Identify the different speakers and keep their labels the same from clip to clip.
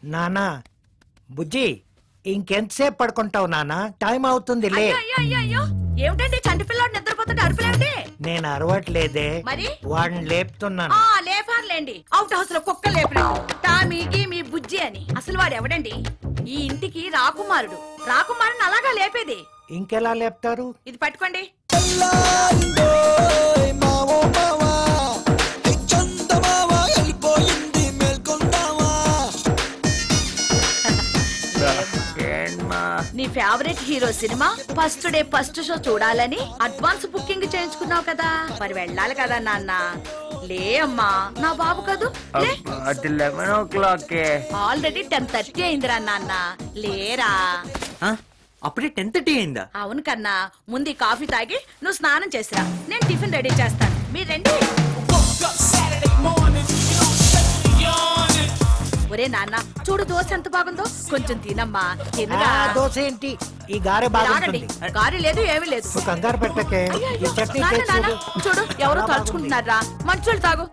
Speaker 1: నానా బుజ్జి ఇంకెంతసేపు పడుకుంటావు నానా టైం అవుతుంది లే
Speaker 2: అయ్యో అయ్యో అయ్యో అయ్యో ఏమిటండి చంటి పిల్లాడు నిద్రపోతుంటే అరుపులేంటి
Speaker 1: నేను అరవట్లేదే
Speaker 2: మరి
Speaker 1: వాడిని లేపుతున్నాను
Speaker 2: ఆ లేపారులేండి అవుట్ హౌస్ లో కుక్క లేపినట్టు టామీకి మీ బుజ్జి అని అసలు వాడు ఎవడండి ఈ ఇంటికి రాకుమారుడు రాకుమారుని అలాగా లేపేది
Speaker 1: ఇంకెలా లేపుతారు
Speaker 2: ఇది పట్టుకోండి
Speaker 3: మావో మావా చందమావా వెళ్ళిపోయింది మేల్కొందావా
Speaker 2: నీ favourite hero cinema first day first show చూడాలని అడ్వాన్స్ బుకింగ్ చేయించుకున్నావు కదా మరి వెళ్ళాలి కదా నాన్న లే అమ్మా నా బాబు కదూ లే
Speaker 4: అది eleven o'clock
Speaker 2: already ten thirty అయిందిరా నాన్న లేరా
Speaker 4: అప్పుడే టెన్ థర్టీ అయిందా
Speaker 2: అవును కన్నా ముందు ఈ కాఫీ తాగి నువ్వు స్నానం చేసిరా నేను టిఫిన్ రెడీ చేస్తాను మీరు రండి ఒరే నాన్న చూడు దోశ ఎంత బాగుందో కొంచెం తినమ్మా
Speaker 1: ఆ,
Speaker 2: తినరా
Speaker 1: దోశ ఏంటి ఈ గారె
Speaker 2: తాగండి
Speaker 1: బాగుంటుంది
Speaker 2: గారి లేదు ఏమీ లేదు
Speaker 1: నువ్వు కంగారు పెట్టకే
Speaker 2: అయ్యో,
Speaker 1: ఈ
Speaker 2: అయ్యో,
Speaker 1: చట్నీ
Speaker 2: నాన్న,
Speaker 1: చేసి
Speaker 2: నాన్న,
Speaker 1: చూడు.
Speaker 2: చూడు ఎవరో
Speaker 1: చాలా
Speaker 2: తలుచుకుంటున్నారా మంచోళ్ళు తాగు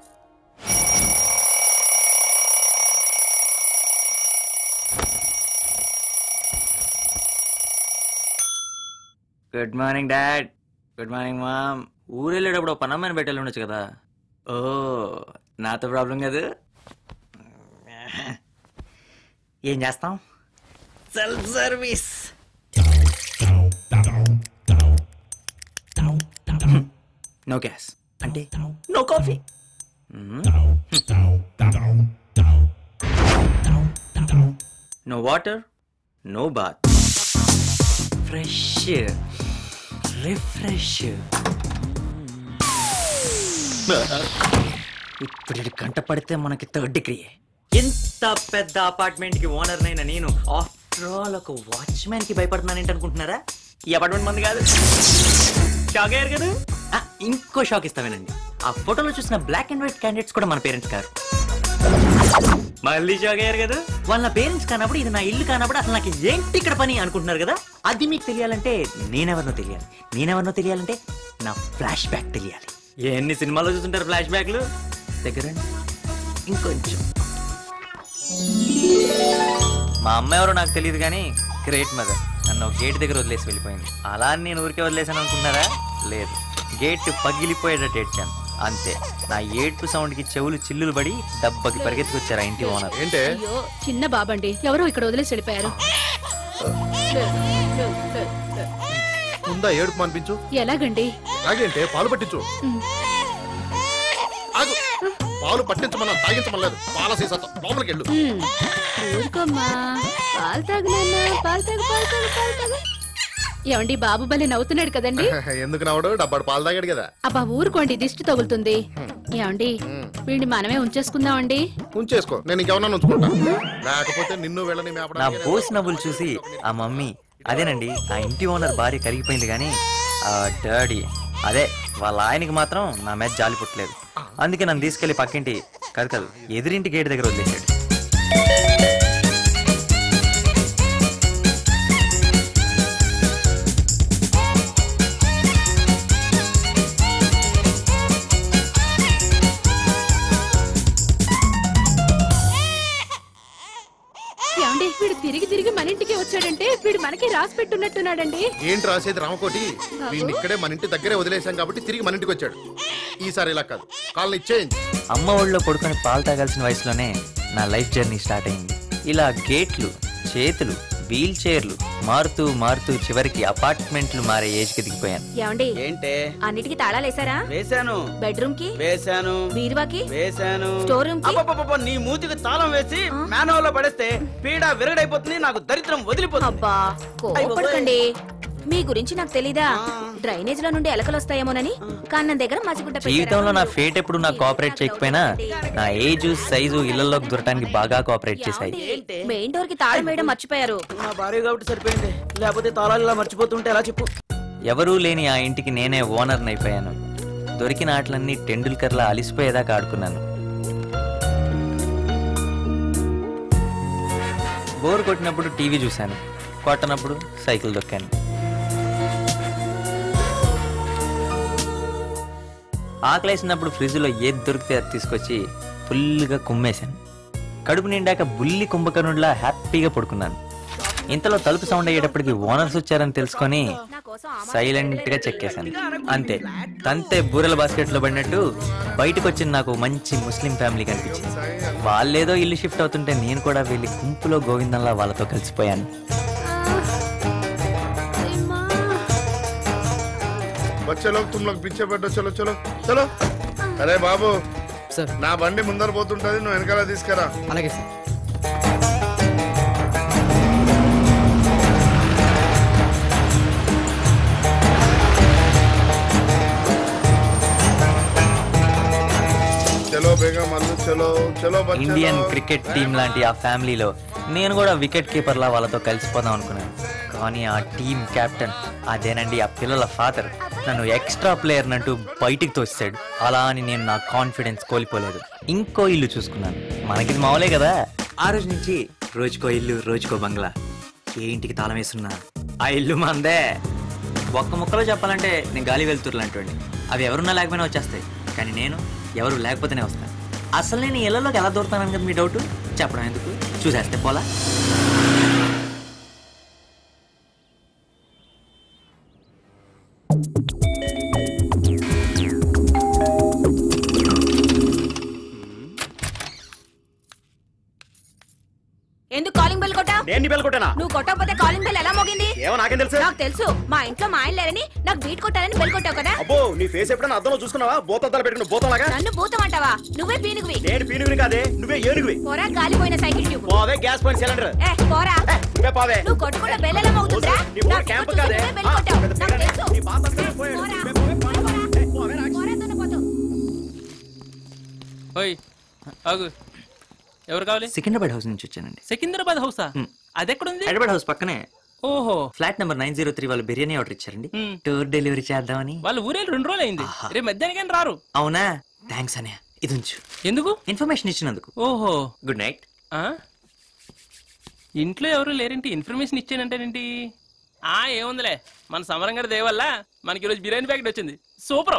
Speaker 4: good morning dad good morning mom ఊరు వెళ్ళేటప్పుడు పని అమ్మాయిని పెట్టాలి ఉండొచ్చు కదా ఓ నాతో ప్రాబ్లం కాదు ఏం చేస్తాం సెల్ఫ్ సర్వీస్ నో గ్యాస్ అంటే no coffee no water no bath fresh refresh ఇప్పుడు ఇది కంట పడితే మనకి థర్డ్ డిగ్రీ ఎంత పెద్ద అపార్ట్మెంట్ కి ఓనర్ నైనా నేను ఆఫ్టర్ ఆల్ ఒక వాచ్మెన్ కి భయపడుతున్నానేంటి అనుకుంటున్నారా ఈ అపార్ట్మెంట్ మంది కాదు షాక్ అయ్యారు కదా ఆ, ఇంకో షాక్ ఇస్తామేనండి ఆ ఫోటోలో చూసిన బ్లాక్ అండ్ వైట్ క్యాండిడేట్స్ కూడా మన పేరెంట్స్ కాదు మళ్ళీ షాక్ అయ్యారు కదా వాళ్ళ పేరెంట్స్ కానప్పుడు ఇది నా ఇల్లు కానప్పుడు అసలు నాకు ఏంటి ఇక్కడ పని అనుకుంటున్నారు కదా అది మీకు తెలియాలంటే నేనెవరినో తెలియాలి నేనెవరినో తెలియాలంటే నా ఫ్లాష్ బ్యాక్ తెలియాలి ఎన్ని సినిమాల్లో చూస్తుంటారు ఫ్లాష్ బ్యాక్లు దగ్గర ఇంకొంచెం మా అమ్మ ఎవరో నాకు తెలియదు కానీ గ్రేట్ మదర్ నన్ను గేట్ దగ్గర వదిలేసి వెళ్ళిపోయింది అలా అని నేను ఊరికే వదిలేసాను అనుకుంటున్నారా లేదు గేట్ పగిలిపోయేటట్టు ఏడ్చాను అంతే నా ఏడ్పు సౌండ్ కి చెవులు చిల్లులు పడి దెబ్బకి పరిగెత్తుకొచ్చారు ఆ ఇంటి ఓనర్
Speaker 5: ఏంటే
Speaker 6: అయ్యో చిన్న బాబండి ఎవరో ఇక్కడ వదిలేసి వెళ్ళిపోయారు
Speaker 5: ముందా ఏడుపు అనిపించు
Speaker 6: ఎలాగండి
Speaker 5: తాగేంటే పాలు పట్టించు ఆగు పాలు పట్టించమన్నా తాగించమలేదు పాల సీసాతో లోపలికి వెళ్ళు
Speaker 6: ఉమ్, ఊరుకోమ్మా పాలు తాగు నాన్న పాలు తాగు పాలు తాగు పాలు తాగు ఏమండి బాబు భలే నవ్వుతున్నాడు కదండి
Speaker 5: ఎందుకు నవ్వడు డబ్బాడు పాలు తాగాడు కదా
Speaker 6: అబ్బా ఊరుకోండి దిష్టి తగులుతుంది ఏమండి వీడిని మనమే ఉంచేసుకుందామండి
Speaker 5: ఉంచేసుకో నేను ఇంకెవరన్నా ఉంచుకుంటా లేకపోతే నిన్ను వెళ్ళని
Speaker 4: నా
Speaker 5: మేపడానికి
Speaker 4: పోస్ నవ్వులు చూసి ఆ మమ్మీ అదేనండి ఆ ఇంటి ఓనర్ భార్య కరిగిపోయింది కానీ ఆ డాడీ అదే వాళ్ళ ఆయనకి మాత్రం నా మీద జాలి పుట్టలేదు అందుకే నన్ను తీసుకెళ్లి పక్కింటి కాదు కాదు ఎదురింటి గేట్ దగ్గర వదిలేశాడు
Speaker 6: ఏమండి వీడు తిరిగి తిరిగి మన ఇంటికి వచ్చాడంటే వీడు మనకి రాసి పెట్టున్నట్టున్నాడండి
Speaker 5: ఏంటి రాసేది రామకోటి వీడిని ఇక్కడే మన ఇంటి దగ్గరే వదిలేశాం కాబట్టి తిరిగి మన ఇంటికి వచ్చాడు ఈసారి ఇలా కాదు కాళ్ళని ఇచ్చేయండి
Speaker 4: అమ్మ ఒళ్ళో పడుకొని పాలు తాగాల్సిన వయసులోనే నా లైఫ్ జర్నీ స్టార్ట్ అయింది ఇలా గేట్లు చేతులు వీల్ చైర్లు మారుతూ మారుతూ చివరికి అపార్ట్మెంట్లు మారే ఏజ్కి దిగిపోయాను
Speaker 2: ఏమండి
Speaker 7: ఏంటే
Speaker 2: అన్నిటికీ తాళాలేసారా
Speaker 7: వేశాను
Speaker 2: బెడ్రూమ్ కి
Speaker 7: వేశాను
Speaker 2: బీరువాకి
Speaker 7: వేశాను
Speaker 2: స్టోర్ రూమ్ కి
Speaker 7: అబ్బబ్బబ్బబ్బ, నీ మూతికి తాళం వేసి మేనవల్ లో పడేస్తే పీడ విరగడైపోతుంది నాకు దరిద్రం వదిలిపోతుంది
Speaker 2: అబ్బా కోపడకండి మీ గురించి నాకు తెలీదా డ్రైనేజ్ లో నుండి ఎలకలు వస్తాయేమోనని కన్నం దగ్గర మసిగుడ్డ పెట్టారా?
Speaker 4: జీవితంలో నా ఫేట్ ఎప్పుడు నాకు కోఆపరేట్ చేయకపోయినా నా ఏజ్ సైజు ఇళ్లలోకి దూరటానికి బాగా కోఆపరేట్ చేశాయి
Speaker 2: ఏమండి? మెయిన్ డోర్ కి తాళం వేయడం మర్చిపోయారు
Speaker 7: నా భార్య కాబట్టి సరిపోయింది లేకపోతే తాళాలు ఇలా మర్చిపోతుంటే ఎలా చెప్పు
Speaker 4: ఎవరూ లేని ఆ ఇంటికి నేనే ఓనర్ అయిపోయాను దొరికిన ఆటలన్నీ టెండూల్కర్లా అలిసిపోయేదాకా ఆడుకున్నాను బోర్ కొట్టినప్పుడు టీవీ చూశాను కొట్టనప్పుడు సైకిల్ దొక్కాను ఆకలేసినప్పుడు ఫ్రిడ్జ్లో ఏది దొరికితే అది తీసుకొచ్చి ఫుల్గా కుమ్మేశాను కడుపు నిండాక బుల్లి కుంభకర్ణుడిలా హ్యాపీగా పడుకున్నాను ఇంతలో తలుపు సౌండ్ అయ్యేటప్పటికి ఓనర్స్ వచ్చారని తెలుసుకొని సైలెంట్ గా చెక్కేశాను అంతే తంతే బూరెల బాస్కెట్ లో పడినట్టు బయటకు వచ్చిన నాకు మంచి ముస్లిం ఫ్యామిలీ కనిపించింది వాళ్ళేదో ఇల్లు షిఫ్ట్ అవుతుంటే నేను కూడా వెళ్ళి గుంపులో గోవిందంలా వాళ్ళతో కలిసిపోయాను
Speaker 5: వచ్చే లోపు तुम लोग पीछे बैठो चलो चलो चलो అరే బాబు
Speaker 7: సార్
Speaker 5: నా బండి ముందర పోతుంటది నువ్వు వెనకాల తీసుకురా
Speaker 7: అలాగే సార్
Speaker 5: చలో బేగం అల్లు చలో చలో బచ్చలో.
Speaker 4: ఇండియన్ క్రికెట్ టీం లాంటి ఆ ఫ్యామిలీలో నేను కూడా వికెట్ కీపర్ లా వాళ్ళతో కలిసిపోదాం అనుకున్నాను కానీ ఆ టీం కెప్టెన్ అదేనండి ఆ పిల్లల ఫాదర్ నన్ను ఎక్స్ట్రా ప్లేయర్ అంటూ బయటికి తోస్తాడు అలా అని నేను నా కాన్ఫిడెన్స్ కోల్పోలేదు ఇంకో ఇల్లు చూసుకున్నాను మనకి మామూలే కదా ఆ రోజు నుంచి రోజుకో ఇల్లు రోజుకో బంగ్లా ఏ ఇంటికి తాళం వేస్తున్నా ఆ ఇల్లు మందే ఒక్క ముక్కలో చెప్పాలంటే నేను గాలి వెళ్తురు లాంటి అవి ఎవరున్నా లేకపోయినా వచ్చేస్తాయి కానీ నేను ఎవరు లేకపోతేనే వస్తాను అసలు నేను ఇళ్లలోకి ఎలా దూరుతానని కదా మీ డౌట్ చెప్పడం ఎందుకు చూసేస్తే పోలా
Speaker 2: ఎందుకు కాలింగ్ బెల్ కొట్టా
Speaker 7: నేను బెల్ కొట్టానా
Speaker 2: నువ్వు కొట్టకపోతే కాలింగ్ బెల్ ఎలా మోగింది
Speaker 7: ఏమో నాకేం తెలుసు
Speaker 2: నాకు తెలుసు మా ఇంట్లో మా ఆయన లేరని నాకు బీట్ కొట్టాలని బెల్ కొట్టావు కదా
Speaker 7: అబ్బో నీ ఫేస్ ఎప్పుడైనా అద్దంలో చూసుకున్నావా బోతద్దాలు పెట్టుకున్న బోతంలాగా
Speaker 2: నన్ను భూతం అంటావా నువ్వే పీనుగువి
Speaker 7: నేను పీనుగుని కాదే నువ్వే ఏనుగువి
Speaker 2: పోరా గాలిపోయిన సైకిల్ ట్యూబ్
Speaker 7: పోవే గ్యాస్ పాయింట్ సిలిండర్
Speaker 2: ఏ పోరా
Speaker 7: నువ్వే పోవే
Speaker 2: నువ్వు కొట్టుకున్న బెల్ ఎలా మోగుతుందిరా
Speaker 7: నీ ఊరు
Speaker 2: నాకు
Speaker 7: క్యాంప్
Speaker 2: చూసి
Speaker 7: కాదే
Speaker 2: నువ్వే బెల్
Speaker 7: ఆ,
Speaker 2: కొట్టావు
Speaker 7: పెద్ద
Speaker 2: నాకు
Speaker 7: తేడా.
Speaker 2: తెలుసు
Speaker 7: నీ బాస్ అంతా పోయాడు.
Speaker 2: పోరా.
Speaker 7: నువ్వే పోవే, పోరా.
Speaker 2: పోరా.
Speaker 7: ఏ, పోవే, రా.
Speaker 2: పోరా, దున్నపోతు.
Speaker 8: ఓయ్ ఆగు ఎవరు కావాలి
Speaker 4: సికింద్రాబాద్ హౌస్ నుంచి వచ్చానండి
Speaker 8: సికింద్రాబాద్ హౌసా అదెక్కడుంది
Speaker 4: హైదరాబాద్ హౌస్ పక్కనే
Speaker 8: ఓహో
Speaker 4: flat number nine zero three వాళ్ళు బిర్యానీ ఆర్డర్ ఇచ్చారండి
Speaker 8: మ్.
Speaker 4: టూర్ డెలివరీ చేద్దామని
Speaker 8: వాళ్ళు ఊరే రెండు రోజులు అయింది రేపు మధ్యాహ్నం రారు
Speaker 4: అవునా థ్యాంక్స్ అనే ఇది ఉంచు
Speaker 8: ఎందుకు
Speaker 4: ఇన్ఫర్మేషన్ ఇచ్చినందుకు
Speaker 8: ఓహో
Speaker 4: గుడ్ నైట్
Speaker 8: ఆ? ఇంట్లో ఎవరు లేరేంటి ఇన్ఫర్మేషన్ ఇచ్చానంటేనేంటి ఆ ఏముందిలే మన సమరం గారి దయ వల్ల మనకి ఈరోజు బిర్యానీ ప్యాకెట్ వచ్చింది super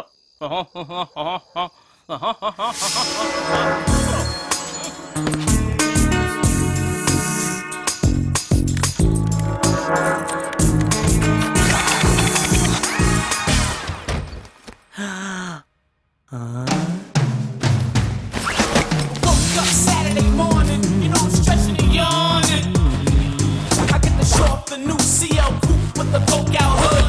Speaker 3: Woke up Saturday morning, you know I'm stretching and yawning. I get the show off the new CL coupe with the poke out hood.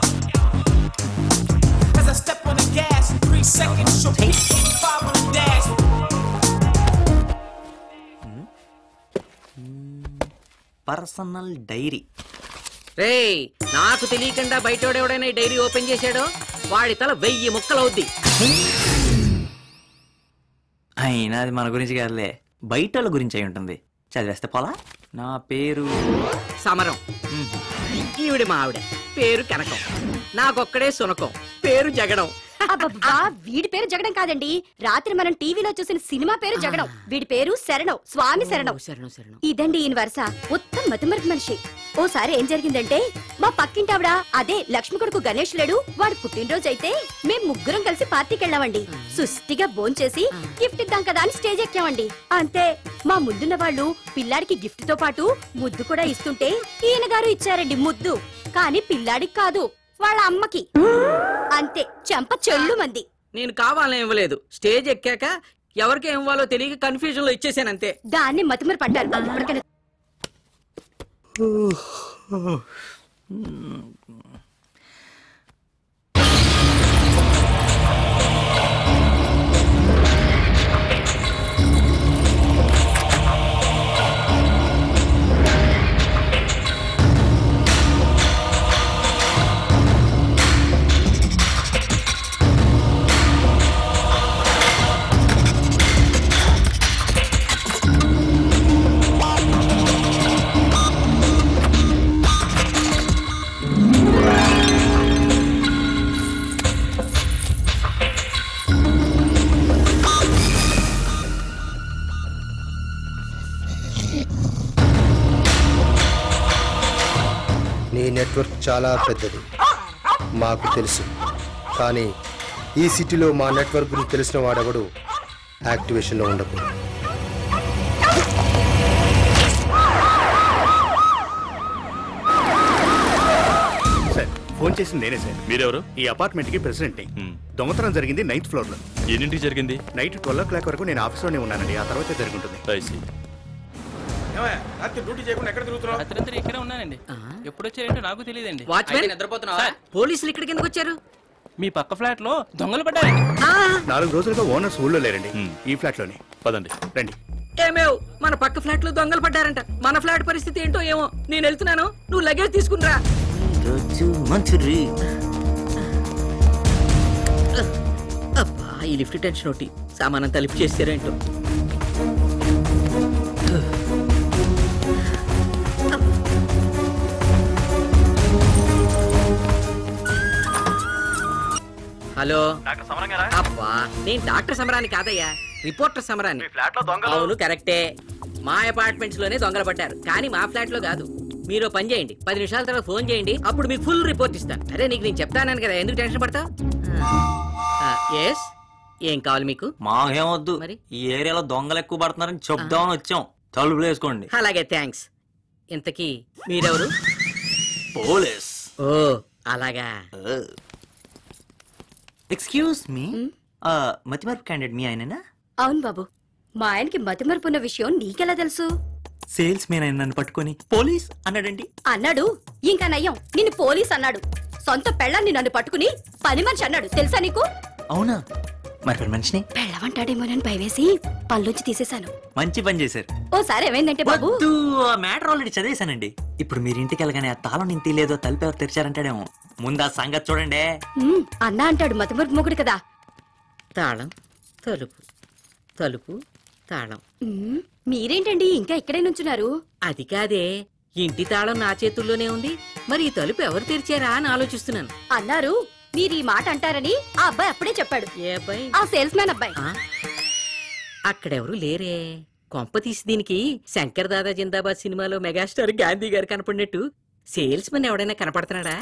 Speaker 3: As I step on the gas, three seconds, show five on the dash.
Speaker 4: Personal diary
Speaker 9: రేయ్ నాకు తెలియకుండా బయటోడెవడైనా ఈ diary open చేశాడో వాడి తల వెయ్యి ముక్కలవుద్ది
Speaker 4: అయినా అది మన గురించి కాదులే బయట వాళ్ళ గురించి అయి ఉంటుంది చదివేస్తే పోలా నా పేరు
Speaker 9: సమరం ఈవిడ మా ఆవిడ పేరు కనకం నాకొక్కడే సునకం పేరు జగడం
Speaker 6: అబ్బబ్బా వీడి పేరు జగడం కాదండి రాత్రి మనం టీవీలో చూసిన సినిమా పేరు జగడం వీడి పేరు శరణం స్వామి శరణం
Speaker 9: శరణం శరణం
Speaker 6: ఇదండి ఈయన వరుస ఉత్తమ మతిమరుపు మనిషి ఓసారి ఏం జరిగిందంటే మా పక్కింటావిడ అదే లక్ష్మి కొడుకు గణేష్ లేడు వాడు పుట్టినరోజు అయితే మేం ముగ్గురం కలిసి పార్టీకి వెళ్ళామండి సుష్టిగా భోంచేసి గిఫ్ట్ ఇద్దాం కదా అని స్టేజ్ ఎక్కామండి అంతే మా ముందున్న వాళ్ళు పిల్లాడికి గిఫ్ట్ తో పాటు ముద్దు కూడా ఇస్తుంటే ఈయన గారు ఇచ్చారండి ముద్దు కానీ పిల్లాడికి కాదు వాళ్ళ అమ్మకి అంతే చెంప చెల్లు మంది
Speaker 9: నేను కావాలని ఇవ్వలేదు స్టేజ్ ఎక్కాక ఎవరికి ఏం ఇవ్వాలో తెలియక కన్ఫ్యూజన్ లో ఇచ్చేసాను అంతే
Speaker 6: దాన్ని మతిమరు పడ్డారు ఇప్పటికైనా
Speaker 10: నీ నెట్వర్క్ చాలా పెద్దది మాకు తెలుసు కానీ ఈ సిటీలో మా నెట్వర్క్ గురించి తెలిసిన వాడెవడు యాక్టివేషన్లో ఉండకూడదు
Speaker 11: ఫోన్ చేసింది నేనే సార్
Speaker 12: మీరెవరు
Speaker 11: ఈ అపార్ట్మెంట్ కి ప్రెసిడెంట్ దొంగతనం జరిగింది నైన్త్ ఫ్లోర్ లో
Speaker 12: ఎన్నింటికి జరిగింది
Speaker 11: నైట్ ట్వెల్వ్ ఓ క్లాక్ వరకు నేను ఆఫీస్లోనే ఉన్నానండి ఆ తర్వాత జరుగుతుంది
Speaker 7: రాత్రి డ్యూటీ చేయకుండా ఎక్కడ తిరుగుతున్నావు
Speaker 8: రాత్రి ఇక్కడే ఉన్నానండి ఎప్పుడు వచ్చారేంటో నాకు తెలియదండి
Speaker 9: వాచ్మెన్ నిద్రపోతున్నావా పోలీసులు ఇక్కడికి ఎందుకు వచ్చారు
Speaker 8: మీ పక్క ఫ్లాట్ లో దొంగలు పడ్డారండి
Speaker 11: నాలుగు రోజులుగా ఓనర్స్ ఊళ్ళో లేరండి ఈ ఫ్లాట్ లోనే
Speaker 12: పదండి
Speaker 11: రండి
Speaker 9: ఏమేవ్ మన పక్క ఫ్లాట్ లో దొంగలు పడ్డారంట మన ఫ్లాట్ పరిస్థితి ఏంటో ఏమో నేను వెళ్తున్నాను నువ్వు లగేజ్ తీసుకునిరా అబ్బా ఈ లిఫ్ట్ టెన్షన్ ఒకటి సామానం తలిపి చేస్తారేంటో హలో అబ్బా నేను డాక్టర్ సమరాన్ని కాదయ్యా రిపోర్టర్ సమరాన్ని అవును కరెక్టే మా అపార్ట్మెంట్స్ లోనే దొంగలు పడ్డారు కానీ మా ఫ్లాట్ లో కాదు మీరు ఓ పని చేయండి పది నిమిషాల తర్వాత ఫోన్ చేయండి అప్పుడు మీకు ఫుల్ రిపోర్ట్ ఇస్తాను అరే నీకు నేను చెప్తాను కదా ఎందుకు టెన్షన్ పడతావు ఎస్ ఏం కావాలి మీకు
Speaker 4: మాకేమొద్దు ఈ ఏరియాలో దొంగలు ఎక్కువ పడుతున్నారని చెప్దామని వచ్చాం తలుపులు వేసుకోండి
Speaker 9: అలాగే థ్యాంక్స్ ఇంతకీ మీరెవరు
Speaker 4: పోలీస్
Speaker 9: ఓ అలాగా
Speaker 4: ఎక్స్క్యూజ్ మీ మతిమరుపు క్యాండిడేట్ మీ ఆయననా
Speaker 6: అవును బాబు మా ఆయనకి మతిమరుపున్న విషయం నీకెలా తెలుసు
Speaker 4: సేల్స్ మెన్ ఆయన నన్ను పట్టుకొని పోలీస్ అన్నాడండి
Speaker 6: అన్నాడు ఇంకా నయ్యం నిన్ను పోలీస్ అన్నాడు సొంత పెళ్ళాన్ని నన్ను పట్టుకుని పని మనిషి అన్నాడు తెలుసా నీకు
Speaker 4: అవునా మరి పని మనిషిని
Speaker 6: పెళ్ళవంటాడేమోనని భయవేసి పళ్ళొంచి తీసేశాను
Speaker 4: మంచి పని చేశారు
Speaker 6: ఓసారి ఏమైందంటే బాబు
Speaker 4: వద్దు ఆ మ్యాటర్ ఆల్రెడీ చదివేశానండి ఇప్పుడు మీరు ఇంటికి వెళ్ళగానే ఆ తాళం నేను తీయలేదో తలుపు ఎవరు తెరిచారంటాడేమో ముందు ఆ సంగతి చూడండి
Speaker 6: ఉమ్, అన్నా అంటాడు మతిమరుపు మొగుడు కదా
Speaker 9: తాళం తలుపు తలుపు తాళం
Speaker 6: ఉమ్, మీరేంటండి ఇంకా ఇక్కడే నుంచున్నారు
Speaker 9: అది కాదే ఇంటి తాళం నా చేతుల్లోనే ఉంది మరి ఈ తలుపు ఎవరు తెరిచారా అని ఆలోచిస్తున్నాను
Speaker 6: అన్నారు మీరు ఈ మాట అంటారని ఆ అబ్బాయి అప్పుడే చెప్పాడు
Speaker 9: ఏ అబ్బాయి
Speaker 6: ఆ సేల్స్ మ్యాన్ అబ్బాయి
Speaker 9: అక్కడెవరు లేరే కొంప తీసి దీనికి శంకర్ దాదా జిందాబాద్ సినిమాలో మెగాస్టార్ గాంధీ గారు కనపడినట్టు సేల్స్ మెన్ ఎవడైనా కనపడుతున్నాడా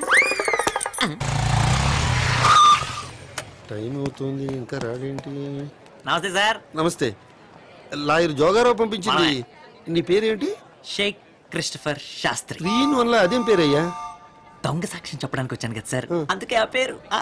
Speaker 10: టైం అవుతుంది ఇంకా రాడేంటి
Speaker 4: నమస్తే సార్
Speaker 10: నమస్తే లాయర్ జోగారావు పంపించింది నీ పేరేంటి
Speaker 4: షేక్ క్రిస్టఫర్ శాస్త్రి
Speaker 10: త్రీన్ వల్ల అదేం పేరయ్యా
Speaker 4: దొంగ సాక్ష్యం చెప్పడానికి వచ్చాను కదా సార్ అందుకే ఆ పేరు ఆ.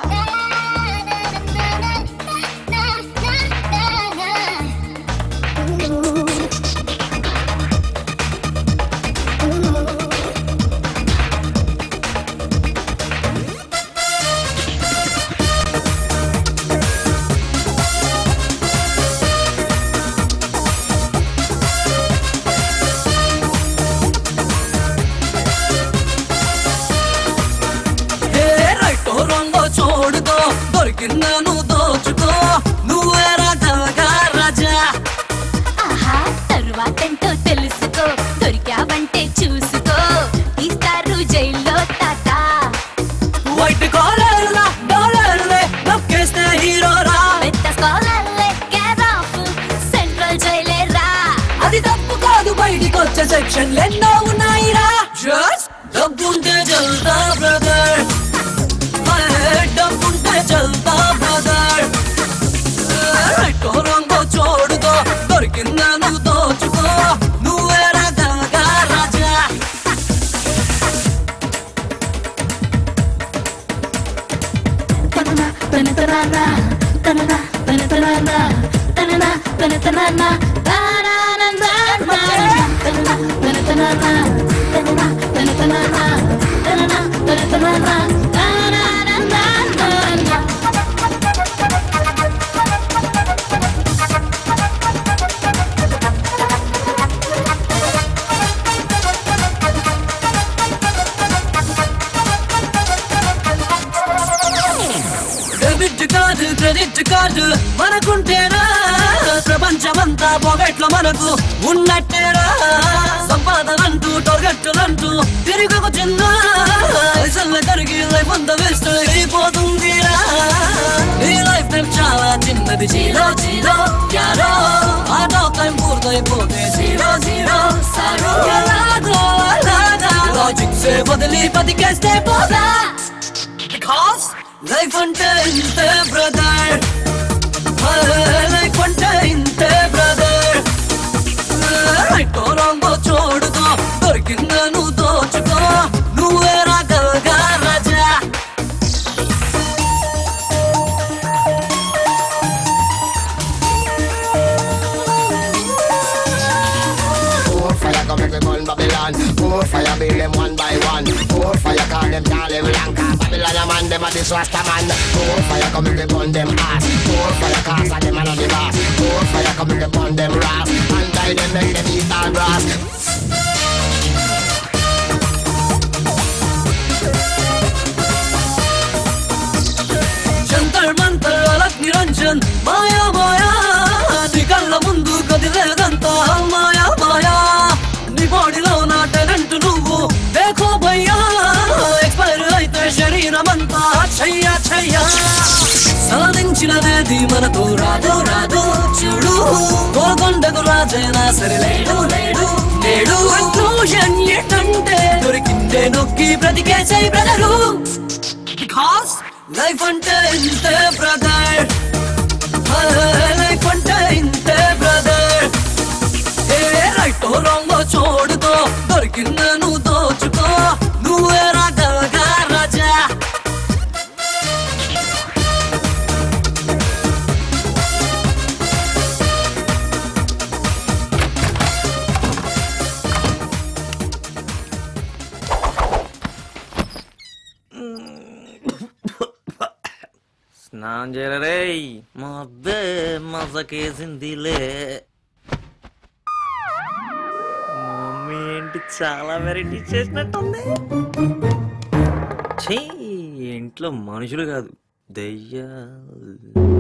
Speaker 3: ఏ రైటో రంగో చూడుకో దొరికిందాను దోచుకో నువ్వే రాజాగా రాజా
Speaker 13: ఆహా తరువాతంటో తెలుసుకో దొరికావంటే చూసుకో తీస్తారు జైల్లో తాత
Speaker 3: వైట్ కాలర్లా డాలర్లే నొక్కేస్తే హీరోరా
Speaker 13: పెద్ద స్కాలర్లే కేరాఫ్ సెంట్రల్ జైలే రా
Speaker 3: అది తప్పు కాదు బయటికి వచ్చే సెక్షన్ ఎన్నో ఉన్నాయిరా జస్ట్ డబ్బుంటే జల్దా బ్రదర్ డబ్బుంటే జల్దా బ్రదర్ రైటో రంగో చూడుకో దొరికిందా నువ్వు దోచుకో నువ్వే రాగా రాజా
Speaker 13: తననా తన తననా తననా తన తననా తననా తన తననా తారానందా తననా తన తననా తననా తన తననా తననా తన తననా తారానందా
Speaker 3: డెబిట్ కార్డు క్రెడిట్ కార్డు మనకుంటేనా ప్రపంచమంతా పొగట్లో మనకు ఉన్నట్టేరా సంపాదనంటూ టొరగట్టులంటూ తిరిగి చిన్న పైసల్లో కరిగి లైఫ్ అంతా వేస్ట్ అయిపోతుందిరా ఈ లైఫ్ టైం చాలా చిన్నది జీరో జీరో యారో ఆటో టైం పూర్తయిపోతే జీరో జీరో సారో ఎలాగో అలాగా లాజిక్ సే వదిలి బతికేస్తే పోదా బికాస్ లైఫ్ అంటే ఇంతే బ్రదర్ లైఫ్ అంటే ఇంతే బ్రదర్ రైట్ రాంగో చూడుకో దొరికిందా నువ్వు దోచుకో నువ్వే రాగలగా రాజా
Speaker 12: one. Four fire build them one by one. Four fire call them call them Lanka. Babylon a man them a this Rasta man. Four fire come in the burn them ass. Four fire cause a them a the boss. Four fire come in the burn them ras. And die them make them eat all grass.
Speaker 14: Jantar Mantar అలక్ Niranjan మాయా మాయా నీ కళ్ళ ముందు కదిలేదంతా మాయా మాయా నీ బాడీలో నా talent నువ్వు దేఖో భయ్యా expire అయితే శరీరమంతా చెయ్య చెయ్య సాధించినదేది మనతో రాదు రాదు చూడు గోల్కొండకు రాజైనా సరే లేడు లేడు లేడు కన్క్లూజన్ ఏంటంటే దొరికిందే నొక్కి బ్రతికేసే బ్రదరు బికాస్ లైఫ్ అంటే ఇంతే బ్రదర్ లైఫ్ అంటే ఇంతే బ్రదర్ ఏ రైట్ రాంగ్ చూడుకో దొరికింద నువ్వు దోచుకో నువ్వే రాగలగా రాజా
Speaker 4: స్నానం చేయరే మా అబ్బే మజకేసిందిలే మమ్మీ ఏంటి చాలా వెరైటీ చేసినట్టుంది ఛీ ఇంట్లో మనుషులు కాదు దయ్యాలు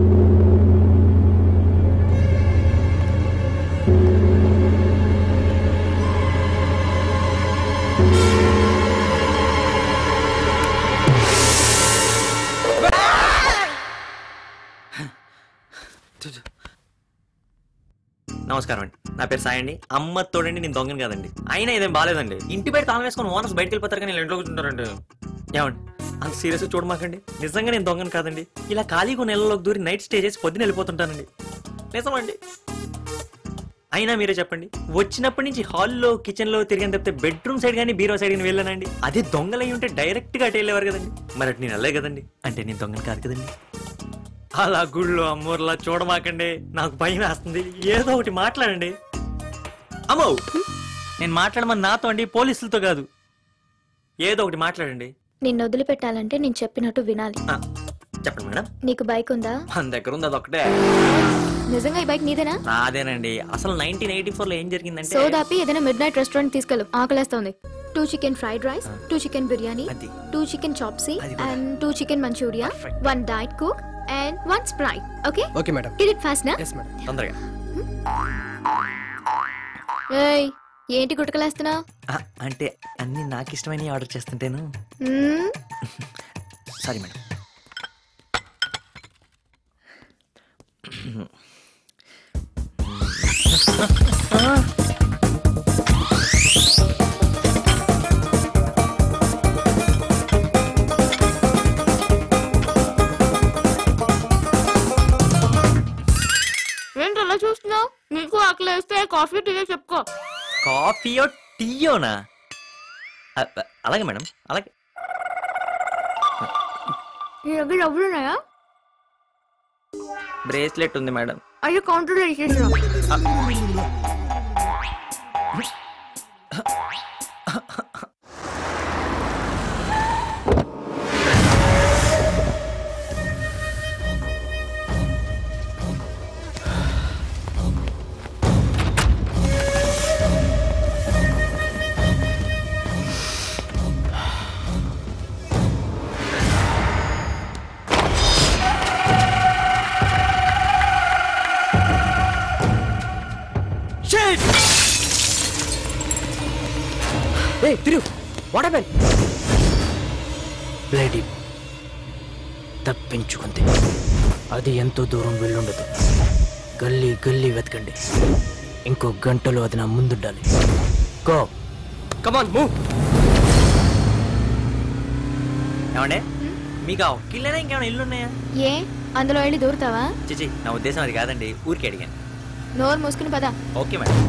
Speaker 4: నమస్కారం అండి నా పేరు సాయి అండి అమ్మ తోడండి నేను దొంగను కాదండి అయినా ఇదేం బాగాలేదండి ఇంటి బయట తాళం వేసుకొని ఓనర్స్ బయటకు వెళ్ళిపోతారు కానీ వీళ్ళు ఇంట్లో కూర్చుంటారండి ఏమండి అంత సీరియస్ చూడమాకండి నిజంగా నేను దొంగను కాదండి ఇలా ఖాళీగా నెలలోకి దూరి నైట్ స్టే చేసి పొద్దున వెళ్ళిపోతుంటానండి నిజమండి అయినా మీరే చెప్పండి వచ్చినప్పటి నుంచి హాల్లో కిచెన్ లో తిరిగిన తప్పితే బెడ్రూమ్ సైడ్ కానీ బీరో సైడ్ కానీ వెళ్ళానండి అదే దొంగలై ఉంటే డైరెక్ట్ గా అటు వెళ్ళేవారు కదండి మరి అటు నేను వెళ్ళే కదండి అంటే నేను దొంగను కాదు కదండి అలా గుళ్ళు అమ్మూర్లా చూడమాకండి నాకు భయం వేస్తుంది ఏదో ఒకటి మాట్లాడండి అమ్మో నేను మాట్లాడమని నాతో అండి పోలీసులతో కాదు ఏదో ఒకటి మాట్లాడండి
Speaker 15: నిన్ను వదిలిపెట్టాలంటే నేను చెప్పినట్టు వినాలి
Speaker 4: ఆ, చెప్పండి మేడం
Speaker 15: నీకు బైక్ ఉందా
Speaker 4: మన దగ్గర ఉంది అదొక్కటే
Speaker 15: నిజంగా ఈ బైక్ నీదేనా
Speaker 4: నాదేనండి అసలు నైన్టీన్ ఎయిటీ ఫోర్ లో ఏం జరిగిందంటే
Speaker 15: సోదాపి ఏదైనా మిడ్ నైట్ రెస్టారెంట్ తీసుకెళ్ళు ఆకలేస్తుంది two chicken fried rice two chicken biryani two chicken chopsuey and two chicken manchurian one diet coke and one sprite okay
Speaker 10: okay madam
Speaker 15: get it fast నా
Speaker 4: తొందరగా
Speaker 15: ఏయ్ ఏంటి గుటకలేస్తున్నావు
Speaker 4: ఆ, అంటే అన్ని నాకు ఇష్టమైన ఆర్డర్ చేస్తుంటేను సారీ మేడం
Speaker 15: ఏంటి అలా చూస్తున్నావు నీకు ఆకలి వేస్తే కాఫీ టీ చెప్పుకో
Speaker 4: కాఫీయో టీయోనా ఆ, ఆ, అలాగే మేడం అలాగే
Speaker 15: నీ దగ్గర డబ్బులు ఉన్నాయా
Speaker 4: బ్రేస్లెట్ ఉంది మేడం
Speaker 15: అయ్యో కౌంటర్ వేసేసాం
Speaker 16: ఏ తిరు వాట్ హ్యాపెన్
Speaker 17: బ్లేడీ తప్పించుకుంది అది ఎంతో దూరం వెళ్ళుండదు గల్లీ గల్లీ వెతకండి ఇంకో గంటలో అది నా ముందుండాలి గో
Speaker 16: కమాన్ మూవ్
Speaker 4: ఏమండే మీకు ఆ ఒక్కిళ్ళైనా ఇంకేమైనా ఇల్లు ఉన్నాయా
Speaker 15: ఏ అందులో వెళ్ళి దూరుతావా
Speaker 4: చిచి నా ఉద్దేశం అది కాదండి ఊరికి అడిగాను
Speaker 15: నోరు మూసుకుని పదా
Speaker 4: ఓకే మేడం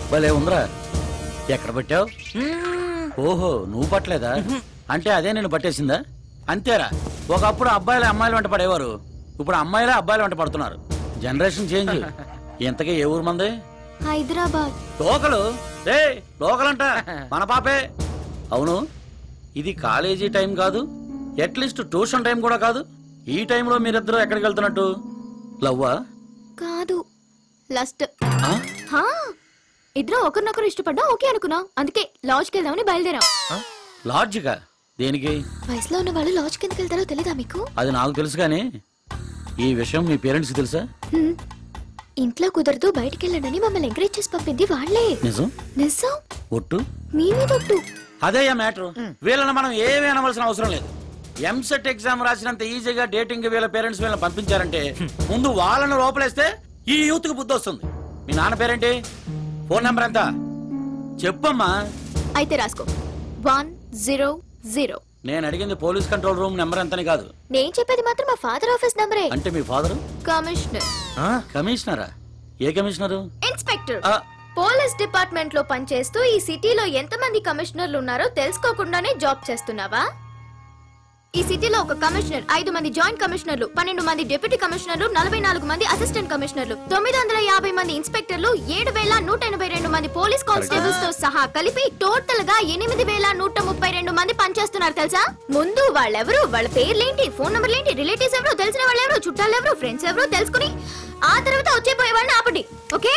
Speaker 18: భలే ఉందిరా ఎక్కడ పట్టావు ఓహో నువ్వు పట్టలేదా అంటే అదే నేను పట్టేసిందా అంతేరా ఒకప్పుడు అబ్బాయిలు అమ్మాయిలు వెంట పడేవారు ఇప్పుడు అమ్మాయిలే అబ్బాయిలు వెంట పడుతున్నారు జనరేషన్ చేంజ్ ఇంతకీ ఏ ఊరు మంది
Speaker 15: హైదరాబాద్
Speaker 18: లోకలు రే లోకలంట మన పాపే అవును ఇది కాలేజీ టైం కాదు అట్లీస్ట్ ట్యూషన్ టైం కూడా కాదు ఈ టైంలో మీరిద్దరూ ఎక్కడికి వెళ్తున్నట్టు లవ్వా
Speaker 15: కాదు లస్ట్ హా ఇద్దరం ఒకరినొకరు ఇష్టపడ్డా ఓకే అనుకున్నాం అందుకే లాడ్జ్కి వెళ్దామని బయలుదేరాం
Speaker 18: లాడ్జిగా దేనికి
Speaker 15: వయసులో ఉన్న వాళ్ళు లాడ్జ్కి ఎందుకు వెళ్తారో తెలీదా మీకు
Speaker 18: అది నాకు తెలుసు కానీ ఈ విషయం మీ పేరెంట్స్కి తెలుసా
Speaker 15: హ్మ్. ఇంట్లో కుదరదు బయటికి వెళ్ళండి మమ్మల్ని ఎంకరేజ్ చేసి పంపింది వాళ్ళే
Speaker 18: నిజం
Speaker 15: నిజం
Speaker 18: ఒట్టు
Speaker 15: మీ మీద ఒట్టు
Speaker 18: అదే మ్యాటర్ వీళ్ళని మనం ఏమీ అనవలసిన అవసరం లేదు ఎంసెట్ ఎగ్జామ్ రాసినంత ఈజీగా డేటింగ్ వీళ్ళ పేరెంట్స్ వీళ్ళని పంపించారంటే ముందు వాళ్ళని లోపలేస్తే ఈ యూత్ కి బుద్ధి వస్తుంది మీ నాన్న పేరేంటి ఫోన్ నెంబర్ ఎంత చెప్పమ్మా
Speaker 15: అయితే రాసుకో వన్ జీరో జీరో
Speaker 18: నేను అడిగింది పోలీస్ కంట్రోల్ రూమ్ నెంబర్ ఎంతని కాదు
Speaker 15: నేను చెప్పేది మాత్రం మా ఫాదర్ ఆఫీస్ నంబరే
Speaker 18: అంటే మీ ఫాదర్
Speaker 15: కమిషనర్
Speaker 18: కమిషనరా ఏ కమిషనరు
Speaker 15: ఇన్స్పెక్టర్ పోలీస్ డిపార్ట్మెంట్ లో పనిచేస్తూ ఈ సిటీలో ఎంతమంది కమిషనర్లు ఉన్నారో తెలుసుకోకుండానే జాబ్ చేస్తున్నావా ఈ సిటీలో ఒక కమిషనర్ ఐదు మంది జాయింట్ కమిషనర్లు పన్నెండు మంది డిప్యూటీ కమిషనర్లు నలభై నాలుగు మంది అసిస్టెంట్ కమిషనర్లు తొమ్మిది వందల యాభై మంది ఇన్స్పెక్టర్లు ఏడు వేల నూట ఎనభై రెండు మంది పోలీస్ కానిస్టేబుల్స్ తో సహా కలిపి టోటల్ గా ఎనిమిది వేల నూట ముప్పై రెండు మంది పనిచేస్తున్నారు తెలుసా ముందు వాళ్ళెవరు వాళ్ళ పేర్లేంటి ఫోన్ నంబర్లేంటి రిలేటివ్స్ ఎవరు తెలిసిన వాళ్ళు ఎవరు చుట్టాలు ఎవరు ఫ్రెండ్స్ ఎవరు తెలుసుకుని ఆ తర్వాత వచ్చే పోయే వాళ్ళని ఆపండి ఓకే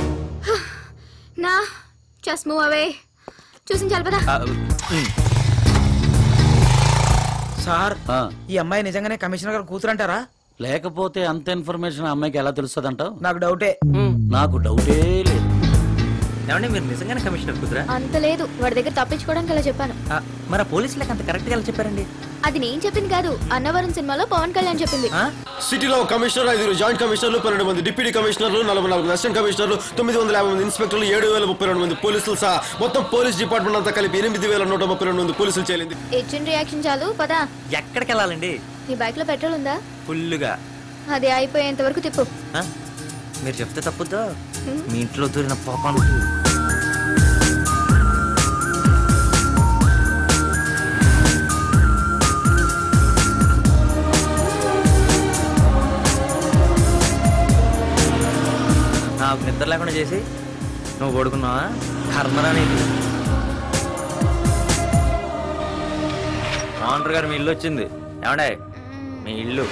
Speaker 15: నా జస్ట్ మూవ్ అవే చూసించాలి పదా
Speaker 7: సార్ ఈ అమ్మాయి నిజంగానే కమిషనర్ గారు కూతురు అంటారా
Speaker 18: లేకపోతే అంత ఇన్ఫర్మేషన్ అమ్మాయికి ఎలా తెలుస్తుంది అంటావు
Speaker 7: నాకు డౌటే
Speaker 18: నాకు డౌటే లేదు
Speaker 4: ఏమండి మీరు నిజంగానే కమిషనర్ కుదురా
Speaker 15: అంత లేదు వాడి దగ్గర తప్పించుకోవడానికి అలా చెప్పాను
Speaker 4: మరి ఆ పోలీసులకు అంత కరెక్ట్ గా ఎలా చెప్పారండి
Speaker 15: అది నేను చెప్పింది కాదు అన్నవరం సినిమాలో పవన్ కళ్యాణ్ చెప్పింది
Speaker 19: సిటీలో ఒక కమిషనర్ ఐదుగురు జాయింట్ కమిషనర్లు పన్నెండు మంది డిప్యూటీ కమిషనర్లు నలభై నాలుగు అసిస్టెంట్ కమిషనర్లు తొమ్మిది వందల యాభై మంది ఇన్స్పెక్టర్లు ఏడు వేల ముప్పై రెండు మంది పోలీసులు సహా మొత్తం పోలీస్ డిపార్ట్మెంట్ అంతా కలిపి ఎనిమిది వేల నూట ముప్పై రెండు మంది పోలీసులు చేరింది
Speaker 15: ఇచ్చిన రియాక్షన్ చాలు పదా
Speaker 4: ఎక్కడికి వెళ్ళాలండి
Speaker 15: నీ బైక్ లో పెట్రోల్ ఉందా
Speaker 4: ఫుల్లుగా
Speaker 15: అది అయిపోయేంత వరకు తిప్పు
Speaker 4: ఆ? మీరు చెప్తే తప్పుద్దో మీ ఇంట్లో దూరిన పాపానికి నాకు నిద్ర లేకుండా చేసి నువ్వు పడుకున్నావా కర్మరా నీకు మోహన్ గారు మీ ఇల్లు వచ్చింది ఏమండే మీ ఇల్లు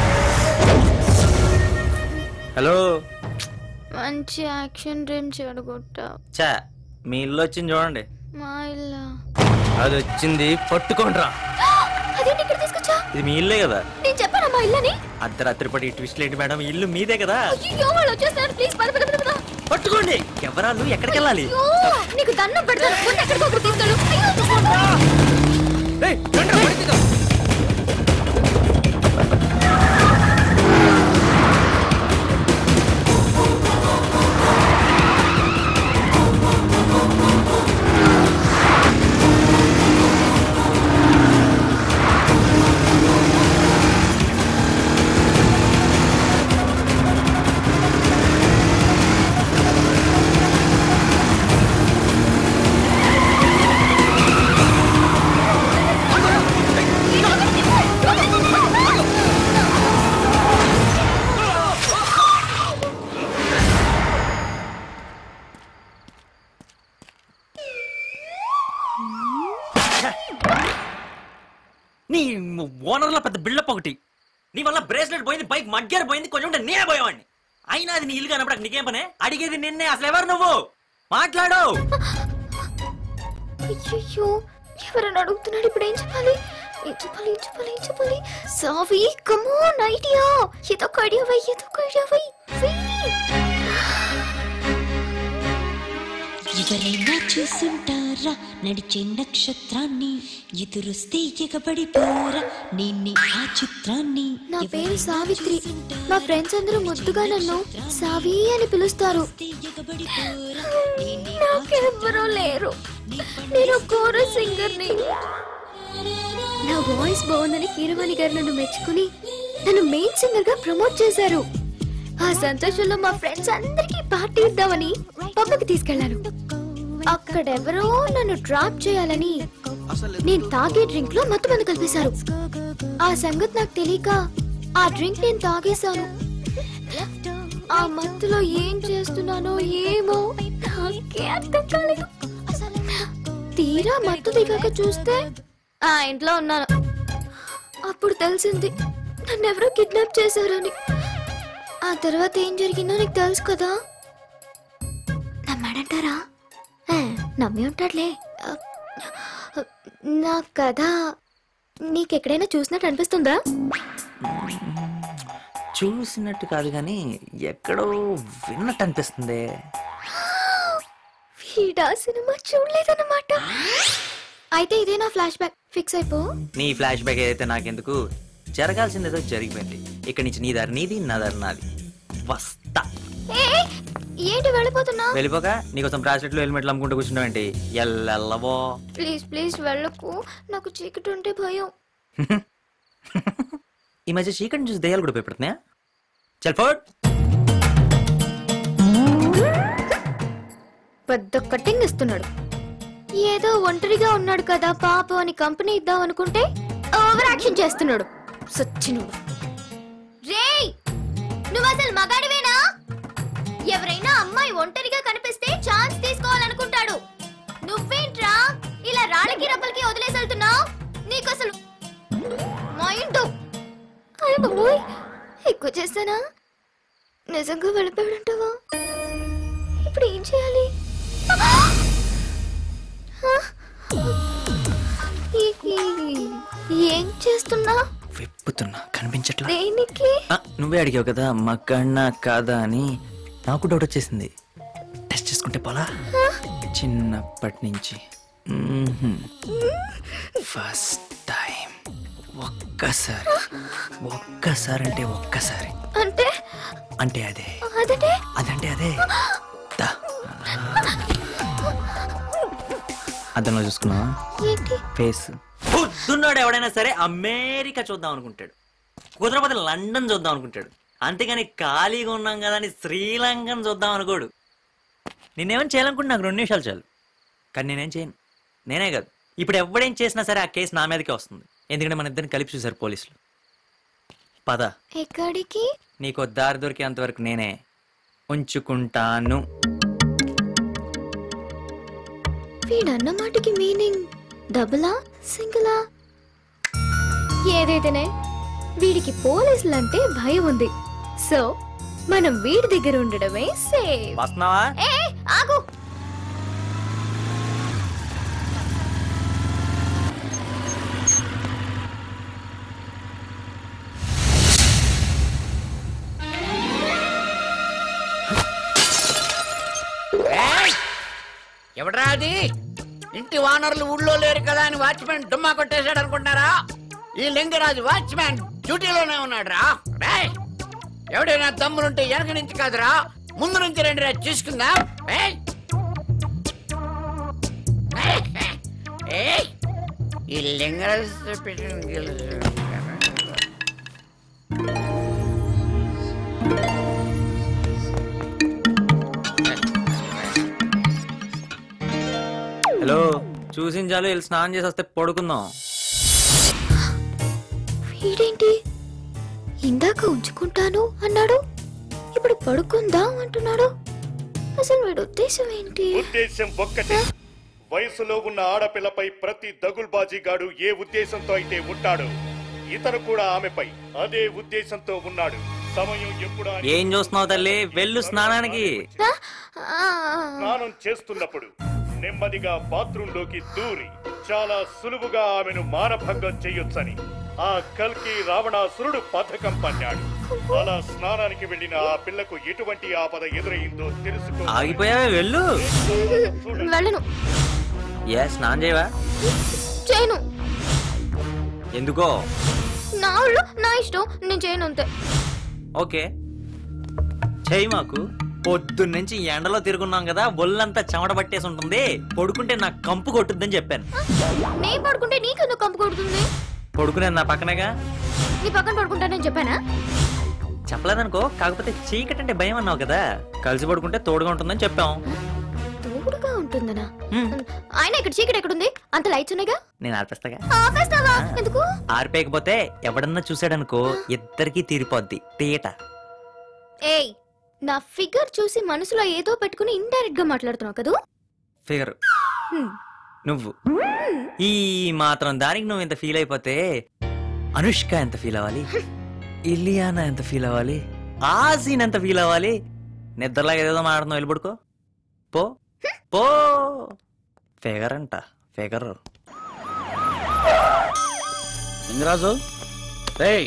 Speaker 4: హలో
Speaker 15: మంచి యాక్షన్ డ్రీమ్ చెడగొట్టా
Speaker 4: చా మీ ఇల్లు వచ్చింది చూడండి
Speaker 15: మా ఇల్లా
Speaker 4: అది వచ్చింది పట్టుకోండిరా
Speaker 15: అదేంటి ఇక్కడ తీసుకొచ్చా
Speaker 4: ఇది మీ ఇల్లే కదా
Speaker 15: నేను చెప్పాను మా ఇల్లని
Speaker 4: అర్ధరాత్రిపడి ట్విస్ట్ ఏంటి మేడం ఈ ఇల్లు మీదే కదా
Speaker 15: అయ్యో వాళ్ళు వచ్చేస్తారు ప్లీజ్ పద పద పద పద
Speaker 4: పట్టుకోండి ఎవరాలు ఎక్కడికి వెళ్ళాలి
Speaker 15: అయ్యో నీకు దండం పెడతాను ముందు ఎక్కడికో ఒకటి తీసుకెళ్ళు అయ్యో తీసుకోండి.
Speaker 4: నీ ఓనర్ల పెద్ద బిల్డప్ ఒకటి నీ వల్ల బ్రేస్లెట్ పోయింది బైక్ మగ్గారు పోయింది కొంచెం ఉంటే నేనే పోయేవాడిని అయినా అది నీ ఇల్లు కనపడక నీకేం పనే అడిగేది నిన్నే అసలు ఎవరు నువ్వు మాట్లాడు
Speaker 15: అయ్యయ్యో ఎవరైనా అడుగుతున్నాడు ఇప్పుడు ఏం చెప్పాలి ఏం చెప్పాలి ఏం చెప్పాలి ఏం చెప్పాలి సావి కమోన్ ఐడియా ఏదో ఒక ఐడియా వై ఏదో ఒక ఐడియా వై
Speaker 20: ఎవరైనా చూసుంటారా నడిచే నక్షత్రాన్ని ఎదురొస్తే ఎగబడిపోరా నిన్ని ఆ చిత్రాన్ని
Speaker 15: నా పేరు సావిత్రి మా ఫ్రెండ్స్ అందరూ ముద్దుగా నన్ను సావి అని పిలుస్తారు నాకెవ్వరూ లేరు నేను కోరస్ సింగర్ని నా వాయిస్ బాగుందని కీరవాణి గారు నన్ను మెచ్చుకుని నన్ను మెయిన్ సింగర్ గా ప్రమోట్ చేశారు ఆ సంతోషంలో మా ఫ్రెండ్స్ అందరికీ పార్టీ ఇద్దామని పబ్బకి తీసుకెళ్లాను అక్కడెవరో నన్ను డ్రాప్ చేయాలని నేను తాగే డ్రింక్ లో మత్తు మందు కలిపేశారు ఆ సంగతి నాకు తెలియక ఆ డ్రింక్ నేను తాగేశాను ఆ మత్తులో ఏం చేస్తున్నానో ఏమో నాకే అర్థం కాలేదు తీరా మత్తు దిగాక చూస్తే ఆ ఇంట్లో ఉన్నాను అప్పుడు తెలిసింది నన్నెవరో కిడ్నాప్ చేశారని ఆ తర్వాత ఏం జరిగిందో నీకు తెలుసు కదా నమ్మాడంటారా ఆ, నమ్మి ఉంటాడులే ఆ, నా కథ నీకెక్కడైనా చూసినట్టు అనిపిస్తుందా
Speaker 4: చూసినట్టు కాదు కానీ ఎక్కడో విన్నట్టు అనిపిస్తుంది
Speaker 15: వీడా సినిమా చూడలేదన్నమాట అయితే ఇదే నా ఫ్లాష్ బ్యాక్ ఫిక్స్ అయిపో
Speaker 4: నీ ఫ్లాష్ బ్యాక్ ఏదైతే నాకెందుకు జరగాల్సింది ఏదో జరిగిపోయింది ఇక్కడి నుంచి నీ దారి నీది నా దారి నాది వస్తా
Speaker 15: ఏ, ఏంటి వెళ్ళిపోతున్నా
Speaker 4: వెళ్ళిపోక నీకోసం బ్రాస్లెట్లు హెల్మెట్లు అమ్ముకుంటూ కూర్చున్నావేంటి ఎల్లెల్లవో
Speaker 15: ప్లీజ్ ప్లీజ్ వెళ్ళకు నాకు చీకటి ఉంటే భయం
Speaker 4: ఈ మధ్య చీకటిని చూసి దయ్యాలు కూడా భయపడుతున్నాయా చల్ ఫోట్
Speaker 15: పెద్ద కటింగ్ ఇస్తున్నాడు ఏదో ఒంటరిగా ఉన్నాడు కదా పాపం అని కంపెనీ ఇద్దాం అనుకుంటే ఓవర్ యాక్షన్ చేస్తున్నాడు సచ్చినుడు రేయ్ నువ్వు అసలు మగాడివేనా ఎవరైనా అమ్మాయి ఒంటరిగా కనిపిస్తే ఛాన్స్ తీసుకోవాలనుకుంటాడు నువ్వేంట్రా ఇలా రాళ్ళకి రప్పలకి వదిలేసి వెళ్తున్నావు నీకు అసలు మైండ్ అయ్య బాబోయ్ ఎక్కువ చేస్తానా నిజంగా వెళ్ళిపోయాడంటావా ఇప్పుడు ఏం చేయాలి ఈ- ఈ- ఏం చేస్తున్నా
Speaker 4: విప్పుతున్నా కనిపించట్లా
Speaker 15: దేనికి
Speaker 4: ఆ, నువ్వే అడిగావు కదా మక్కన్నా కాదా అని నాకు డౌట్ వచ్చేసింది టెస్ట్ చేసుకుంటే పోలా చిన్నప్పటి నుంచి ఫస్ట్ టైం ఒక్కసారి ఒక్కసారి అంటే ఒక్కసారి
Speaker 15: అంటే
Speaker 4: అంటే అదే
Speaker 15: అదంటే
Speaker 4: అదంటే అదే దా. అద్దంలో చూసుకున్నావా
Speaker 15: ఏంటి
Speaker 4: ఫేస్ పొద్దున్నాడు ఎవడైనా సరే అమెరికా చూద్దాం అనుకుంటాడు కుదరపోతే లండన్ చూద్దాం అనుకుంటాడు అంతేగాని ఖాళీగా ఉన్నాం కదా అని శ్రీలంకను చూద్దాం అనుకోడు నేనేమని చేయాలనుకుంటే నాకు రెండు నిమిషాలు చాలు కానీ నేనేం చేయను నేనే కాదు ఇప్పుడు ఎవడేం చేసినా సరే ఆ కేసు నా మీదకే వస్తుంది ఎందుకంటే మన ఇద్దరిని కలిపి చూసారు పోలీసులు పద
Speaker 15: ఎక్కడికి
Speaker 4: నీకు దారి దొరికేంత వరకు నేనే ఉంచుకుంటాను
Speaker 15: వీడన్న మాటకి మీనింగ్ డబులా సింగిలా ఏదైతేనే వీడికి పోలీసులంటే భయం ఉంది సో మనం వీడి దగ్గర ఉండడమే సేఫ్
Speaker 4: వస్తున్నావా
Speaker 15: ఏ ఆగు
Speaker 18: ఎవడ్రా అది ఇంటి వానర్లు ఊళ్ళో లేరు కదా అని వాచ్మెన్ డుమ్మా కొట్టేశాడు అనుకుంటారా ఈ లింగరాజు వాచ్మెన్ డ్యూటీలోనే ఉన్నాడు రా ఎవడైనా దమ్ములుంటే వెనక నుంచి కాదురా ముందు నుంచి రండి రా చూసుకుందాం ఏయ్! ఏయ్! ఈ లింగరాజు పెట్టిన గెలుసు.
Speaker 4: హలో చూసిన చాలు వెళ్ళి స్నానం చేసి వస్తే పడుకుందాం
Speaker 15: వీడేంటి ఇందాక ఉంచుకుంటాను అన్నాడు ఇప్పుడు పడుకుందాం అంటున్నాడు అసలు వీడి ఉద్దేశం ఏంటి
Speaker 11: ఉద్దేశం ఒక్కటే వయసులో ఉన్న ఆడపిల్లపై ప్రతి దగుల్బాజీగాడు ఏ ఉద్దేశంతో అయితే ఉంటాడో ఇతను కూడా ఆమెపై అదే ఉద్దేశంతో ఉన్నాడు సమయం ఎప్పుడు అని
Speaker 4: ఏం చూస్తున్నావు తల్లి వెళ్ళు స్నానానికి
Speaker 11: స్నానం చేస్తున్నప్పుడు నెమ్మదిగా బాత్రూమ్ లోకి దూరి చాలా సులువుగా ఆమెను మానభంగం చెయ్యొచ్చని ఆ కల్కి రావణాసురుడు పథకం పన్నాడు అలా స్నానానికి వెళ్ళిన ఆ పిల్లకు ఎటువంటి ఆపద ఎదురయిందో తెలుసుకో
Speaker 4: ఆగిపోయావే వెళ్ళు
Speaker 15: వెళ్ళను
Speaker 4: ఏ స్నానం చేయవా
Speaker 15: చేయను
Speaker 4: ఎందుకో
Speaker 15: నా ఊళ్ళో నా ఇష్టం నేను చేయను అంతే
Speaker 4: ఓకే చెయ్యి మాకు పొద్దున్నుంచి ఎండలో తిరుగున్నాం కదా ఒళ్ళంతా చెమట పట్టేసి ఉంటుంది పడుకుంటే నాకు కంపు కొట్టుద్దని చెప్పాను
Speaker 15: నీ పడుకుంటే నీకెందుకు కంపు కొడుతుంది
Speaker 4: పడుకునేది నా పక్కనేగా
Speaker 15: నీ పక్కన పడుకుంటానని చెప్పానా
Speaker 4: చెప్పలేదనుకో కాకపోతే చీకటి అంటే భయం అన్నావు కదా కలిసి పడుకుంటే తోడుగా ఉంటుందని చెప్పాం
Speaker 15: తోడుగా ఉంటుందనా ఆయన ఇక్కడ చీకటి ఎక్కడుంది అంత లైట్స్ ఉన్నాయిగా
Speaker 4: నేను ఆర్పేస్తాగా
Speaker 15: ఆపేస్తావా ఎందుకు
Speaker 4: ఆర్పేయకపోతే ఎవడన్నా చూసాడనుకో ఇద్దరికి తీరిపోద్ది తీయట
Speaker 15: ఏయ్ నా ఫిగర్ చూసి మనసులో ఏదో పెట్టుకుని ఇండైరెక్ట్ గా మాట్లాడుతున్నావు కదూ
Speaker 4: ఫిగర్
Speaker 15: హ్మ్.
Speaker 4: నువ్వు ఈ మాత్రం దానికి నువ్వు ఇంత ఫీల్ అయిపోతే అనుష్క ఎంత ఫీల్ అవ్వాలి ఇలియానా ఎంత ఫీల్ అవ్వాలి ఆ సీన్ ఎంత ఫీల్ అవ్వాలి నిద్రలాగా ఏదో మాట్లాడుతున్నావు వెళ్ళిపడుకో పో పో ఫిగర్ అంట ఫిగర్
Speaker 18: లింగరాజు రేయ్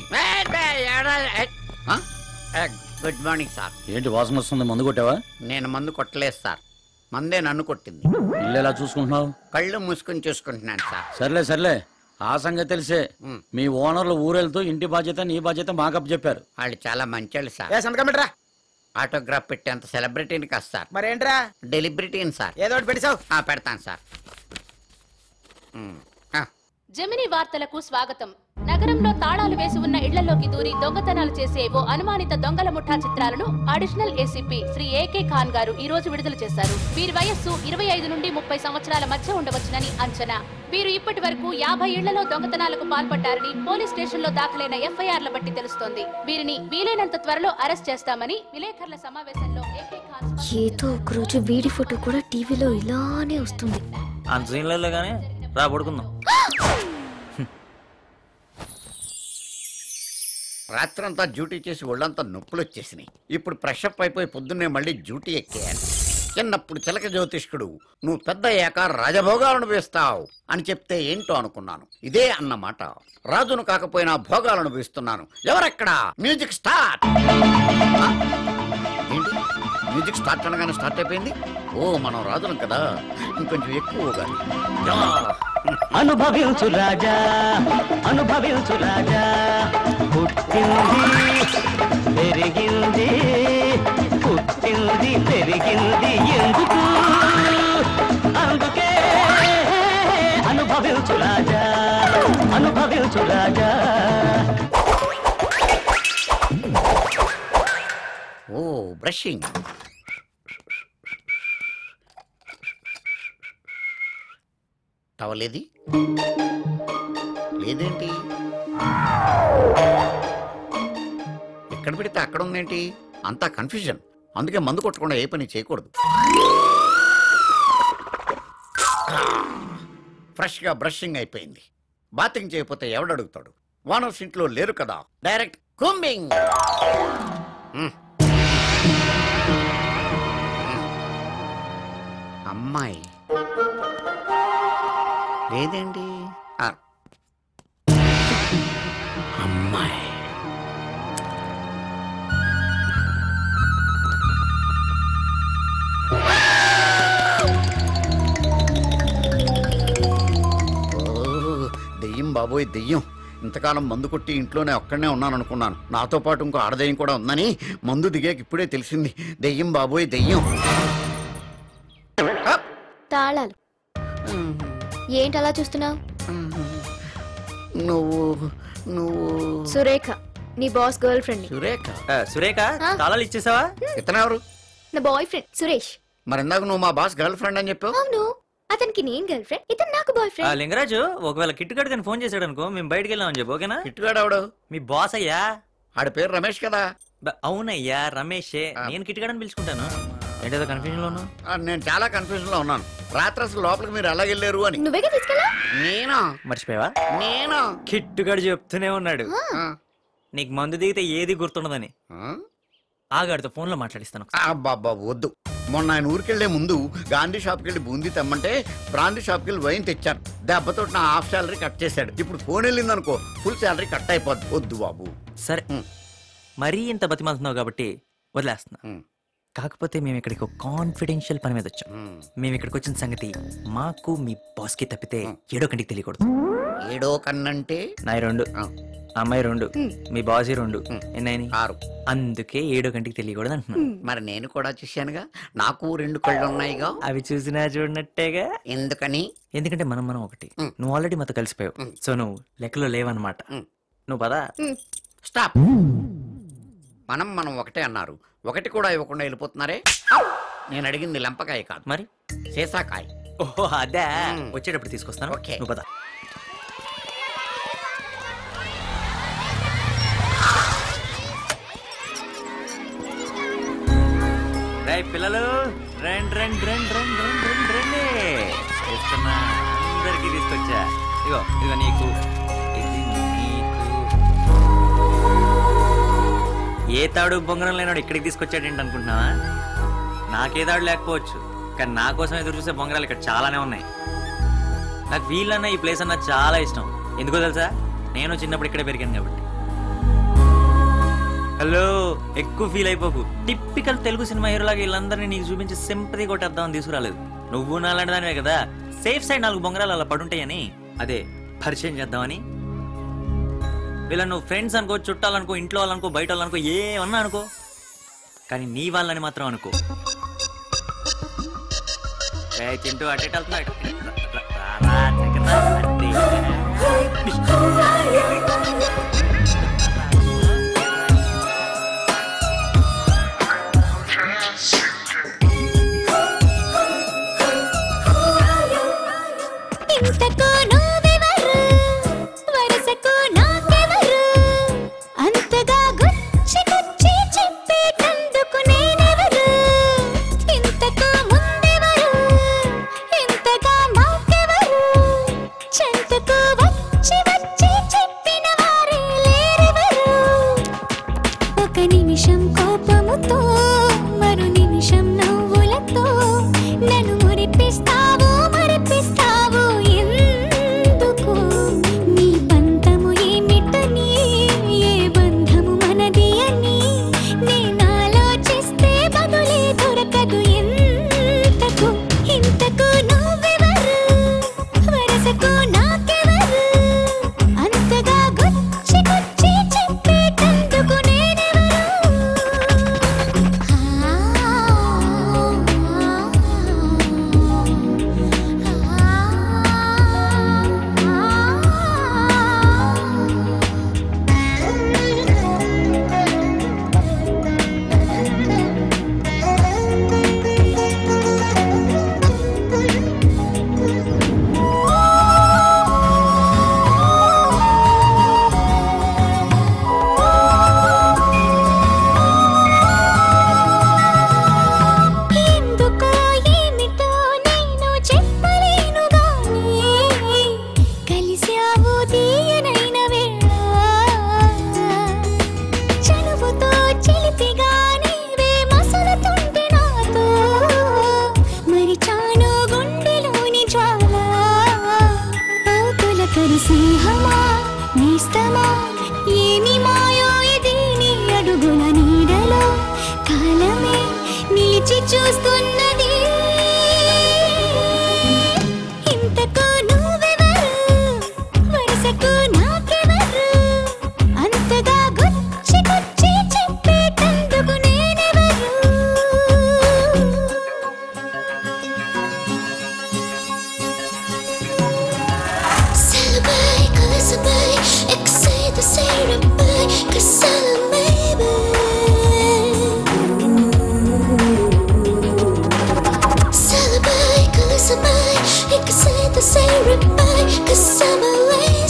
Speaker 21: గుడ్ మార్నింగ్ సార్
Speaker 18: ఏంటి వాసన వస్తుంది మందు కొట్టావా
Speaker 21: నేను మందు కొట్టలేదు సార్ మందే నన్ను కొట్టింది
Speaker 18: ఇల్లు ఎలా చూసుకుంటున్నావు
Speaker 21: కళ్ళు మూసుకొని చూసుకుంటున్నాను సార్
Speaker 18: సర్లే సర్లే ఆ సంగతి తెలిసే మీ ఓనర్లు ఊరెళ్తూ ఇంటి బాధ్యత నీ బాధ్యత మాకప్ చెప్పారు
Speaker 21: వాళ్ళు చాలా మంచోళ్ళు సార్
Speaker 7: ఏ సంతకం పెట్టరా
Speaker 21: ఆటోగ్రాఫ్ పెట్టేంత సెలబ్రిటీని కాదు సార్
Speaker 7: మరేంట్రా
Speaker 21: డెలిబ్రిటీని సార్
Speaker 7: ఏదో ఒకటి పెట్టేశావు
Speaker 21: ఆ, పెడతాను సార్ మ్, ఆ,
Speaker 22: జమిని వార్తలకు స్వాగతం నగరంలో తాళాలు వేసి ఉన్న ఇళ్లలోకి దూరి దొంగతనాలు చేసే ఓ అనుమానిత దొంగల ముఠా చిత్రాలను additional ACP Shri AK Khan garu ఈ రోజు విడుదల చేశారు వీరి వయస్సు ఇరవై ఐదు నుండి ముప్పై సంవత్సరాల మధ్య ఉండవచ్చునని అంచనా వీరు ఇప్పటి వరకు యాభై ఇళ్లలో దొంగతనాలకు పాల్పడ్డారని పోలీస్ స్టేషన్లో దాఖలైన ఎఫ్ఐఆర్ల బట్టి తెలుస్తోంది వీరిని వీలైనంత త్వరలో అరెస్ట్ చేస్తామని విలేకరుల సమావేశంలో ఏకే ఖాన్
Speaker 15: ఏదో ఒకరోజు వీడి ఫోటో కూడా టీవీలో ఇలానే వస్తుంది
Speaker 4: అంత సీన్లలో కానీ రా పడుకుందాం
Speaker 21: రాత్రంతా డ్యూటీ చేసి ఒళ్ళంతా నొప్పులు వచ్చేసినాయి ఇప్పుడు ఫ్రెషప్ అయిపోయి పొద్దున్నే మళ్ళీ డ్యూటీ ఎక్కేయాలి చిన్నప్పుడు చిలక జ్యోతిష్కుడు నువ్వు పెద్ద అయ్యాక రాజభోగాలను వేస్తావు అని చెప్తే ఏంటో అనుకున్నాను ఇదే అన్నమాట రాజును కాకపోయినా భోగాలను వేస్తున్నాను ఎవరెక్కడా మ్యూజిక్ స్టార్ట్ ఆ? ఏంటి మ్యూజిక్ స్టార్ట్ అనగానే స్టార్ట్ అయిపోయింది ఓ మనం రాజులం కదా ఇంకొంచెం ఎక్కువగా
Speaker 14: అనుభవించు రాజా అనుభవించు రాజా పుట్టింది పెరిగింది పుట్టింది పెరిగింది ఎందుకు అందుకే అనుభవించు రాజా అనుభవించు రాజా
Speaker 21: ఓ బ్రషింగ్ టవలేది లేదేంటి ఎక్కడ పెడితే అక్కడ ఉందేంటి అంతా కన్ఫ్యూజన్ అందుకే మందు కొట్టకుండా ఏ పని చేయకూడదు ఫ్రెష్గా బ్రషింగ్ అయిపోయింది బాతింగ్ చేయకపోతే ఎవడు అడుగుతాడు వానర్స్ ఇంట్లో లేరు కదా డైరెక్ట్ కూంబింగ్ అమ్మాయి లేదేంటి ఆ. అమ్మాయి ఓ, దెయ్యం బాబోయ్ దెయ్యం ఇంతకాలం మందు కొట్టి ఇంట్లోనే ఒక్కడనే ఉన్నాను అనుకున్నాను నాతో పాటు ఇంకో ఆడదెయ్యం కూడా ఉందని మందు దిగాక ఇప్పుడే తెలిసింది దెయ్యం బాబోయ్ దెయ్యం
Speaker 15: తాళాలు ఏంటి అలా చూస్తున్నావు
Speaker 21: నువ్వు నువ్వు
Speaker 15: సురేఖ నీ boss girlfriend
Speaker 21: Surekha
Speaker 4: Surekha
Speaker 15: ఆ?
Speaker 4: తాళాలు ఇచ్చేసావా
Speaker 21: ఇతనెవరు
Speaker 15: నా బాయ్ ఫ్రెండ్ సురేష్
Speaker 21: మరి ఇందాక నువ్వు మా బాస్ గర్ల్ ఫ్రెండ్ అని చెప్పావు
Speaker 15: అవును అతనికి నేను గర్ల్ ఫ్రెండ్ ఇతను నాకు బాయ్
Speaker 4: ఆ,
Speaker 15: ఫ్రెండ్
Speaker 4: లింగరాజు ఒకవేళ కిట్టుగాడు కానీ ఫోన్ చేశాడు అనుకో మేము బయటికి వెళ్ళామని చెప్పు ఓకేనా
Speaker 21: కిట్టుగాడు ఎవడు
Speaker 4: మీ బాస్ అయ్యా
Speaker 21: ఆడి పేరు రమేష్ కదా
Speaker 4: బ- అవునయ్యా రమేషే నేను కిట్టుగాడని పిలుచుకుంటాను ఏంటో కన్ఫ్యూజన్ లోను
Speaker 21: ఆ, నేను చాలా కన్ఫ్యూజన్ లో ఉన్నాను రాత్రి అసలు లోపలికి మీరు ఎలా వెళ్ళారు అని
Speaker 15: నువ్వేగా తీసుకెళ్ళా
Speaker 21: నేనా
Speaker 4: మర్చిపోయావా
Speaker 21: నేనా
Speaker 4: కిట్టుగాడు చెప్తూనే ఉన్నాడు నీకు మందు దిగితే ఏది గుర్తుండదని ఆగాడితో ఫోన్ లో మాట్లాడిస్తాను
Speaker 21: అబ్బాబ్బా వద్దు మొన్న ఆయన ఊరికెళ్లే ముందు గాంధీ షాప్కి వెళ్ళి బూందీ తెమ్మంటే బ్రాందీ షాప్కి వెళ్ళి వైన్ తెచ్చాను దెబ్బతో నా హాఫ్ శాలరీ కట్ చేశాడు ఇప్పుడు ఫోన్ వెళ్ళింది అనుకో ఫుల్ శాలరీ కట్ అయిపోద్ది వద్దు బాబు
Speaker 4: సరే మరీ ఇంత బతిమాలుతున్నావు కాబట్టి వదిలేస్తున్నా కాకపోతే మేము ఇక్కడికి ఒక కాన్ఫిడెన్షియల్ పని మీద వచ్చాం మేము ఇక్కడికి వచ్చిన సంగతి మాకు మీ బాస్ కి తప్పితే ఏడో కంటికి తెలియకూడదు
Speaker 21: ఏడో కన్నంటే
Speaker 4: నాయి రెండు అమ్మాయి రెండు మీ బాస్ రెండు ఎన్నైనా
Speaker 21: ఆరు
Speaker 4: అందుకే ఏడో కంటికి తెలియకూడదు అంటున్నాను
Speaker 21: మరి నేను కూడా చూశానుగా నాకు రెండు కళ్ళు ఉన్నాయిగా
Speaker 4: అవి చూసినా చూడనట్టేగా
Speaker 21: ఎందుకని
Speaker 4: ఎందుకంటే మనం మనం ఒకటి నువ్వు ఆల్రెడీ మాతో కలిసిపోయావు సో నువ్వు లెక్కలో లేవన్నమాట నువ్వు పదా
Speaker 21: స్టాప్ మనం మనం ఒకటే అన్నారు ఒకటి కూడా ఇవ్వకుండా వెళ్ళిపోతున్నారే నేను అడిగింది లెంపకాయ కాదు
Speaker 4: మరి
Speaker 21: సీసాకాయ
Speaker 4: ఓహో అదే వచ్చేటప్పుడు తీసుకొస్తాను
Speaker 21: ఓకే.
Speaker 4: నువ్వు పద రై పిల్లలు రండి రండి రండి రండి రండి రండి రండి ఇస్తున్నా అందరికీ తీసుకొచ్చా ఇగో ఇదిగో నీకు ఇది నీకు ఏ తాడు బొంగరం లేనాడు ఇక్కడికి తీసుకొచ్చాడేంటి అనుకుంటున్నావా నాకే తాడు లేకపోవచ్చు కానీ నా కోసం ఎదురు చూసే బొంగరాలు ఇక్కడ చాలానే ఉన్నాయి నాకు వీళ్ళన్న ఈ ప్లేస్ అన్న చాలా ఇష్టం ఎందుకో తెలుసా నేను చిన్నప్పుడు ఇక్కడే పెరిగాను కాబట్టి హలో ఎక్కువ ఫీల్ అయిపోకు టిపికల్ తెలుగు సినిమా హీరోలాగా వీళ్ళందరినీ నీకు చూపించి సింపతి కొట్టేద్దామని తీసుకురాలేదు నువ్వు నాలాంటి దానివే కదా సేఫ్ సైడ్ నాలుగు బొంగరాలు అలా పడుంటాయని అదే పరిచయం చేద్దామని వీళ్ళ నువ్వు ఫ్రెండ్స్ అనుకో చుట్టాలనుకో ఇంట్లో వాళ్ళనుకో బయట వాళ్ళనుకో ఏమన్నా అనుకో కానీ నీ వాళ్ళని మాత్రం అనుకో ఏ చింటూ అటే వెళ్తున్నాడు
Speaker 13: ఇంతకు నువ్వెవరు వరసకు నాకెవరు అంతగా గుచ్చి గుచ్చి చెప్పేటందుకు నేనెవరు ఇంతకు ముందెవరు ఇంతగా మాకెవరు చెంతకు వచ్చి వచ్చి చెప్పిన వారే లేరెవరు ఒక నిమిషం కోపముతో మరు నిమిషం నవ్వులతో నన్ను మురిపిస్తావు మరిపిస్తావు ఎందుకు నీ బంధము ఏమిటని ఏ బంధము మనది అని నేను ఆలోచిస్తే బదులే దొరకదు ఎంతకు ఇంతకు నువ్వెవరు వరసకు నాకెవరు అంతగా గుచ్చి గుచ్చి చెప్పేటందుకు నేనెవరు ఎందుకో ఏమిటో నేను చెప్పలేను గానీ కలిసావు తీయనైన వేళ చనువుతో చిలిపిగా నీవే మసలుతుంటే నాతో మరిచాను గుండెలోని జ్వాల ఆకుల సింహమా నేస్తమా ఏమి మాయో ఇది నీ అడుగుల నీడలో కాలమే నిలిచి చూస్తున్నది ఇంతకు నువ్వెవరు వరసకు నాకెవరు అంతగా గుచ్చి గుచ్చి చెప్పేటందుకు నేనెవరు Celebrate, celebrate, excite the celebrate, cause Celebrate, celebrate, excite the celebrate, cause I'm a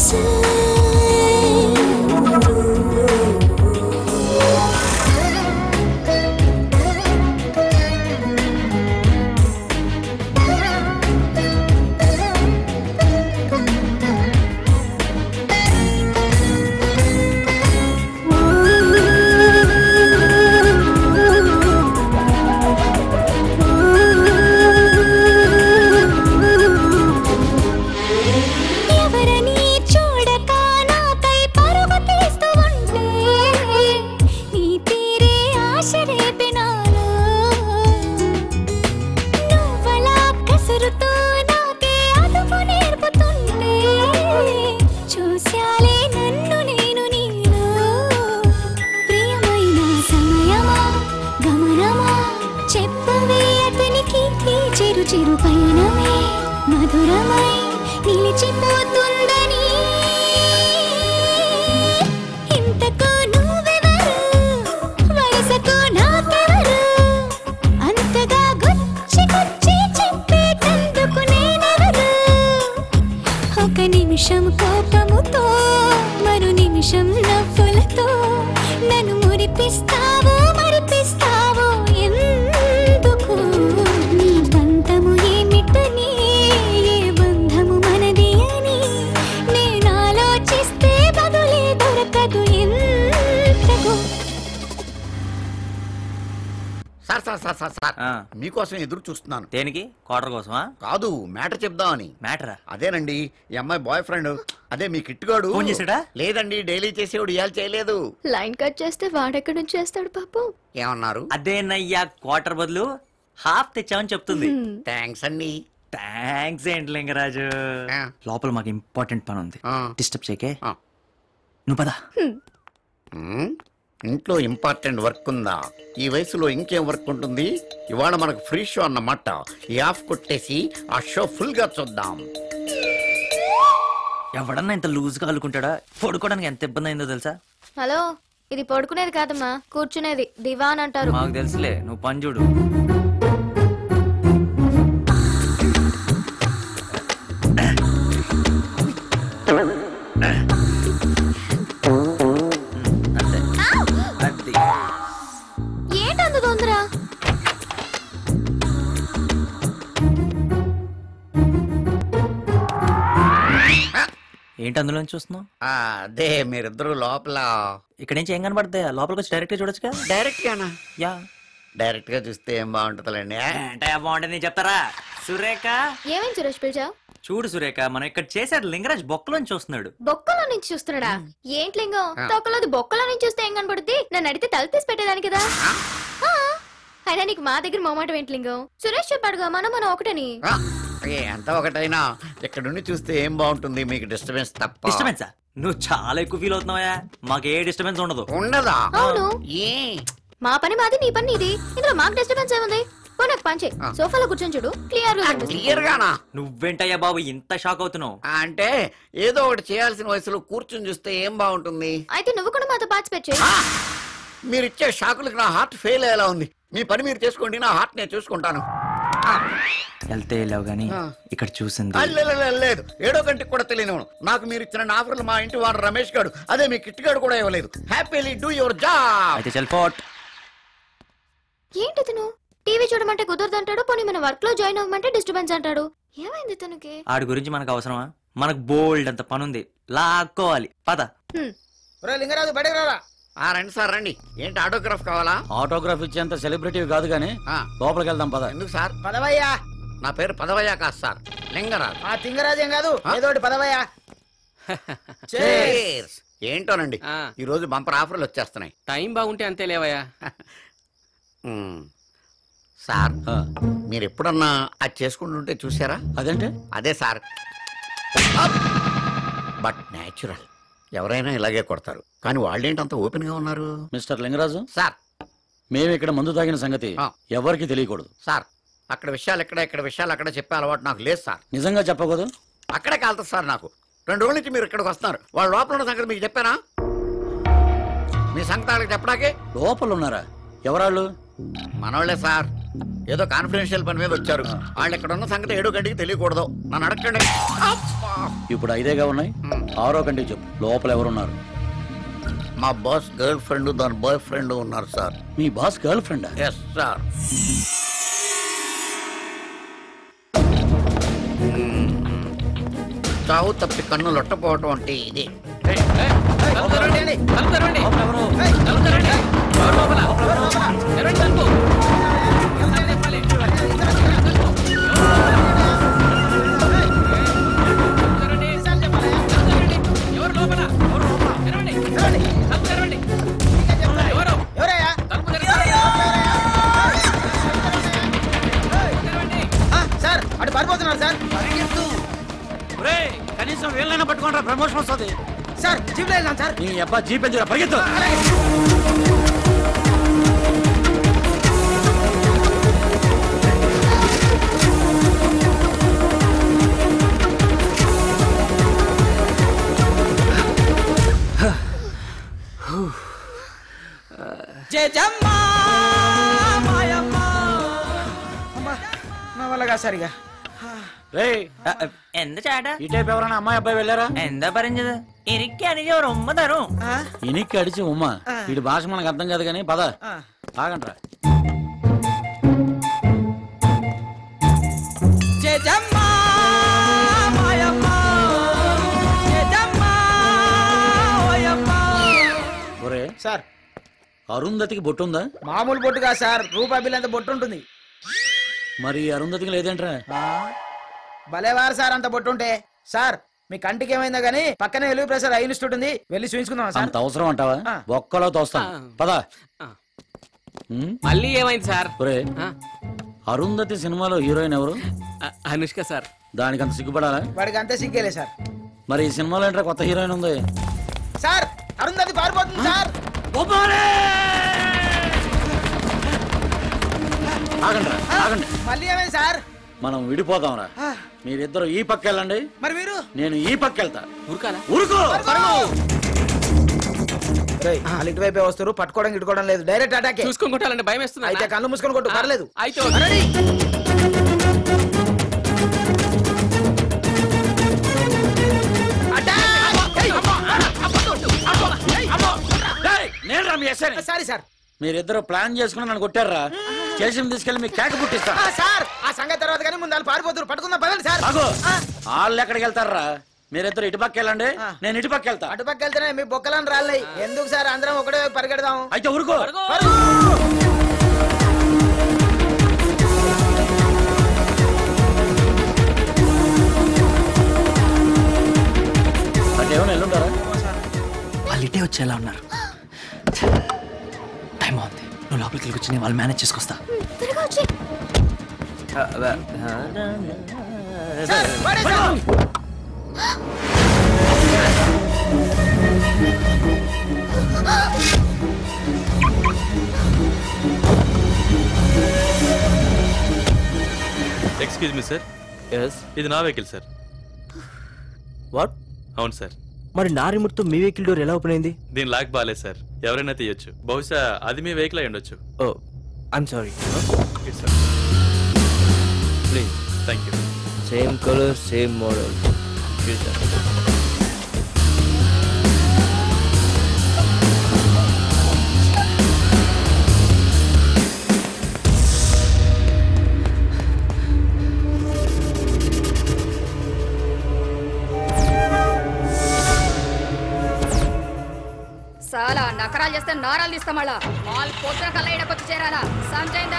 Speaker 13: ఎవరని చూడక నాకై పరుగు తీస్తూ ఉంటే నీ తీరే ఆశ రేపినాను నువ్వలా కసురుతూ నాకే అదుపు నేర్పుతుంటే చూశాలే నన్ను నేను నీలో ప్రియమైన సమయమా గమనమా చెప్పవే అతనికి ఈ చిరు చిరు పయనమే మధురమై నిలిచిపోతుందని ఇంతకు నువ్వెవరు
Speaker 21: మీకోసం ఎదురు చూస్తున్నాను
Speaker 4: దేనికి క్వార్టర్ కోసమా
Speaker 21: కాదు మ్యాటర్ చెప్దామని
Speaker 4: మ్యాటరా
Speaker 21: అదేనండి ఈ అమ్మాయి బాయ్ ఫ్రెండ్ అదే మీ కిట్టుగాడు
Speaker 4: ఫోన్ చేశాడా?
Speaker 21: లేదండి డైలీ చేసేవాడు ఇవాళ చేయలేదు
Speaker 15: లైన్ కట్ చేస్తే వాడెక్కడి నుంచి చేస్తాడు పాపం
Speaker 21: ఏమన్నారు
Speaker 4: అదేనయ్యా క్వార్టర్ బదులు హాఫ్ తెచ్చామని చెప్తుంది
Speaker 21: థ్యాంక్స్ అండి
Speaker 4: థ్యాంక్స్ ఏంటి లింగరాజు లోపల మాకు ఇంపార్టెంట్ పని ఉంది డిస్టర్బ్ చేయకే నువ్వు పదా
Speaker 21: మ్మ్? ఇంట్లో ఇంపార్టెంట్ వర్క్ ఉందా ఈ వయసులో ఇంకేం వర్క్ ఉంటుంది ఇవాళ మనకు ఫ్రీ షో అన్నమాట ఈ ఆఫ్ కొట్టేసి ఆ షో ఫుల్ గా చూద్దాం
Speaker 4: ఎవడన్నా ఇంత లూజ్ గా అల్లుకుంటాడా పడుకోవడానికి ఎంత ఇబ్బంది అయిందో తెలుసా
Speaker 15: హలో ఇది పడుకునేది కాదమ్మా కూర్చునేది దివాన్ అంటారు
Speaker 4: మాకు తెలుసులే నువ్వు పని చూడు అది
Speaker 15: ఏంటంత తొందర
Speaker 4: ఏంటి అందులో చూస్తున్నావు
Speaker 21: ఆ, అదే మీరిద్దరు లోపల
Speaker 4: ఇక్కడ నుంచి ఏం కనబడతాయి లోపలికి వచ్చి డైరెక్ట్ గా చూడొచ్చుగా
Speaker 21: డైరెక్ట్ గానా
Speaker 4: యా
Speaker 21: డైరెక్ట్ గా చూస్తే ఏం బాగుంటుందిలేండి
Speaker 4: అంటే బాగుంటుంది చెప్తారా సురేఖ
Speaker 15: ఏమేం సురేష్ పిలిచావు
Speaker 4: చూడు సురేఖ మనం ఇక్కడ చేసాడు లింగరాజ్ బొక్కలోని చూస్తున్నాడు
Speaker 15: బొక్కలో నుంచి చూస్తున్నాడా ఏంటి లింగం
Speaker 4: ఆ.
Speaker 15: తొక్కలోది బొక్కలో నుంచి చూస్తే ఏం కనపడుద్ది నన్ను అడిగితే తల తీసి పెట్టేదాని కదా ఆ. అయినా నీకు మా దగ్గర మొమాటం ఏంటి లింగం సురేష్ చెప్పాడుగా మనం మనం ఒకటని
Speaker 21: ఏ, ఎంత ఒకటైనా ఇక్కడ నుండి చూస్తే ఏం బాగుంటుంది మీకు డిస్టర్బెన్స్ తప్ప
Speaker 4: డిస్టర్బెన్సా నువ్వు చాలా ఎక్కువ ఫీల్ అవుతున్నావా మాకు ఏ డిస్టర్బెన్స్ ఉండదు
Speaker 21: ఉండదా
Speaker 15: అవును
Speaker 21: ఏ
Speaker 15: మా పని మాది నీ పని నీది ఇందులో మాకు డిస్టర్బెన్స్ ఏముంది పో నాకు పంచే సోఫాలో కూర్చొని చూడు క్లియర్ గా కనిపిస్తుంది.
Speaker 21: క్లియర్ గానా
Speaker 4: నువ్వేంటయ్యా బాబు ఇంత షాక్ అవుతున్నావు
Speaker 21: అంటే ఏదో ఒకటి చేయాల్సిన వయసులో కూర్చుని చూస్తే ఏం బాగుంటుంది
Speaker 15: అయితే నువ్వు కూడా మాతో పార్టిసిపేట్ చేయి
Speaker 21: మీరు ఇచ్చే షాకులకు నా హార్ట్ ఫెయిల్ అయ్యేలా ఉంది మీ పని మీరు చేసుకోండి నా హార్ట్ నేను చూసుకుంటాను
Speaker 4: వెళ్తే వెళ్ళావు గానీ ఇక్కడ చూసింది
Speaker 21: ఆ, లే- లే- లే- లేదు ఏడో గంటకి కూడా తెలియనివ్వను నాకు మీరు ఇచ్చిన ఆఫర్లు మా ఇంటి వాడు రమేష్ గారు అదే మీ కిట్ గారు కూడా ఇవ్వలేదు హ్యాపీలీ డూ యువర్ జాబ్
Speaker 4: అయితే చెల్ఫోట్
Speaker 15: ఏంటి ఇతను టీవీ చూడమంటే కుదరదు అంటాడు పోనీ మన వర్క్ లో జాయిన్ అవ్వమంటే డిస్టర్బెన్స్ అంటాడు ఏమైంది తనకి
Speaker 4: ఆడి గురించి మనకు అవసరమా మనకు బోల్డ్ అంత పనుంది లాక్కోవాలి పద
Speaker 7: లింగరాజు బయటకు రారా
Speaker 21: ఆ రండి సార్ రండి ఏంటి ఆటోగ్రాఫ్ కావాలా
Speaker 18: ఆటోగ్రాఫ్ ఇచ్చేంత సెలబ్రిటీ కాదు కానీ లోపలికి వెళ్దాం పద
Speaker 21: ఎందుకు సార్
Speaker 7: పదవయ్యా
Speaker 21: నా పేరు పదవయ్య కాదు సార్ లింగరాజ్
Speaker 7: ఆ తింగరాజేం కాదు ఏదోటి పదవయ్యా
Speaker 21: Cheers. ఏంటోనండి ఈ రోజు బంపర్ ఆఫర్లు వచ్చేస్తున్నాయి
Speaker 1: టైం బాగుంటే అంతే లేవయ్యా
Speaker 21: మ్మ్. సార్ మీరు ఎప్పుడన్నా అది చేసుకుంటుంటే చూసారా
Speaker 18: అదేంటే
Speaker 21: అదే సార్ బట్ న్యాచురల్ ఎవరైనా ఇలాగే కొడతారు కానీ వాళ్ళేంటి అంత ఓపెన్ గా ఉన్నారు
Speaker 18: మిస్టర్ లింగరాజు
Speaker 21: సార్
Speaker 18: మేము ఇక్కడ మందు తాగిన సంగతి ఎవరికి తెలియకూడదు
Speaker 21: సార్ అక్కడ విషయాలు ఎక్కడ ఇక్కడ విషయాలు అక్కడ చెప్పే అలవాటు నాకు లేదు సార్
Speaker 18: నిజంగా చెప్పకూడదు
Speaker 21: అక్కడే కాలుతుంది సార్ నాకు రెండు రోజుల నుంచి మీరు ఇక్కడికి వస్తున్నారు వాళ్ళ లోపల ఉన్న సంగతి మీకు చెప్పానా మీ సంగతి వాళ్ళకి చెప్పడాకే
Speaker 18: లోపల ఉన్నారా ఎవరాళ్ళు
Speaker 21: మనోళ్ళే సార్ ఏదో కాన్ఫిడెన్షియల్ పని మీద వచ్చారు వాళ్ళు ఇక్కడ ఉన్న సంగతి ఏడో గంటకి తెలియకూడదు నన్ను అడగండి
Speaker 18: ఇప్పుడు ఐదేగా ఉన్నాయి ఆరో కంటికి చెప్పు లోపల ఎవరున్నారు
Speaker 21: మా బాస్ గర్ల్ ఫ్రెండ్ దాని బాయ్ ఫ్రెండ్ ఉన్నారు సార్
Speaker 18: మీ boss girlfriend
Speaker 21: yes sir చావు తప్పి కన్ను లొట్టపోవటం అంటే ఇది
Speaker 7: ఎవరయ్యా ఆ, సార్ అటు పారిపోతున్నారు సార్
Speaker 18: కనీసం వీళ్ళైనా పట్టుకుంటారా ప్రమోషన్ వస్తుంది
Speaker 7: సార్ జీప్ వెళ్దాం సార్
Speaker 18: నీ అబ్బా జీప్ ఎందుకు పరిగెత్తు
Speaker 7: జయజమ్మ మాయమ్మ అమ్మా, నా వల్ల కాదు సార్ ఇక
Speaker 4: എന്ത് ചേട്ടാ
Speaker 18: ഈ ടൈപ്പ് ఎవరైనా అమ్మాయి అబ్బాయి వెళ్ళారా
Speaker 4: എന്താ പറഞ്ഞത് എനിക്കാണെങ്കിൽ ഒരു ഉമ്മ തരും
Speaker 18: ఇనికి అడిచి ఉమ్మ వీడి భాష మనకు అర్థం కాదు కానీ పద ఆగండ్రా
Speaker 7: జయజమ్మ మాయమ్మ జయజమ్మ ఓయమ్మ
Speaker 18: ఒరే
Speaker 7: సార్
Speaker 18: అరుంధతికి బొట్టుందా
Speaker 7: మామూలు బొట్టు కాదు సార్ రూపాయి బిల్ అంత బొట్టు ఉంటుంది
Speaker 18: మరి అరుంధతికి లేదేంట్రా
Speaker 7: భలేవారు సార్ అంత బొట్టుంటే సార్ మీ కంటికి ఏమైందో గానీ పక్కనే ఎలుగు ప్రెషర్ ఐ ఇన్స్టిట్యూట్ ఉంది వెళ్ళి చూపించుకుందాం సార్
Speaker 18: అంత అవసరం అంటావా ఒక్కలో తోస్తాను పదా
Speaker 1: మళ్ళీ ఏమైంది సార్
Speaker 18: ఒరే అరుంధతి సినిమాలో హీరోయిన్ ఎవరు
Speaker 1: అనుష్క సార్
Speaker 18: దానికి అంత సిగ్గుపడాలా
Speaker 7: వాడికి అంతే సిగ్గేలే సార్
Speaker 18: మరి ఈ సినిమాలో ఏంట్రా కొత్త హీరోయిన్ ఉంది
Speaker 7: సార్ అరుంధతి పారిపోతుంది సార్
Speaker 18: ఆగండి రా, ఆగండి
Speaker 7: మళ్ళీ ఏమైంది సార్
Speaker 18: మనం విడిపోదాంరా మీరిద్దరు ఈ పక్క వెళ్ళండి
Speaker 7: మరి మీరు
Speaker 18: నేను ఈ పక్క వెళ్తా
Speaker 1: ఉరకాలా
Speaker 18: ఉరుకు
Speaker 7: రేయ్, వాళ్ళు ఇటువైపే వస్తారు పట్టుకోవడం ఇట్టుకోవడం లేదు డైరెక్ట్ అటాక్
Speaker 1: చూసుకొని కొట్టాలంటే భయం వేస్తుంది
Speaker 7: అయితే కళ్ళు మూసుకొని కొట్టు పర్లేదు
Speaker 1: అయితే ఓకే.
Speaker 18: నేను రా మీ ఎస్ఐని.
Speaker 7: సారీ సార్
Speaker 18: మీరిద్దరు ప్లాన్ చేసుకుని నన్ను కొట్టారా చేసి తీసుకెళ్ళి మీ కేక పుట్టిస్తా
Speaker 7: ఆ, సార్ ఆ సంగతి తర్వాత కానీ ముందు వాళ్ళు పారిపోతారు పట్టుకుందాం పదండి సార్
Speaker 18: ఆగు వాళ్ళు ఎక్కడికి వెళ్తారా మీరిద్దరు ఇటు పక్క వెళ్ళండి నేను ఇటు పక్క వెళ్తా
Speaker 7: అటుపక్క వెళ్తేనే మీ బొక్కలను రాళ్ళయి ఎందుకు సార్ అందరం ఒకటే పరిగెడదాం
Speaker 18: అయితే ఊరుకో నాకేమైనా ఎల్లుంటారా
Speaker 17: వాళ్ళు ఇటే వచ్చేలా ఉన్నారు టైం బాగుంది నువ్వు లోపలికి వెళ్ళి కూర్చుని వాళ్ళు మేనేజ్ చేసుకొస్తా
Speaker 15: త్వరగా వచ్చి
Speaker 5: ఎక్స్క్యూజ్ మీ సార్
Speaker 17: ఎస్
Speaker 5: ఇది నా వెహికల్ సార్
Speaker 17: వాట్
Speaker 5: అవును సార్
Speaker 17: మరి నా రిమోట్ తో మీ వెహికల్ డోర్ ఎలా ఓపెన్ అయింది
Speaker 5: దీని లాక్ బాగాలేదు సార్ ఎవరైనా తీయొచ్చు బహుశా అది మీ వెహికల్ అయి ఉండొచ్చు
Speaker 17: oh I'm sorry
Speaker 5: sir
Speaker 17: please
Speaker 5: thank you
Speaker 17: same colour same model
Speaker 6: చాలా నకరాలు చేస్తే నారాలు తీస్తా మళ్ళా మాల్ పొద్దున కల్లా ఇడకొచ్చి చేరాలా సమజైందా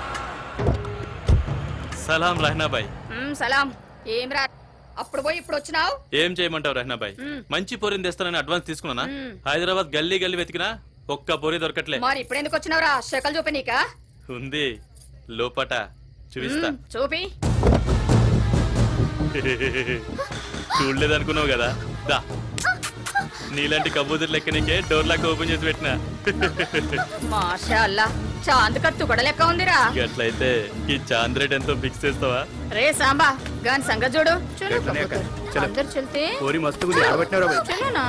Speaker 5: సలాం రహనాబాయ్
Speaker 6: మ్మ్, సలాం ఏం రా అప్పుడు పోయి ఇప్పుడు వచ్చినావు
Speaker 5: ఏం చేయమంటావు రహనాబాయ్
Speaker 6: మ్మ్.
Speaker 5: మంచి పొరిని తెస్తానని అడ్వాన్స్ తీసుకున్నానా
Speaker 6: మ్మ్.
Speaker 5: హైదరాబాద్ గల్లీ గల్లీ వెతికినా ఒక్క పొరి దొరకట్లే
Speaker 6: మరి ఇప్పుడు ఎందుకు వచ్చినావురా శకలు చూపి నీకా
Speaker 5: ఉంది లోపట చూపిస్తా
Speaker 6: మ్మ్, చూపి
Speaker 5: చూడలేదు అనుకున్నావు కదా దా నీలాంటి కబూతర్ లెక్క నీకే డోర్ లాక్ ఓపెన్ చేసి పెట్టినా
Speaker 6: మాషా అల్లా చాంద్ కత్తు కూడా లెక్క ఉందిరా
Speaker 5: అట్లయితే ఈ చాంద్ రేట్ ఎంతో ఫిక్స్ చేస్తావా
Speaker 6: రే సాంబా గాని సంగతి చూడు చూడు
Speaker 5: గట్లనే అక్క.
Speaker 6: కబూతర్.
Speaker 5: చలో.
Speaker 6: అందరు చెల్తే
Speaker 5: కోరి మస్తు గుంది ఆడబెట్టినారా బాయ్?
Speaker 6: చెల్లునా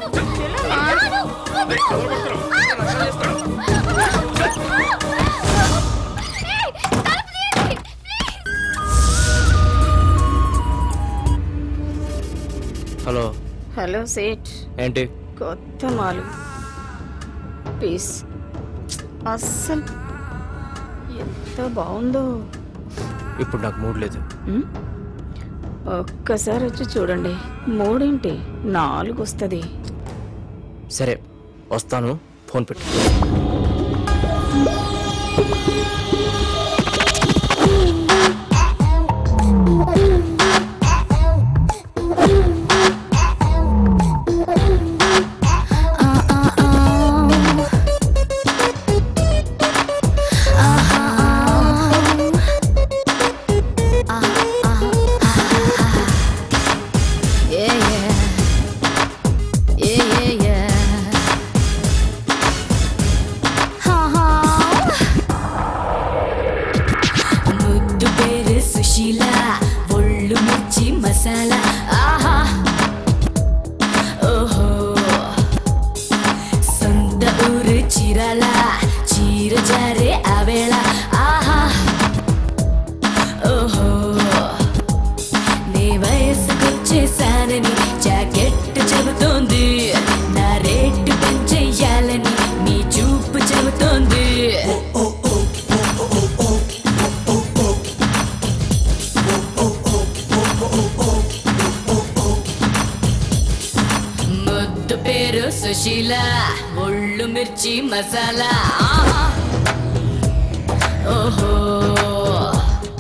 Speaker 17: హలో
Speaker 6: హలో సేట్
Speaker 17: ఏంటి
Speaker 6: కొత్త మాలు పీస్ అస్సలు ఎంత బాగుందో
Speaker 17: ఇప్పుడు నాకు మూడ్ లేదు
Speaker 6: ఉమ్, ఒక్కసారి వచ్చి చూడండి మూడేంటి నాలుగు వస్తుంది
Speaker 17: సరే వస్తాను ఫోన్ పెట్టు
Speaker 6: Yeah, yeah. Yeah, yeah, yeah.
Speaker 20: ముద్దు పేరు సుశీల ఒళ్ళు మిర్చి మసాలా ఆహా ఓహో సొంత ఊరు చీరాల చీర జారే ఆవేళ ఆహా ఓహో నీ వయసుకొచ్చేసానని జాకెట్ చెబుతోంది నా రేటు పెంచెయ్యాలని నీ చూపు చెబుతోంది ముద్దు పేరు సుశీల ఒళ్ళు మిర్చి మసాలా ఆహా. ఓహో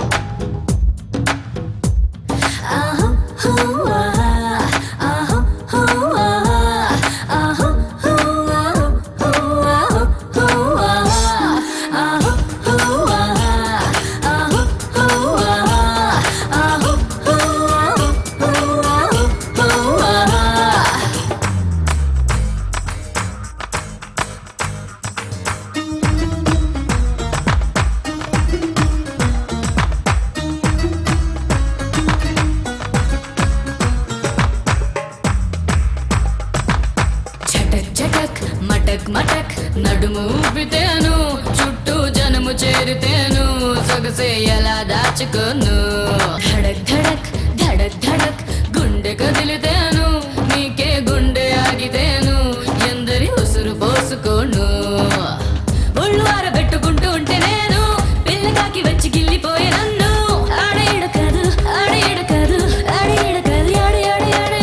Speaker 20: దాచుకోను ధడక్ ధడక్ ధడక్ ధడక్ గుండె కదిలితేను నీకే గుండె ఆగితేను ఎందరి ఉసురు పోసుకోను ఒళ్ళు ఆరబెట్టుకుంటూ ఉంటే నేను పిల్లకాకి వచ్చి గిల్లిపోయే నన్ను ఆడేడ కాదు ఆడేడ కాదు ఆడేడ కాదు ఆడే ఆడే ఆడే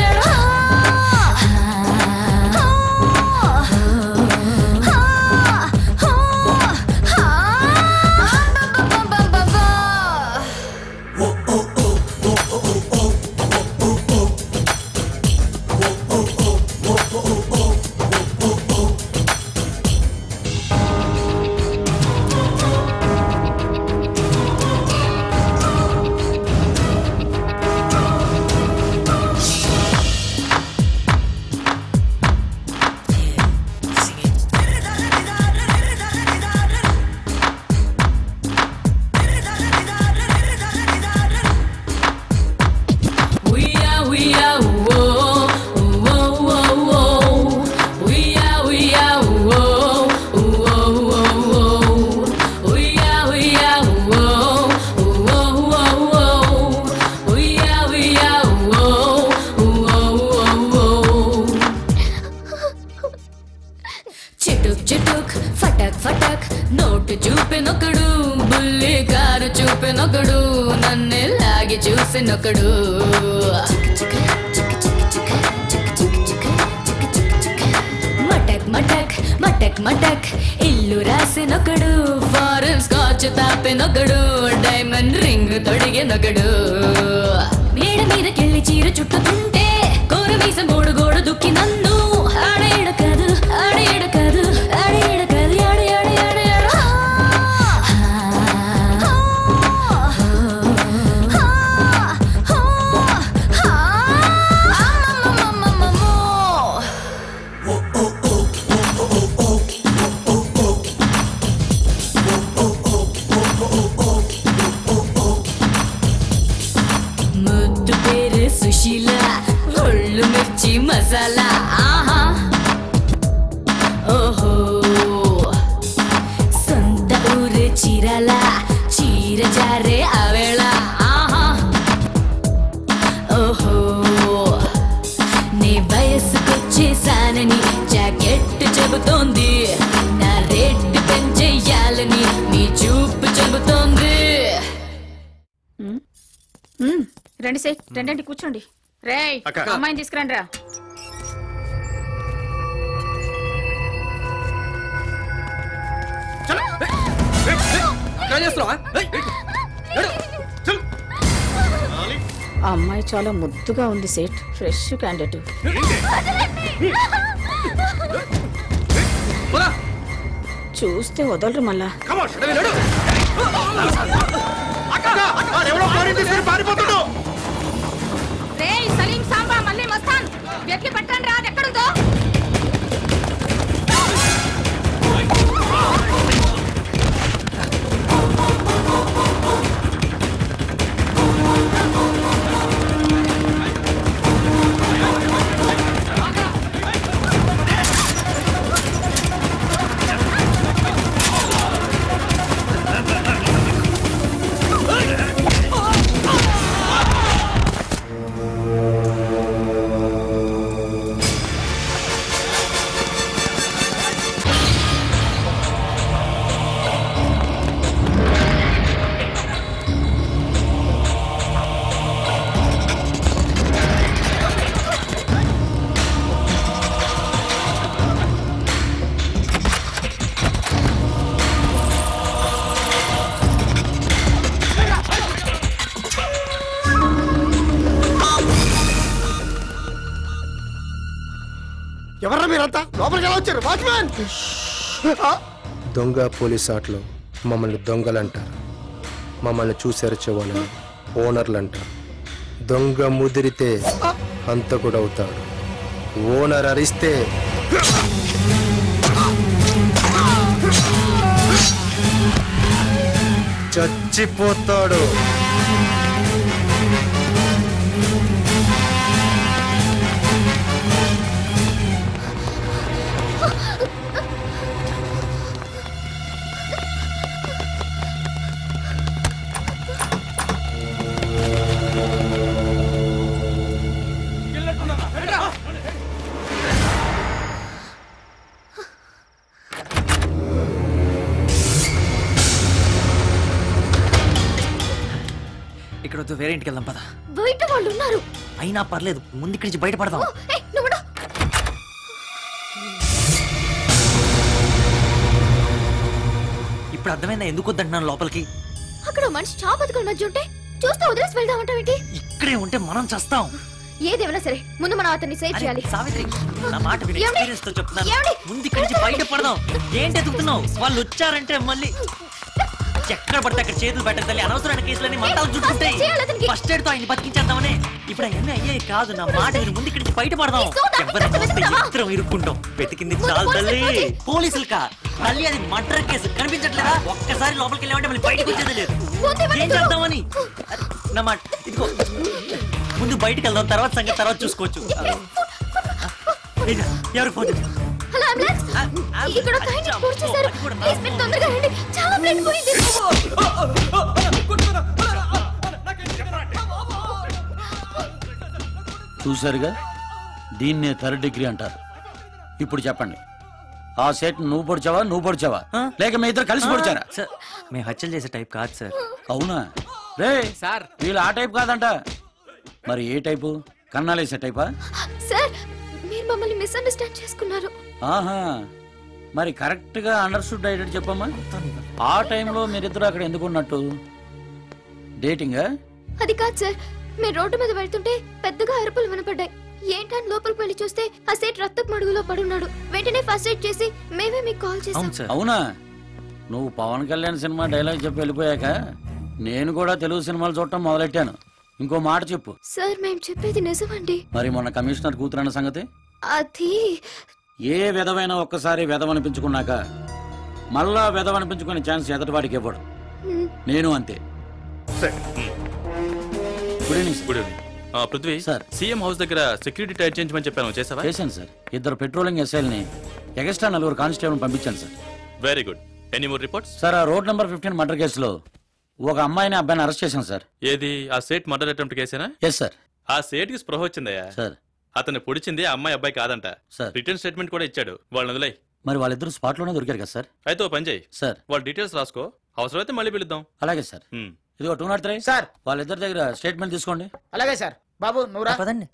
Speaker 20: We are, we are, whoa, whoa, whoa, whoa. We are, we are, whoa, whoa, whoa, whoa. We are, we are, whoa, whoa, whoa, whoa. We are, we are, whoa, whoa, whoa, whoa. చిటుక్ చిటుక్ ఫటక్ ఫటక్ note చూపినొకడు బుల్లి car చూపినొకడు నన్ను లాగి చూసినొకడు మటక్ మటక్ మటక్ మటక్ ఇల్లు రాసినొకడు ఫారెన్ స్కాచ్ తాపినొకడు డైమండ్ రింగ్ తొడిగినొకడు మేడ మీదకెళ్ళి చీర చుట్టుతుంటే కోర మీస మూడు గోడు దుక్కి నన్ను ఆడేడ కాదు ఆడేడ కాదు ఆడేడ కాదు ఆడే ఆడే ఆడే ముద్దు పేరు సుశీల ఒళ్ళు మిర్చి మసాలా ఆహా ఓహో సొంత ఊరు చీరల చీర జారే ఆవేళ ఆహా ఓహో నీ వయసుకొచ్చేసానని జాకెట్ చెబుతోంది నా రేటు పెంచెయ్యాలని నీ చూపు చెబుతోంది
Speaker 2: మ్మ్. రండి సే రండి కూర్చోండి రేయ్
Speaker 5: అక్క.
Speaker 2: అమ్మాయిని తీసుకురండి రా ఆ అమ్మాయి చాలా ముద్దుగా ఉంది సేట్ ఫ్రెష్ క్యాండిడేట్ చూస్తే వదలరు మళ్ళా రేయ్ సలీం సాంబా మళ్ళీ మస్తాన్ వెతికి పట్టండి రా అది ఎక్కడుందో
Speaker 19: ఎవర్రా మీరంతా లోపలికి ఎలా వచ్చారు వాచ్మ్యాన్
Speaker 10: దొంగ పోలీస్ ఆటలో మమ్మల్ని దొంగలు అంటారు మమ్మల్ని చూసరిచే వాళ్ళని ఓనర్లు అంటారు దొంగ ముదిరితే హంతకుడు అవుతాడు ఓనర్ అరిస్తే చచ్చిపోతాడు
Speaker 4: ఇక్కడ వద్దు వేరే ఇంటికి వెళ్దాం పద
Speaker 15: బయట వాళ్ళు ఉన్నారు
Speaker 4: అయినా పర్లేదు ముందు ఇక్కడి నుంచి బయటపడదాం
Speaker 15: ఏయ్, నువ్వు ఉండు.
Speaker 4: ఇప్పుడు అర్థమైందా ఎందుకు వద్దంటున్నాను లోపలికి
Speaker 15: అక్కడ ఓ మనిషి చావు బతుకుల మధ్య ఉంటే చూస్తూ వదిలేసి వెళ్దాం అంటావేంటి
Speaker 4: ఇక్కడే ఉంటే మనం చస్తాం
Speaker 15: ఏదేమైనా సరే ముందు మనం అతన్ని సేవ్ చేయాలి
Speaker 4: సావిత్రి నా మాట విని
Speaker 15: ఏమండి?
Speaker 4: ఎక్స్పీరియన్స్ తో చెప్తున్నాను
Speaker 15: ఏమండి?
Speaker 4: ముందు ఇక్కడి నుంచి బయట పడదాం ఏంటి ఎదుగుతున్నావు వాళ్ళు వచ్చారంటే మళ్ళీ ఎక్కడ పడితే అక్కడ చేతులు పెట్టరు తల్లి అనవసరమైన కేసులన్నీ మంటాలు చుట్టుకుంటాయి
Speaker 15: చేయాలి అతనికి.
Speaker 4: ఫస్ట్ ఎయిడ్ తో ఆయన బతికించేద్దామని ఇప్పుడు అవన్నీ అయ్యాయి కాదు నా మాట విని ముందు ఇక్కడి నుంచి బయట పడదాం
Speaker 15: సో నా
Speaker 4: ఎవరిని
Speaker 15: ఇంట్లో
Speaker 4: చూస్తే
Speaker 15: వెతుకుతావా?
Speaker 4: ఇద్దరం ఇరుక్కుంటాం వెతికింది
Speaker 15: ముందు
Speaker 4: చాలు
Speaker 15: పోలీసులు
Speaker 4: తల్లి
Speaker 15: పోనీ.
Speaker 4: పోలీసులు కా తల్లి అది మర్డర్ కేసు కనిపించట్లేదా ఒక్కసారి లోపలికి వెళ్ళామంటే మళ్ళీ బయటకు వచ్చేది లేదు
Speaker 15: ముందు ఇవన్నీ
Speaker 4: ఏం
Speaker 15: చూడు.
Speaker 4: చేద్దామని అరే, నా మాట ఇదిగో ముందు బయటికి వెళ్దాం తర్వాత సంగతి తర్వాత చూసుకోవచ్చు ఇదిగో, ఎవరికి ఫోన్ చేద్దాం?
Speaker 15: హలో అంబులెన్స్ ఇక్కడ ఒక ఆయన పూర్తి చేశారు ప్లీజ్ మీరు తొందరగా రండి చాలా బ్లడ్ పోయింది
Speaker 18: చూసారుగా దీన్నే థర్డ్ డిగ్రీ అంటారు ఇప్పుడు చెప్పండి ఆ సెట్ నువ్వు పొడిచావా నువ్వు పొడిచావా లేక మీ ఇద్దరు కలిసి పొడిచారా
Speaker 4: సార్ మేము హత్యలు చేసే టైప్ కాదు సార్
Speaker 18: అవునా రే
Speaker 1: సార్
Speaker 18: వీళ్ళు ఆ టైప్ కాదంట మరి ఏ టైపు కన్నాలేసే టైపా
Speaker 15: సార్ మీరు మమ్మల్ని మిస్అండర్స్టాండ్ చేసుకున్నారు
Speaker 18: ఆహా మరి కరెక్ట్ గా అండర్స్టూడ్ అయ్యేటట్టు చెప్పమ్మా ఆ టైంలో మీరిద్దరు అక్కడ ఎందుకు ఉన్నట్టు డేటింగా
Speaker 15: అది కాదు సార్ మీరు రోడ్డు మీద వెళ్తుంటే పెద్దగా అరుపులు వినపడ్డాయి ఏంటని లోపలికి వెళ్ళి చూస్తే ఆ సేట్ రక్తపు మడుగులో పడున్నాడు వెంటనే ఫస్ట్ ఎయిడ్ చేసి మేమే మీకు కాల్ చేసాం
Speaker 18: అవునా నువ్వు పవన్ కళ్యాణ్ సినిమా డైలాగ్ చెప్పి వెళ్ళిపోయాక నేను కూడా తెలుగు సినిమాలు చూడటం మొదలెట్టాను ఇంకో మాట చెప్పు
Speaker 15: సార్ మేము చెప్పేది నిజమండి
Speaker 18: మరి మొన్న కమిషనర్ కూతురన్న సంగతి
Speaker 15: అది
Speaker 18: ఏ విధమైన ఒక్కసారి విధవనిపించుకున్నాక మళ్ళా విధవనిపించుకునే ఛాన్స్ ఎదటివాడికి ఇవ్వడు
Speaker 15: మ్,
Speaker 18: నేను అంతే good evening
Speaker 5: good evening Prithvi sir CM house దగ్గర సెక్యూరిటీ టైట్ చేయించమని చెప్పాను చేసావా
Speaker 18: చేశాను సార్ ఇద్దరు పెట్రోలింగ్ ఎస్ఐల్ని ఎగస్ట్రా నలుగురు కానిస్టేబుల్ పంపించాను sir
Speaker 5: very good any more reports
Speaker 18: sir ఆ రోడ్ నెంబర్ ఫిఫ్టీన్ మర్డర్ కేసులో ఒక అమ్మాయిని అబ్బాయిని అరెస్ట్ చేశాను సార్
Speaker 5: ఏది ఆ సేట్ మర్డర్ అటెంప్ట్ కేసేనా
Speaker 18: ఎస్ సార్
Speaker 5: ఆ సేట్ కి స్పృహ వచ్చిందయ్యా
Speaker 18: సార్
Speaker 5: అతన్ని పొడిచింది ఆ అమ్మాయి అబ్బాయి కాదంట
Speaker 18: సార్
Speaker 5: రిటర్న్ స్టేట్మెంట్ కూడా ఇచ్చాడు వాళ్ళని వదిలే
Speaker 18: మరి వాళ్ళిద్దరు స్పాట్ లోనే దొరికారు కదా సార్
Speaker 5: అయితే ఓ పని చేయి
Speaker 18: సార్
Speaker 5: వాళ్ళ డీటెయిల్స్ రాసుకో అవసరమైతే మళ్ళీ పిలుద్దాం
Speaker 18: అలాగే సార్
Speaker 5: హ్మ్.
Speaker 18: ఇదిగో టూ నాట్ త్రీ
Speaker 7: సార్
Speaker 18: వాళ్ళిద్దరి దగ్గర స్టేట్మెంట్ తీసుకోండి
Speaker 7: అలాగే సార్ బాబు నువ్వు రా
Speaker 4: పదండి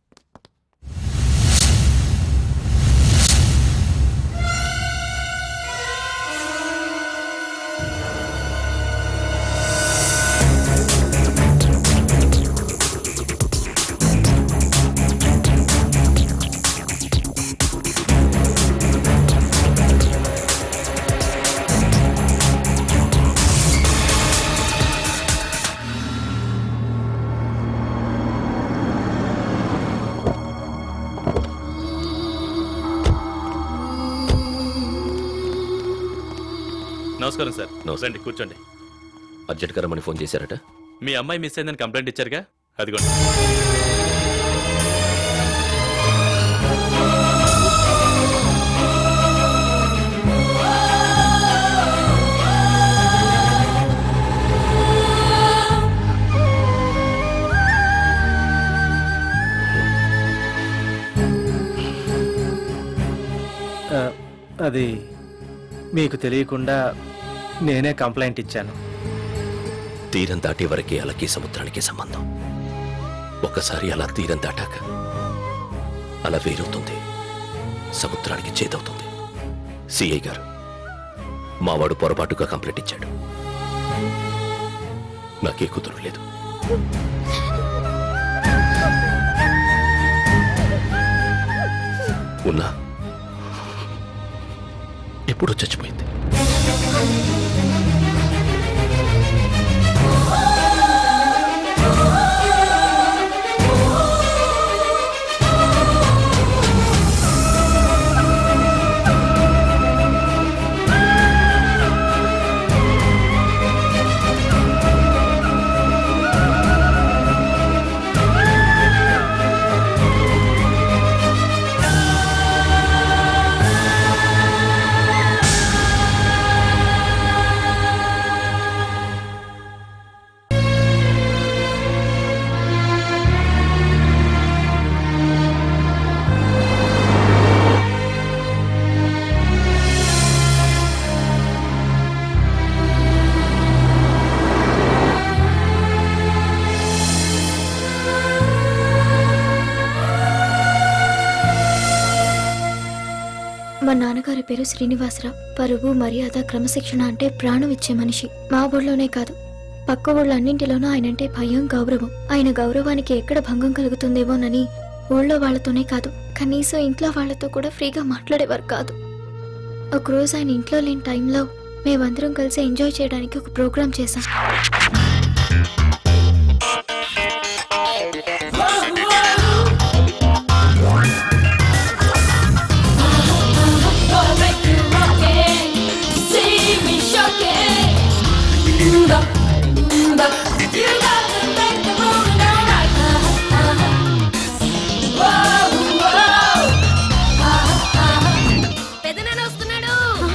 Speaker 5: నమస్కారం సార్ రండి కూర్చోండి
Speaker 8: అర్జెంట్గా రమ్మని ఫోన్ చేశారట
Speaker 5: మీ అమ్మాయి మిస్ అయిందని కంప్లైంట్ ఇచ్చారుగా అదిగోండి
Speaker 9: ఆ, అది మీకు తెలియకుండా నేనే కంప్లైంట్ ఇచ్చాను
Speaker 8: తీరం దాటే వరకే అలకి సముద్రానికి సంబంధం ఒకసారి అలా తీరం దాటాక అలా వేరవుతుంది సముద్రానికి చేదవుతుంది సిఐ గారు మావాడు పొరపాటుగా కంప్లైంట్ ఇచ్చాడు నాకే కుదురు లేదు ఉన్నా ఎప్పుడో చచ్చిపోయింది
Speaker 15: మా నాన్నగారి పేరు శ్రీనివాసరావు పరువు మర్యాద క్రమశిక్షణ అంటే ప్రాణం ఇచ్చే మనిషి మా ఊళ్ళోనే కాదు పక్క ఊళ్ళన్నింటిలోనూ ఆయనంటే భయం గౌరవం ఆయన గౌరవానికి ఎక్కడ భంగం కలుగుతుందేమోనని ఊళ్ళో వాళ్ళతోనే కాదు కనీసం ఇంట్లో వాళ్ళతో కూడా ఫ్రీగా మాట్లాడేవారు కాదు ఒకరోజు ఆయన ఇంట్లో లేని టైంలో మేమందరం కలిసి ఎంజాయ్ చేయడానికి ఒక ప్రోగ్రాం చేశాం
Speaker 20: Gonna make you rock it. See me shock it. Mm, but, mm, but you got to make the moving alright. Uh-huh, uh-huh. Whoa, whoa. Uh-huh, uh-huh.
Speaker 2: పెదనాన్న వస్తున్నాడు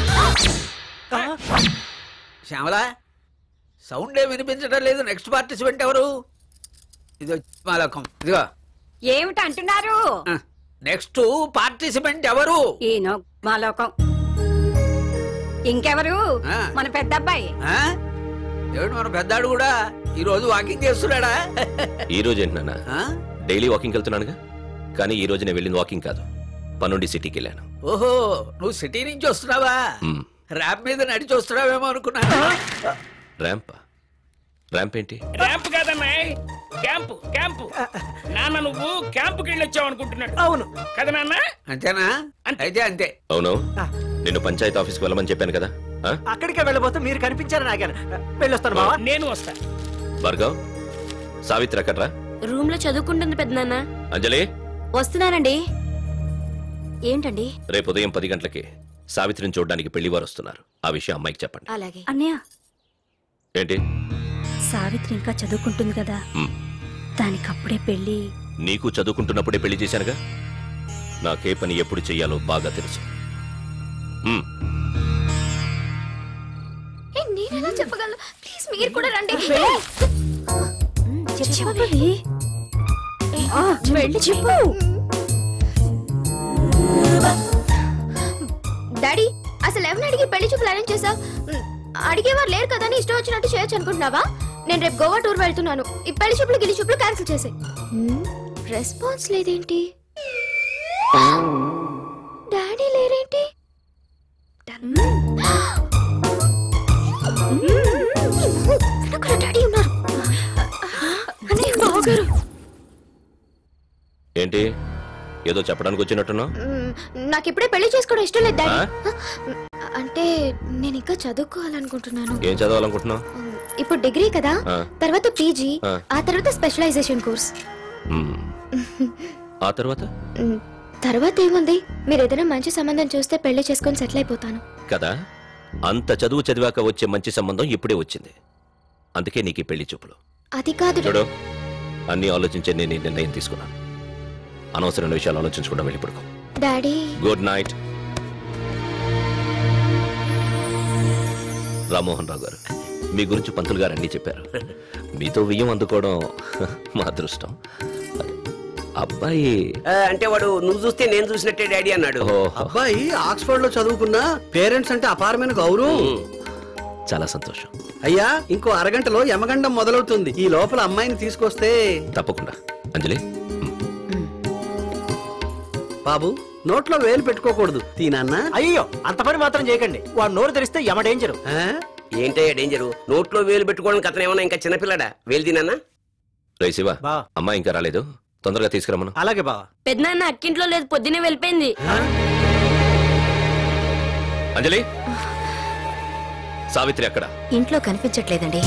Speaker 3: శ్యామల సౌండ్ ఏ వినిపించడం లేదు నెక్స్ట్ పార్టిసిపెంట్ ఎవరు ఇది మాలకం ఇదిగో
Speaker 12: ఏమిటి అంటున్నారు
Speaker 3: నెక్స్ట్ పార్టిసిపెంట్ ఎవరు
Speaker 12: ఈయన మాలోకం ఇంకెవరు
Speaker 3: ఆ.
Speaker 12: మన పెద్ద అబ్బాయి
Speaker 3: ఆ? ఏమిటి మన పెద్దాడు కూడా ఈ రోజు వాకింగ్ చేస్తున్నాడా
Speaker 8: ఈ రోజు ఏంటి నాన్న డైలీ వాకింగ్ వెళ్తున్నానుగా కానీ ఈ రోజు నేను వెళ్ళింది వాకింగ్ కాదు పనుండి సిటీకి వెళ్ళాను
Speaker 3: ఓహో నువ్వు సిటీ నుంచి వస్తున్నావా
Speaker 8: మ్,
Speaker 3: ర్యాప్ మీద నడిచి వస్తున్నావేమో అనుకున్నా
Speaker 8: ర్యాంప్ ర్యాంప్ ఏంటి
Speaker 23: ర్యాంప్ కాదమ్మాయి క్యాంపు క్యాంపు నాన్న నువ్వు క్యాంపుకి వెళ్ళొచ్చావు అనుకుంటున్నాడు అవును కదా నాన్న
Speaker 3: అంతేనా అయితే అంతే
Speaker 8: అవును నేను పంచాయతీ ఆఫీస్కి వెళ్ళమని చెప్పాను కదా ఆ?
Speaker 17: అక్కడికే వెళ్ళబోతే మీరు కనిపించారని ఆగాను వెళ్ళొస్తాను బావా
Speaker 23: నేను వస్తా
Speaker 8: భార్గవ్ సావిత్రి అక్కడ్రా
Speaker 6: రూమ్ లో చదువుకుంటుంది పెద్దనాన్న
Speaker 8: అంజలి
Speaker 6: వస్తున్నానండి ఏంటండి
Speaker 8: రేపు ఉదయం పది గంటలకి సావిత్రిని చూడడానికి పెళ్లివారు వస్తున్నారు ఆ విషయం అమ్మాయికి చెప్పండి
Speaker 6: అలాగే
Speaker 12: అన్నయ్య
Speaker 8: ఏంటి
Speaker 12: సావిత్రి ఇంకా చదువుకుంటుంది కదా
Speaker 8: మ్,
Speaker 12: దానికి అప్పుడే పెళ్లి
Speaker 8: నీకు చదువుకుంటున్నప్పుడే పెళ్లి చేశానుగా నాకే పని ఎప్పుడు చెయ్యాలో బాగా తెలుసు మ్,
Speaker 15: ఏ, నేనెలా చెప్పగలను ప్లీజ్ మీరు కూడా రండి
Speaker 12: చెప్పవి వెళ్ళి చెప్పు
Speaker 15: డాడీ అసలు ఎవరిని అడిగి పెళ్లి చూపులు అరేంజ్ చేసావు అడిగేవారు లేరు కదా అని ఇష్టం వచ్చినట్టు చేయొచ్చు అనుకుంటున్నావా నేను రేపు గోవా టూర్ వెళ్తున్నాను ఈ పెళ్లి చూపులు గిలి చూపులు క్యాన్సిల్ చేసే రెస్పాన్స్ లేదేంటి డాడీ లేరేంటి వెనకాల డాడీ ఉన్నారు అన్నయ్య బావగారు
Speaker 8: ఏంటి ఏదో చెప్పడానికి వచ్చినట్టున్నావు
Speaker 15: మ్మ్, నాకు ఇప్పుడే పెళ్లి చేసుకోవడం ఇష్టం లేదు డాడీ
Speaker 8: ఆ?
Speaker 15: అంటే నేను ఇంకా చదువుకోవాలనుకుంటున్నాను
Speaker 8: ఏం చదవాలనుకుంటున్నావు
Speaker 15: ఇప్పుడు డిగ్రీ కదా
Speaker 8: ఆ.
Speaker 15: తర్వాత పీజీ
Speaker 8: ఆ.
Speaker 15: ఆ తర్వాత స్పెషలైజేషన్ కోర్స్
Speaker 8: మ్, ఆ తర్వాత
Speaker 15: మ్, తర్వాత ఏముంది మీరు ఏదైనా మంచి సంబంధం చూస్తే పెళ్లి చేసుకొని సెటిల్ అయిపోతాను
Speaker 8: కదా అంత చదువు చదివాక వచ్చే మంచి సంబంధం ఇప్పుడే వచ్చింది అందుకే నీకు ఈ పెళ్లి చూపులు
Speaker 15: అది కాదు
Speaker 8: చూడు అన్ని ఆలోచించే నేను ఈ నిర్ణయం తీసుకున్నాను అనవసరమైన విషయాలు ఆలోచించకుండా వెళ్ళి పడుకో
Speaker 15: daddy
Speaker 8: good night Rammohan Rao garu మీ గురించి పంతులు గారు అన్నీ చెప్పారు మీతో వియ్యం అందుకోవడం మా అదృష్టం అబ్బాయి
Speaker 1: ఆ, అంటే వాడు నువ్వు చూస్తే నేను చూసినట్టే డాడీ అన్నాడు
Speaker 24: అబ్బాయి ఆక్స్ఫర్డ్ లో చదువుకున్న పేరెంట్స్ అంటే అపారమైన గౌరవం
Speaker 8: చాలా సంతోషం
Speaker 24: అయ్యా ఇంకో అరగంటలో యమగండం మొదలవుతుంది ఈ లోపల అమ్మాయిని తీసుకొస్తే
Speaker 8: తప్పకుండా అంజలి
Speaker 24: బాబు నోట్లో వేలు పెట్టుకోకూడదు తీనన్నా
Speaker 17: అయ్యో అంత పని మాత్రం చేయకండి వాడు నోరు తెరిస్తే యమ డేంజరు
Speaker 1: ఏంటయ్యా డేంజరు నోట్లో వేలు పెట్టుకోవడానికి అతను ఏమన్నా ఇంకా చిన్నపిల్లడా వేలు తినన్నా
Speaker 8: రే శివ అమ్మాయి ఇంకా రాలేదు తొందరగా తీసుకురమ్మను
Speaker 24: అలాగే బావా
Speaker 6: పెద్దనాన్న అక్కింట్లో లేదు పొద్దునే వెళ్ళిపోయింది
Speaker 8: అంజలి సావిత్రి అక్కడ
Speaker 6: ఇంట్లో కనిపించట్లేదండి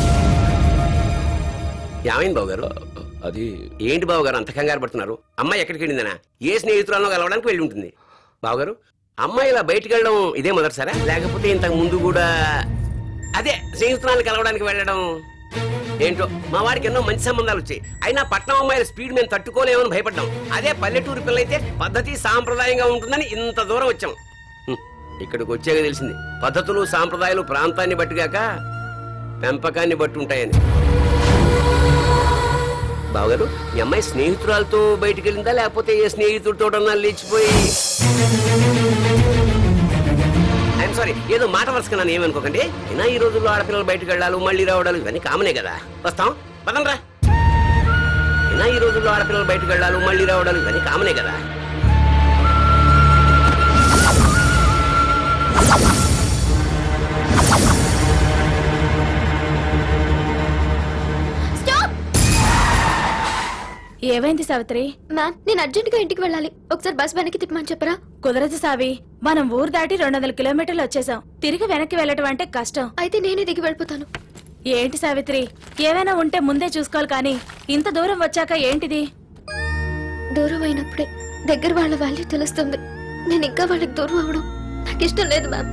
Speaker 1: ఏమైంది బాబు గారు
Speaker 8: అది
Speaker 1: ఏంటి బాబు గారు అంత కంగారు పడుతున్నారు అమ్మాయి ఎక్కడికి వెళ్ళిందనా ఏ స్నేహితురాలను కలవడానికి వెళ్ళి ఉంటుంది బావగారు అమ్మాయి ఇలా బయటికి వెళ్ళడం ఇదే మొదటిసారా లేకపోతే ఇంతకు ముందు కూడా అదే స్నేహితురాలను కలవడానికి వెళ్ళడం ఏంటో మా వాడికి ఎన్నో మంచి సంబంధాలు వచ్చాయి అయినా పట్నం అమ్మాయిల స్పీడ్ మేము తట్టుకోలేమని భయపడ్డాం అదే పల్లెటూరు పిల్లలైతే పద్ధతి సాంప్రదాయంగా ఉంటుందని ఇంత దూరం వచ్చాం హ్మ్, ఇక్కడికి వచ్చాక తెలిసింది పద్ధతులు సాంప్రదాయాలు ప్రాంతాన్ని బట్టిగాక పెంపకాన్ని బట్టి ఉంటాయని బావగారు మీ అమ్మాయి స్నేహితురాలతో బయటికి వెళ్ళిందా లేకపోతే ఏ స్నేహితుడితోటన్నా లేచిపోయి ఐఎమ్ సారీ ఏదో మాట వరుసకన్నాను ఏమనుకోకండి అయినా ఈ రోజుల్లో ఆడపిల్లలు బయటకు వెళ్ళాలి మళ్ళీ రావడాలు ఇవన్నీ కామనే కదా వస్తాం పదండ్రా అయినా ఈ రోజుల్లో ఆడపిల్లలు బయటకు వెళ్ళాలి మళ్ళీ రావడాలు ఇవన్నీ కామనే కదా
Speaker 15: స్టాప్
Speaker 2: ఏమైంది సావిత్రి
Speaker 15: మ్యామ్ నేను అర్జెంట్ గా ఇంటికి వెళ్ళాలి ఒకసారి బస్ వెనక్కి తిప్పమని చెప్పరా
Speaker 2: కుదరదు సావి మనం ఊరు దాటి రెండు వందల కిలోమీటర్లు వచ్చేసాం తిరిగి వెనక్కి వెళ్ళటం అంటే కష్టం
Speaker 15: అయితే నేనే దిగి వెళ్ళిపోతాను
Speaker 2: ఏంటి సావిత్రి ఏమైనా ఉంటే ముందే చూసుకోవాలి కానీ ఇంత దూరం వచ్చాక ఏంటిది
Speaker 15: దూరం అయినప్పుడే దగ్గర వాళ్ళ వాల్యూ తెలుస్తుంది నేను ఇంకా వాళ్ళకి దూరం అవడం నాకు ఇష్టం లేదు మ్యామ్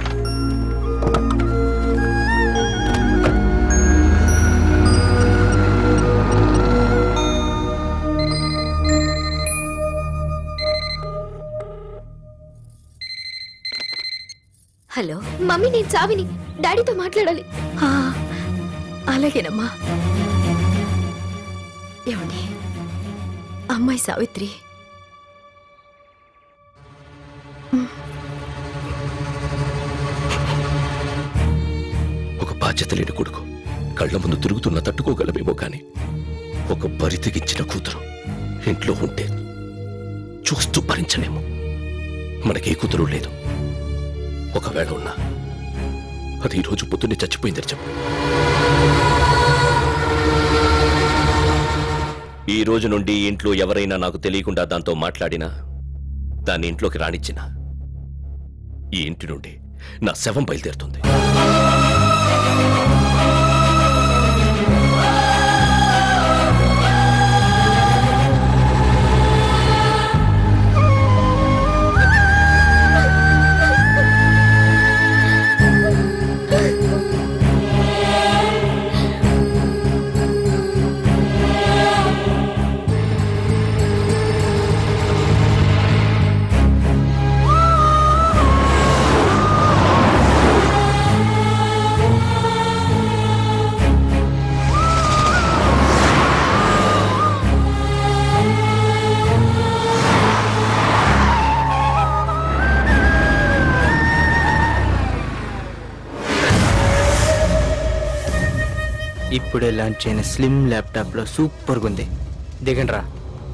Speaker 12: హలో
Speaker 15: మమ్మీ నేను సావిని డాడీతో మాట్లాడాలి
Speaker 12: ఆ, అలాగేనమ్మా ఏమండి అమ్మాయి సావిత్రి
Speaker 8: ఒక బాధ్యత లేని కొడుకు కళ్ళ ముందు తిరుగుతున్న తట్టుకోగలమేమో కాని ఒక బరి తెగించిన కూతురు ఇంట్లో ఉంటే చూస్తూ భరించలేము మనకే కూతురు లేదు ఒకవేళ ఉన్నా అది ఈరోజు పొద్దున్నే చచ్చిపోయిందని చెప్పు ఈ రోజు నుండి ఇంట్లో ఎవరైనా నాకు తెలియకుండా దాంతో మాట్లాడినా దాన్ని ఇంట్లోకి రానిచ్చినా ఈ ఇంటి నుండి నా శవం బయలుదేరుతుంది
Speaker 24: ఇప్పుడే లాంచ్ అయిన స్లిమ్ ల్యాప్టాప్ లో సూపర్ గా ఉంది దిగండి రా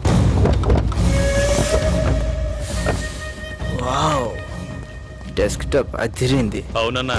Speaker 24: వావ్ డెస్క్ టాప్ అదిరింది
Speaker 5: అవునన్నా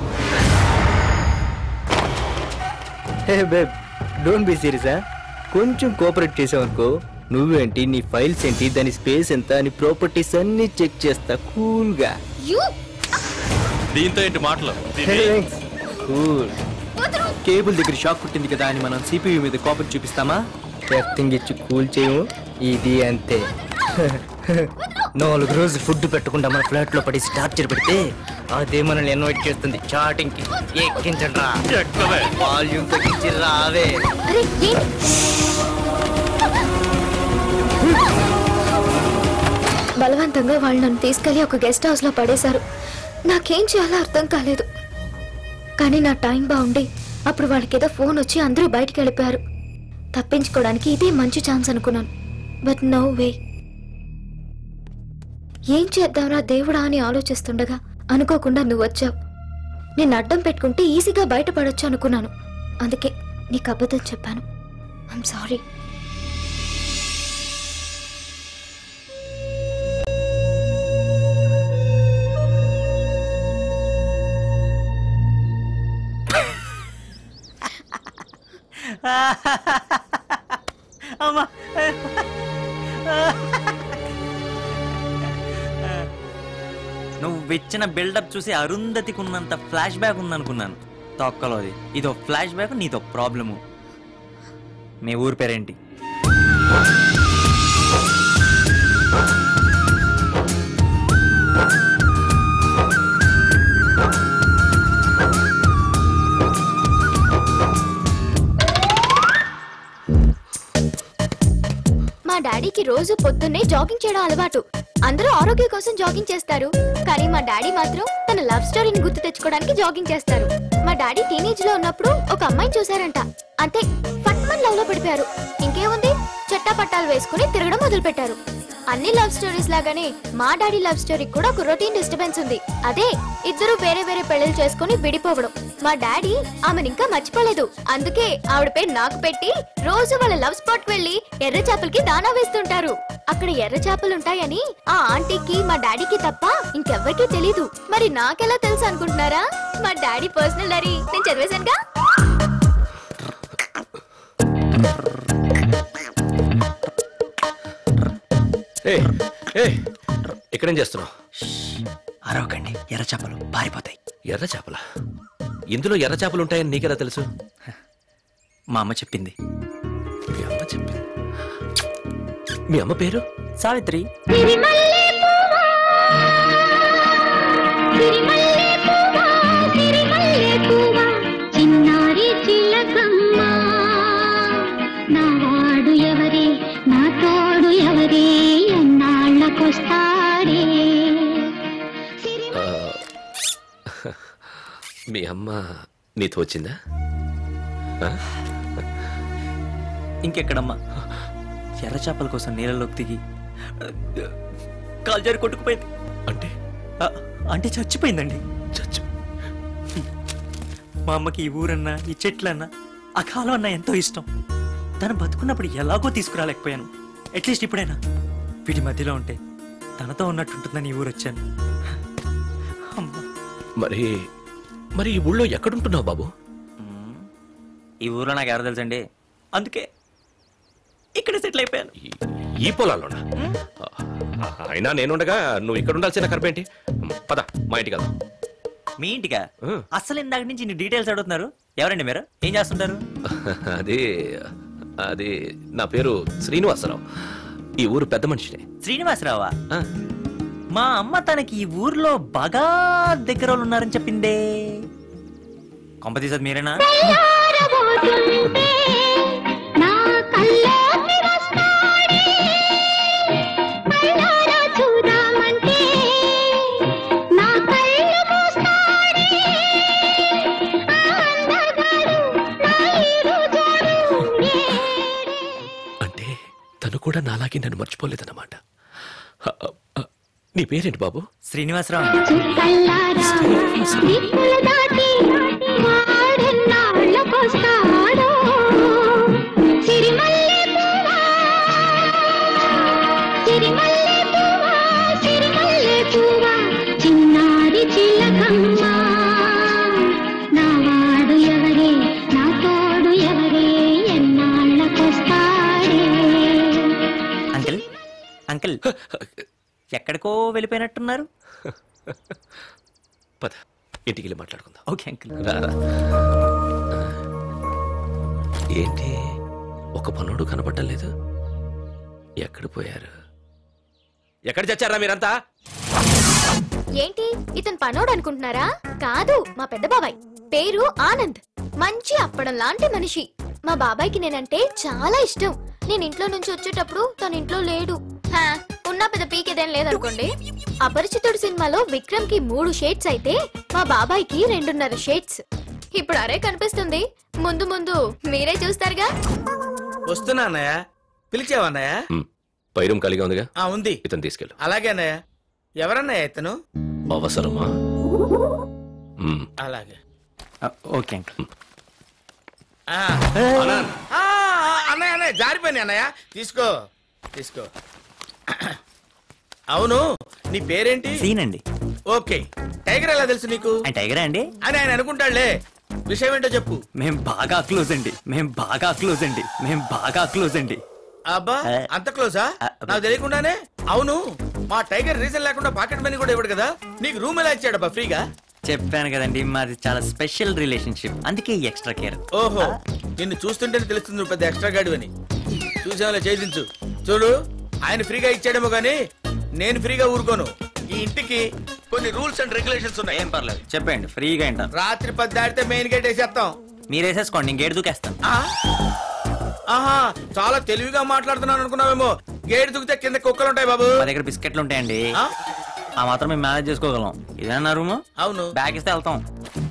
Speaker 24: హే బేబ్ డోంట్ బి సీరియసా కొంచెం కోఆపరేట్ చేసావు అనుకో నువ్వేంటి నీ ఫైల్స్ ఏంటి దాని స్పేస్ ఎంత నీ ప్రాపర్టీస్ అన్ని చెక్ చేస్తా కూల్ గా
Speaker 5: దీంతో ఏంటి మాటలు
Speaker 24: కూల్ కేబుల్ దగ్గర షాక్ పుట్టింది కదా అని మనం సిపియు మీద కోపం చూపిస్తామా ఎర్తింగ్ ఇచ్చి కూల్ చేయము ఇది అంతే నాలుగు రోజులు ఫుడ్ పెట్టకుండా మన ఫ్లాట్ లో పడి టార్చర్ పెడితే అదే మనల్ని ఇన్వైట్ చేస్తుంది చాటింగ్ కి ఎక్కించండి రా వాల్యూమ్ తగ్గించి రావే
Speaker 15: అరే ఏంటి బలవంతంగా వాళ్ళు నన్ను తీసుకెళ్లి ఒక గెస్ట్ హౌస్ లో పడేశారు నాకేం చేయాలో అర్థం కాలేదు కానీ నా టైం బాగుండి అప్పుడు వాళ్ళకేదో ఫోన్ వచ్చి అందరూ బయటికి వెళ్ళిపోయారు తప్పించుకోవడానికి ఇదే మంచి ఛాన్స్ అనుకున్నాను బట్ నో వే ఏం చేద్దాంరా దేవుడా అని ఆలోచిస్తుండగా అనుకోకుండా నువ్వు వచ్చావు నేను అడ్డం పెట్టుకుంటే ఈజీగా బయటపడొచ్చు అనుకున్నాను అందుకే నీకు అబద్ధం చెప్పాను ఐమ్ సారీ
Speaker 4: అమ్మా నువ్వు ఇచ్చిన బిల్డప్ చూసి అరుంధతికి ఉన్నంత ఫ్లాష్ బ్యాక్ ఉందనుకున్నాను తొక్కలోది ఇదో ఫ్లాష్ బ్యాక్ నీతో ప్రాబ్లము మీ ఊరి పేరేంటి
Speaker 15: మా డాడీకి రోజు పొద్దున్నే జాగింగ్ చేయడం అలవాటు అందరూ ఆరోగ్యం కోసం జాగింగ్ చేస్తారు కానీ మా డాడీ మాత్రం తన లవ్ స్టోరీని గుర్తు తెచ్చుకోవడానికి జాగింగ్ చేస్తారు మా డాడీ టీనేజ్ లో ఉన్నప్పుడు ఒక అమ్మాయిని చూశారంట అంతే ఫట్మన్ లవ్ లో పడిపోయారు ఇంకేముంది చెట్టా పట్టాలు వేసుకుని తిరగడం మొదలు పెట్టారు అన్ని లవ్ స్టోరీస్ లాగానే మా డాడీ లవ్ స్టోరీ కూడా ఒక రొటీన్ డిస్టర్బెన్స్ ఉంది అదే ఇద్దరు వేరే వేరే పెళ్లిలు చేసుకుని విడిపోవడం మా డాడీ ఆమెను ఇంకా మర్చిపోలేదు అందుకే ఆవిడ పేరు నాకు పెట్టి రోజు వాళ్ళ లవ్ స్పాట్ కి వెళ్ళి ఎర్ర చేపలకి దానా వేస్తుంటారు అక్కడ ఎర్ర చేపలు ఉంటాయని ఆ ఆంటీకి మా డాడీకి తప్ప ఇంకెవ్వరికీ తెలీదు మరి నాకెలా తెలుసు అనుకుంటున్నారా మా డాడీ పర్సనల్ డైరీ నేను చదివేశానుగా
Speaker 8: ఏ ఏ ఇక్కడేం చేస్తున్నావు
Speaker 4: అరవకండి ఎర్ర చేపలు పారిపోతాయి
Speaker 8: ఎర్ర చేపల ఇందులో ఎర్ర చేపలు ఉంటాయని నీకెలా తెలుసు
Speaker 4: మా అమ్మ చెప్పింది
Speaker 8: మీ అమ్మ చెప్పింది మీ అమ్మ పేరు
Speaker 4: సావిత్రి
Speaker 13: చిన్నారి చిలకమ్మ నా వాడు ఎవరే నా తోడు ఎవరే ఎన్నాళ్ళకొస్తాడే
Speaker 8: ఆ, మీ అమ్మ నీతో వచ్చిందా ఆ?
Speaker 4: ఇంకెక్కడమ్మా ఎర్ర చేపల కోసం నీళ్ళలోకి దిగి కాల్జారి కొట్టుకుపోయింది
Speaker 8: అంటే
Speaker 4: అంటే చచ్చిపోయిందండి చచ్చి మా అమ్మకి ఈ ఊరన్నా ఈ చెట్లన్నా ఆ కాలం అన్నా ఎంతో ఇష్టం తను బతుకున్నప్పుడు ఎలాగో తీసుకురాలేకపోయాను అట్లీస్ట్ ఇప్పుడైనా వీటి మధ్యలో ఉంటే తనతో ఉన్నట్టుంటుందని ఈ ఊరు వచ్చాను
Speaker 8: మరి మరి ఈ ఊళ్ళో ఎక్కడుంటున్నావు బాబు
Speaker 4: ఈ ఊర్లో నాకు ఎవరు తెలుసండి అందుకే ఇక్కడ సెటిల్ అయిపోయాను
Speaker 8: ఈ పొలాల్లోనా ఆ, అయినా నేనుండగా నువ్వు ఇక్కడ ఉండాల్సిన కరపేంటి పద మా ఇంటికి వెళ్దాం
Speaker 4: మీ ఇంటిగా అసలు ఇందాక నుంచి ఇన్ని డీటెయిల్స్ అడుగుతున్నారు ఎవరండి మీరు ఏం చేస్తుంటారు
Speaker 8: అది అది నా పేరు శ్రీనివాసరావు ఈ ఊరు పెద్ద మనిషినే
Speaker 4: శ్రీనివాసరావా మా అమ్మ తనకి ఈ ఊర్లో బాగా దగ్గర వాళ్ళు ఉన్నారని చెప్పిందే కొంప తీసేది మీరేనా
Speaker 13: నా కల్లోకి వస్తాడే కళ్ళారా చూద్దామంటే నా కళ్ళు మూస్తాడే ఆ అందగాడు నా ఈడు జోడు
Speaker 8: అంటే తను కూడా నాలాగే నన్ను మర్చిపోలేదన్నమాట ఆ, ఆ, నీ పేరేంటి బాబు
Speaker 4: శ్రీనివాసరావు
Speaker 13: కల్లారా దిక్కులు దాటి వాడెన్నాళ్ళకొస్తాడో సిరిమల్లె పువ్వా సిరిమల్లె పువ్వా సిరిమల్లె పువ్వా చిన్నారి చిలకమ్మ నా వాడు ఎవరే నా తోడు ఎవరే ఎన్నాళ్ళకొస్తాడే
Speaker 4: అంకిల్ అంకిల్ ఎక్కడికో వెళ్ళిపోయినట్టున్నారు
Speaker 8: పద ఇంటికి వెళ్ళి మాట్లాడుకుందాం
Speaker 4: ఓకే అంకిల్
Speaker 8: రా, రా. ఏంటి ఒక పనుడు కనపడటం లేదు ఎక్కడ పోయారు ఎక్కడ చచ్చారా మీరంతా
Speaker 15: ఏంటి ఇతను పనోడు అనుకుంటున్నారా కాదు మా పెద్ద బాబాయ్ పేరు ఆనంద్ మంచి అప్పడం లాంటి మనిషి మా బాబాయ్కి నేనంటే చాలా ఇష్టం నేను ఇంట్లో నుంచి వచ్చేటప్పుడు తన ఇంట్లో లేడు హా, ఉన్న పెద్ద పీకేదేం లేదనుకోండి అపరిచితుడు సినిమాలో విక్రమ్ కి మూడు షేడ్స్ అయితే మా బాబాయ్కి రెండున్నర షేడ్స్ ఇప్పుడు అరే కనిపిస్తుంది ముందు ముందు మీరే చూస్తారుగా
Speaker 7: వస్తున్నా అన్నయ్య పిలిచావా అన్నయ్య
Speaker 8: పైరం కలిగా ఉందిగా
Speaker 7: ఆ ఉంది
Speaker 8: ఇతను తీసుకెళ్ళు
Speaker 7: అలాగే అన్నయ్య ఎవరన్నయ్య ఇతను
Speaker 8: అవసరమా మ్.
Speaker 7: అలాగే
Speaker 4: ఓకే అంకిల్
Speaker 7: ఆ. ఆ, అన్నయ్య అన్నయ్య జారిపోయింది అన్నయ్య తీసుకో తీసుకో అవును నీ పేరేంటి
Speaker 4: సీన్ అండి
Speaker 7: ఓకే టైగర్ ఎలా తెలుసు నీకు
Speaker 4: ఆయన టైగరా అండి
Speaker 7: అని ఆయన అనుకుంటాడులే విషయం ఏంటో చెప్పు
Speaker 4: మేం బాగా క్లోజ్ అండి మేం బాగా క్లోజ్ అండి మేం బాగా క్లోజ్ అండి
Speaker 7: అబ్బా అంత క్లోజా నాకు తెలియకుండానే అవును మా టైగర్ రీజన్ లేకుండా పాకెట్ మనీ కూడా ఇవ్వడు కదా నీకు రూమ్ ఎలా ఇచ్చాడబ్బా ఫ్రీగా
Speaker 4: చెప్పాను కదండి మాది చాలా స్పెషల్ రిలేషన్షిప్ అందుకే ఈ ఎక్స్ట్రా కేర్
Speaker 7: ఓహో నిన్ను చూస్తుంటేనే తెలుస్తుంది నువ్వు పెద్ద ఎక్స్ట్రా గాడివి అని చూసేవాళ్ళ చేయించు చూడు ఆయన ఫ్రీగా ఇచ్చాడేమో గానీ నేను ఫ్రీగా ఊరుకోను ఈ ఇంటికి కొన్ని రూల్స్ అండ్ రెగ్యులేషన్స్ ఉన్నాయి
Speaker 4: ఏం పర్లేదు చెప్పండి ఫ్రీగా వింటాను
Speaker 7: రాత్రి పది దాటితే మెయిన్ గేట్ వేసేస్తాం
Speaker 4: మీరు వేసేసుకోండి నేను గేట్ దూకేస్తాను
Speaker 7: ఆ? ఆహా చాలా తెలివిగా మాట్లాడుతున్నాను అనుకున్నావేమో గేట్ దుకితే కింద కుక్కలు ఉంటాయి బాబు
Speaker 4: మా దగ్గర బిస్కెట్లు ఉంటాయండి ఆ మాత్రం మేము మేనేజ్ చేసుకోగలం ఇదేనా రూమ్
Speaker 7: అవును
Speaker 4: బ్యాగ్ ఇస్తే వెళ్తాం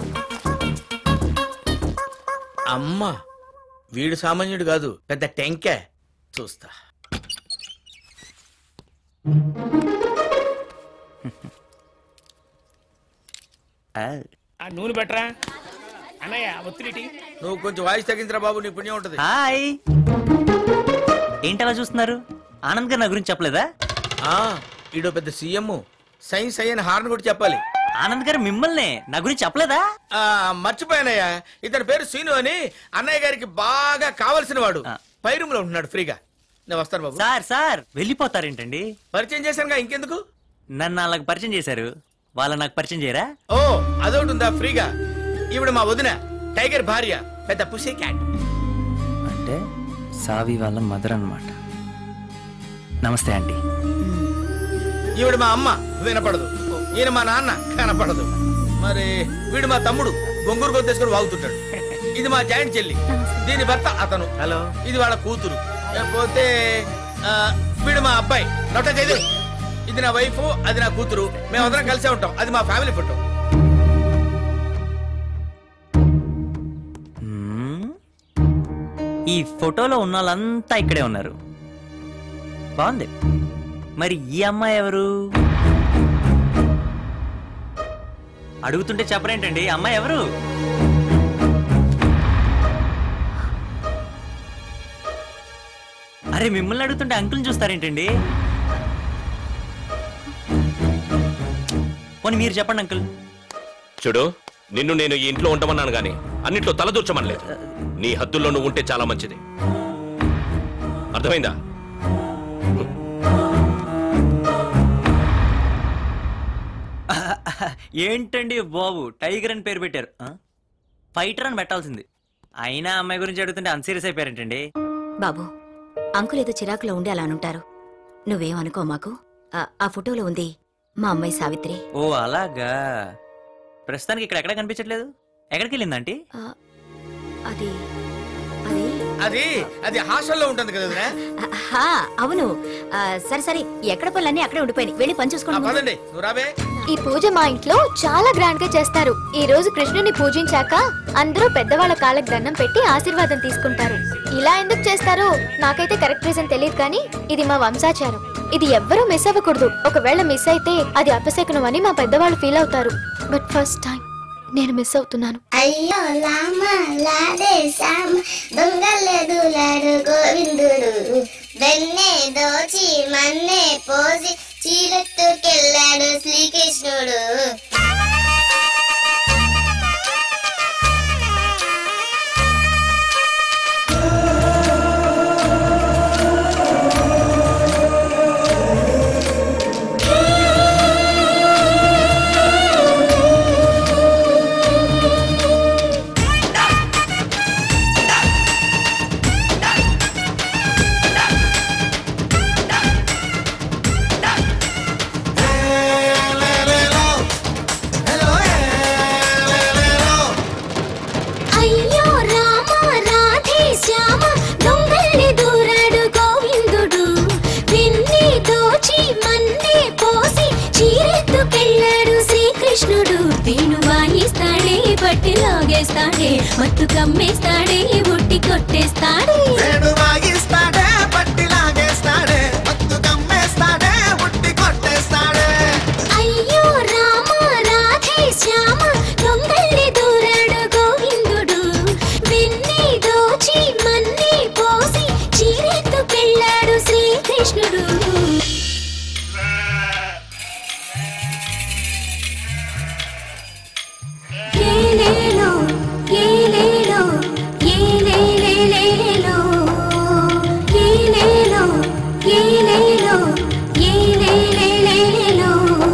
Speaker 7: అమ్మా వీడు సామాన్యుడు కాదు పెద్ద టెంకే చూస్తా
Speaker 23: ఆ నూనె బెటరా అన్నయ్య ఒత్తిడి
Speaker 7: నువ్వు కొంచెం వాయిస్ తగ్గించరా బాబు నీ పుణ్యం ఉంటది
Speaker 4: హాయ్ ఏంటి అలా చూస్తున్నారు ఆనంద్ గారు నా గురించి చెప్పలేదా
Speaker 7: ఆ ఈడో పెద్ద సీఎం సైన్స్ అయ్యని హార్న్ కూడా చెప్పాలి
Speaker 4: ఆనంద్ గారు మిమ్మల్ని నా గురించి చెప్పలేదా
Speaker 7: ఆ మర్చిపోయానయ్యా ఇతని పేరు సీను అని అన్నయ్య గారికి బాగా కావలసిన వాడు పై రూమ్ లో ఉంటున్నాడు ఫ్రీగా నేను వస్తాను బాబు
Speaker 4: సార్ సార్ వెళ్ళిపోతారేంటండి
Speaker 7: పరిచయం చేశానుగా ఇంకెందుకు
Speaker 4: నన్ను వాళ్ళకి పరిచయం చేశారు వాళ్ళ నాకు పరిచయం చేయరా
Speaker 7: ఓ అదొకటి ఉందా ఫ్రీగా ఈవిడ మా వదిన టైగర్ భార్య పెద్ద పుసే క్యాట్
Speaker 4: అంటే సావి వాళ్ళ మదర్ అన్నమాట నమస్తే ఆంటీ
Speaker 7: ఈవిడ మా అమ్మ వినపడదు ఈయన మా నాన్న కనపడదు మరి వీడు మా తమ్ముడు గొంగూరు కొద్దేసుకొని వాగుతుంటాడు ఇది మా జాయింట్ చెల్లి దీని భర్త అతను హలో ఇది వాళ్ళ కూతురు పోతే ఆ, వీడు మా అబ్బాయి నొట్ట చదివి ఇది నా వైఫ్ అది నా కూతురు మేమందరం కలిసే ఉంటాం అది మా ఫ్యామిలీ ఫోటో
Speaker 4: మ్మ్. ఈ ఫోటోలో ఉన్న వాళ్ళంతా ఇక్కడే ఉన్నారు బాగుంది మరి ఈ అమ్మాయి ఎవరు అడుగుతుంటే చెప్పరేంటండి ఈ అమ్మాయి ఎవరు అరే మిమ్మల్ని అడుగుతుంటే అంకుల్ని చూస్తారేంటండి పోనీ మీరు చెప్పండి అంకుల్
Speaker 8: చూడు నిన్ను నేను ఈ ఇంట్లో ఉండమన్నాను గాని అన్నిట్లో తలదూర్చమనలేదు నీ హద్దుల్లో నువ్వు ఉంటే చాలా మంచిది అర్థమైందా
Speaker 4: ఏంటండి బాబు టైగర్ అని పేరు పెట్టారు ఆ? ఫైటర్ అని పెట్టాల్సింది అయినా అమ్మాయి గురించి అడుగుతుంటే అన్సీరియస్ అయిపోయారంటండి
Speaker 12: బాబు అంకుల్ ఏదో చిరాకులో ఉండి అలా అనుంటారు నువ్వేం అనుకో మాకు ఆ- ఆ ఫోటోలో ఉంది మా అమ్మాయి సావిత్రి
Speaker 4: ఓ అలాగా ప్రస్తుతానికి ఇక్కడ ఎక్కడ కనిపించట్లేదు ఎక్కడికి వెళ్ళిందంటే
Speaker 12: అది
Speaker 7: అది అది హాస్టల్లో ఉంటుంది కదా వదినా?
Speaker 12: హా అవును ఆ, సరే సరే ఎక్కడ పనులన్నీ అక్కడే ఉండిపోయినాయి వెళ్ళి పని
Speaker 7: ఆ,
Speaker 12: చూసుకోండి
Speaker 7: పదండి నువ్వు రాబే
Speaker 15: ఈ పూజ మా ఇంట్లో చాలా గ్రాండ్ గా చేస్తారు ఈ రోజు కృష్ణుని పూజించాక అందరూ పెద్దవాళ్ళ కాళ్ళకి దండం పెట్టి ఆశీర్వాదం తీసుకుంటారు ఇలా ఎందుకు చేస్తారో నాకైతే కరెక్ట్ రీజన్ తెలియదు కానీ ఇది మా వంశాచారం ఇది ఎవ్వరూ మిస్ అవ్వకూడదు ఒకవేళ మిస్ అయితే అది అపశకునం అని మా పెద్దవాళ్ళు ఫీల్ అవుతారు బట్ ఫస్ట్ టైం నేను మిస్ అవుతున్నాను
Speaker 13: అయ్యో లామ లాడే సామ దొంగలెదులాడు గోవిందుడు వెన్నే దోచి మన్నే పోసి చీరెత్తుకెళ్ళాడు శ్రీకృష్ణుడు అయ్యో రామ రాధే శ్యామ దొంగల్ని దూరాడు గోవిందుడు వెన్ని దోచి మన్నే పోసి చీరెత్తుకెళ్ళాడు శ్రీకృష్ణుడు వేణు వాయిస్తాడే బట్టి లాగేస్తాడే మత్తు కమ్మేస్తాడే ఉట్టి కొట్టేస్తాడే
Speaker 11: వేణు వాయిస్తాడే పట్టి లాగేస్తాడే మత్తు కమ్మేస్తాడే ఉట్టి కొట్టేస్తాడే
Speaker 13: అయ్యో రామ రాధే శ్యామ దొంగల్ని దూరాడు గోవిందుడు వెన్ని దోచి మన్ని పోసి చీరెత్తుకెళ్ళాడు శ్రీకృష్ణుడు ఏలేలో ఏలేలో ఏలేలేలేలో ఏలేలో ఏలేలో ఏలేలేలేలో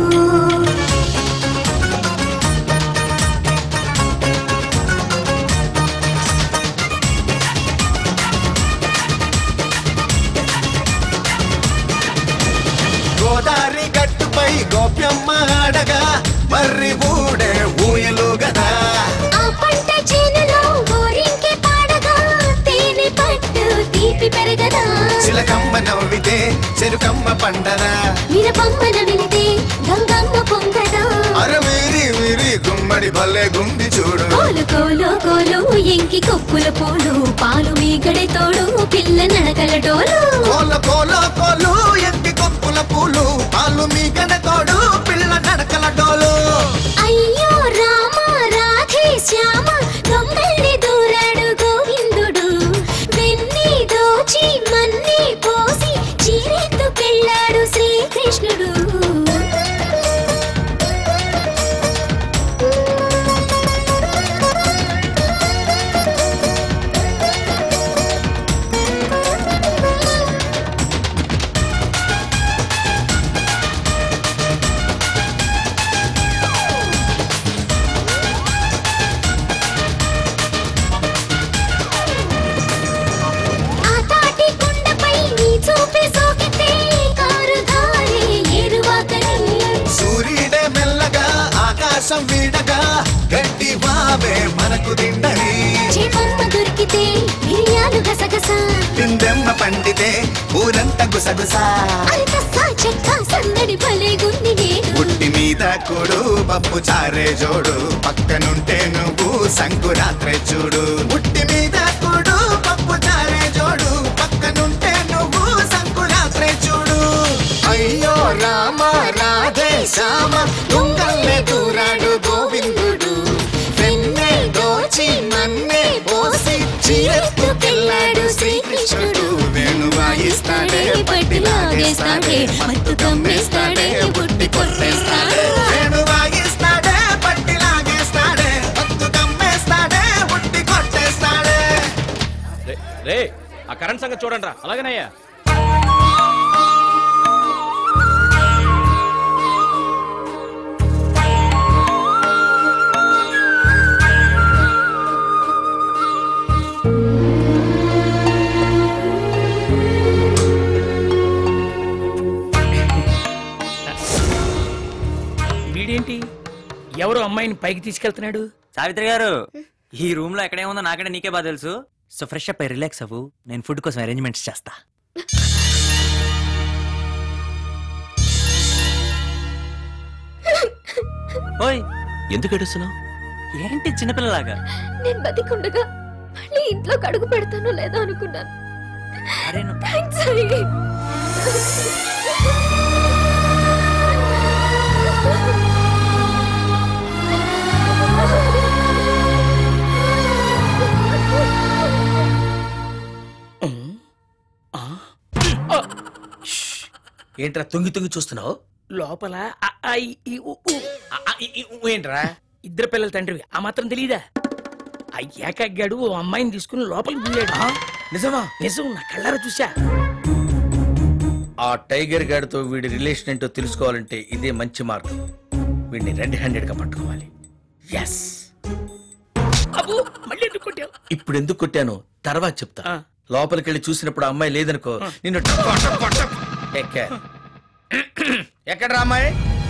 Speaker 11: గోదావరి గట్టుపై గోప్యమ్మ ఆడగా మర్రి ఊడే ఊయలు గదా
Speaker 13: ఆ పంట చేనులో గోరింకె పాడగా తేనె పట్టు తీపి పెరగదా
Speaker 11: చిలకమ్మ నవ్వితే చెరుకమ్మ పండదా
Speaker 13: మిరపమ్మన విలితే గంగమ్మ పొంగదా
Speaker 11: అరవీరి వీరి గుమ్మడి భలే గుంది చూడు
Speaker 13: కోలు కోలు కోలు ఎంకి కొప్పుల పూలు పాలు మీగడే తోడు పిల్ల నడకల డోలు
Speaker 11: కోల కోల కోలు ఎత్తి కొప్పుల పూలు ఈగన తోడు పిల్ల నడకల డోలు
Speaker 13: అయ్యో రామ రాధే శ్యామ దొంగల్ని దూరాడు గోవిందుడు వెన్ని దోచి మన్ని పోసి చీరెత్తుకెళ్ళాడు శ్రీకృష్ణుడు ఆ తాటి కొండపై నీ చూపే సోకితే కారు ధారే ఏరువాకని
Speaker 11: సూర్యుడే మెల్లగా ఆకాశం వీడగా గట్టి బాబే మనకు దిండని
Speaker 13: చేపమ్మ దొరికితే మిరియాలు గసగస
Speaker 11: పిందెమ్మ పండితే ఊరంత గుసగుసా
Speaker 13: అరకసా చెక్క సందడి భలేగుంది నేడు
Speaker 11: పుట్టి మీద కూడు పప్పు చారే జోడు పక్కనుంటే నువ్వు సంకురాత్రే చూడు పుట్టి మీద కూడు పప్పు చారే జోడు పక్కనుంటే నువ్వు సంకురాత్రే చూడు అయ్యో రామ రాధే శ్యామ దొంగల్నే దూరాడు గోవిందుడు వెన్నే దోచి మన్నే పోసి చీరెత్తుకెళ్ళాడు శ్రీకృష్ణుడు వేణు వాయిస్తాడే పట్టి లాగేస్తాడే మత్తు కమ్మేస్తాడే బుట్టి కొట్టేస్తాడే వేణు వాయిస్తాడే పట్టి లాగేస్తాడే మత్తు కమ్మేస్తాడే బుట్టి కొట్టేస్తాడే
Speaker 5: రే ఆ కరెంట్ సంగతి చూడండి రా అలాగేనయ్యా
Speaker 23: వీడేంటి ఎవరో అమ్మాయిని పైకి తీసుకెళ్తున్నాడు
Speaker 4: సావిత్రి గారు ఈ రూమ్ లో ఎక్కడేముందో నాకంటే నీకే బాగా తెలుసు సో ఫ్రెష్ అప్ అయి రిలాక్స్ అవ్వు నేను ఫుడ్ కోసం అరేంజ్మెంట్స్ చేస్తా ఓయ్
Speaker 8: ఎందుకు ఏడుస్తున్నావు
Speaker 4: ఏంటి చిన్నపిల్లలాగా
Speaker 15: నేను బతికుండగా మళ్ళీ ఇంట్లో కడుగు పెడతానో లేదో అనుకున్నాను థ్యాంక్స్ హరి
Speaker 7: ఏంట్రా తొంగి తొంగి చూస్తున్నావు
Speaker 23: లోపల అ, ఆ, ఇ, ఈ, ఉ, ఊ.
Speaker 7: ఏంట్రా
Speaker 23: ఇద్దరు పిల్లల తండ్రివి ఆ మాత్రం తెలీదా ఆ ఏకగ్గాడు ఓ అమ్మాయిని తీసుకుని లోపలికి పోయాడు
Speaker 7: నిజమా
Speaker 23: నిజం నా కళ్ళారా చూసా
Speaker 7: ఆ టైగర్ గాడితో వీడి రిలేషన్ ఏంటో తెలుసుకోవాలంటే ఇదే మంచి మార్గం వీడిని రెడ్ హ్యాండెడ్ గా పట్టుకోవాలి ఎస్
Speaker 23: అబ్బో మళ్ళీ ఎందుకు కొట్టావు
Speaker 7: ఇప్పుడు ఎందుకు కొట్టాను తర్వాత చెప్తా లోపలికి వెళ్ళి చూసినప్పుడు ఆ అమ్మాయి లేదనుకో నిన్ను టప్ టప్ టప్ టేక్ కేర్. ఎక్కడ్రా అమ్మాయి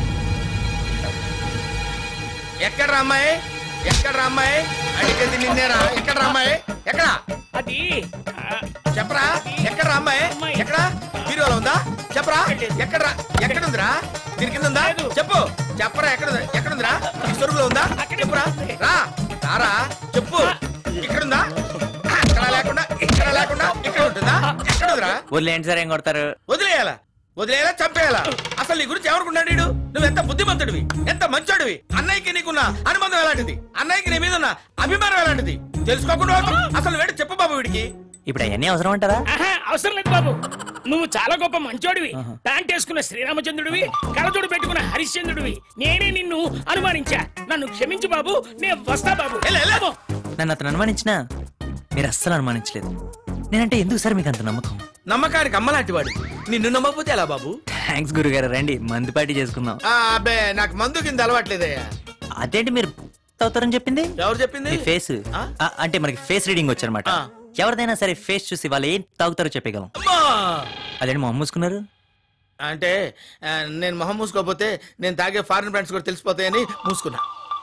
Speaker 7: ఎక్కడ్రా అమ్మాయి ఎక్కడ్రా అమ్మాయి అడిగేది నిన్నేరా ఎక్కడ్రా అమ్మాయి ఎక్కడ
Speaker 23: అది
Speaker 7: చెప్పరా ఎక్కడ్రా అమ్మాయి ఎక్కడ హీరోలో ఉందా చెప్పరా ఎక్కడ్రా ఎక్కడుందిరా దీని కింద ఉందా చెప్పు చెప్పరా ఎక్కడ ఎక్కడుందిరా ఈ సొరుగులో ఉందా చెప్పురా రా రారా చెప్పు ఇక్కడుందా అక్కడ లేకుండా ఇక్కడ లేకుండా ఇక్కడ ఉంటుందా ఎక్కడుందిరా
Speaker 4: వదిలేంటి సార్ ఏం కొడతారు
Speaker 7: వదిలేయాలా వదిలేయాలా చంపేయాలా అసలు నీ గురించి ఎవరుకున్నాడు వీడు నువ్వు ఎంత బుద్ధిమంతుడివి ఎంత మంచోడివి అన్నయ్యకి నీకున్న అనుబంధం ఎలాంటిది అన్నయ్యకి నీ మీద ఉన్న అభిమానం ఎలాంటిది తెలుసుకోకుండా అసలు వేడు చెప్పు బాబు వీడికి
Speaker 4: ఇప్పుడు అవన్నీ అవసరం అంటారా
Speaker 23: ఆహా, అవసరం లేదు బాబు నువ్వు చాలా గొప్ప మంచోడివి ప్యాంట్ వేసుకున్న శ్రీరామచంద్రుడివి కళ్ళజోడు పెట్టుకున్న హరిశ్చంద్రుడివి నేనే నిన్ను అనుమానించా నన్ను క్షమించు బాబు నేను వస్తా బాబు బాబు.
Speaker 4: నన్ను అతను అనుమానించినా మీరు అస్సలు అనుమానించలేదు నేనంటే ఎందుకు సార్ మీకు అంత నమ్మకం
Speaker 7: నమ్మకానికి అమ్మలాంటి వాడు నిన్ను నమ్మకపోతే ఎలా బాబు
Speaker 4: థ్యాంక్స్ గురుగారు రండి మందు పార్టీ చేసుకుందాం
Speaker 7: ఆ, అబ్బే నాకు మందు కింద అలవాట్లేదయ్యా
Speaker 4: అదేంటి మీరు అవుతారని చెప్పింది
Speaker 7: ఎవరు చెప్పింది
Speaker 4: మీ ఫేస్ ఆ, అంటే మనకి ఫేస్ రీడింగ్ వచ్చనమాట ఎవరిదైనా సరే ఫేస్ చూసి వాళ్ళు ఏం తాగుతారో చెప్పగలం
Speaker 7: అమ్మా!
Speaker 4: అదేంటి మొహం మూసుకున్నారు
Speaker 7: అంటే ఆ, నేను మొహం మూసుకోకపోతే నేను తాగే ఫారిన్ బ్రాండ్స్ కూడా తెలిసిపోతాయని మూసుకున్నా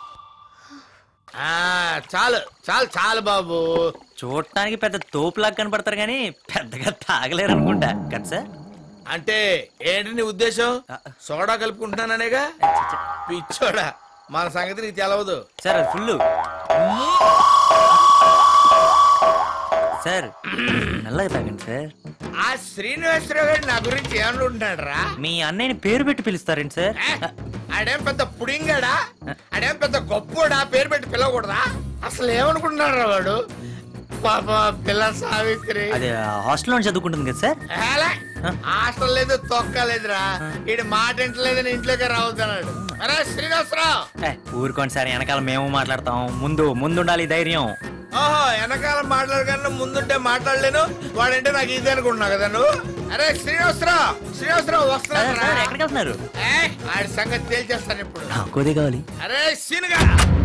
Speaker 7: ఆ, చాలు చాలు చాలు బాబు
Speaker 4: చూడటానికి పెద్ద తోపులాగా కనపడతారు కానీ పెద్దగా తాగలేరు అనుకుంటా కదా సార్
Speaker 7: అంటే ఏంటి నీ ఉద్దేశం సోడా కలుపుకుంటున్నాననేగా పిచ్చోడా మన సంగతి నీకు తెలవదు
Speaker 4: సార్ అది ఫుల్ సార్ నల్లగా తాగండి సార్
Speaker 7: ఆ శ్రీనివాసరావు గారు నా గురించి ఏమనుకుంటున్నాడు రా
Speaker 4: మీ అన్నయ్యని పేరు పెట్టి పిలుస్తారేంటి సార్
Speaker 7: ఆడేం పెద్ద పుడింగాడా ఆడేం పెద్ద గొప్పోడా పేరు పెట్టి పిలవకూడదా అసలు ఏమనుకుంటున్నాడు రా వాడు పాప పిల్ల సావిత్రి
Speaker 4: అదే హాస్టల్లో చదువుకుంటుంది కదా సార్
Speaker 7: ఏలే, హాస్టల్ లేదు తొక్కలేదురా ఈడు మాట ఇంటలేదని ఇంట్లోకి రావద్దన్నాడు అరే శ్రీనివాసరావు
Speaker 4: ఏ, ఊరుకోండి సార్ వెనకాల మేము మాట్లాడతాం ముందు ముందుండాలి ధైర్యం
Speaker 7: ఓహో వెనకాల మాట్లాడగానే ముందుంటే మాట్లాడలేను వాడంటే నాకు ఇది అనుకుంటున్నావు కదా నువ్వు అరే శ్రీనివాసరావు శ్రీనివాసరావు వస్తున్నాడు రా.
Speaker 4: ఎక్కడికి వెళ్తున్నారు
Speaker 7: ఏ, ఆడి సంగతి తేల్చేస్తాను ఇప్పుడు
Speaker 4: కోదే కావాలి
Speaker 7: అరే సీనుగా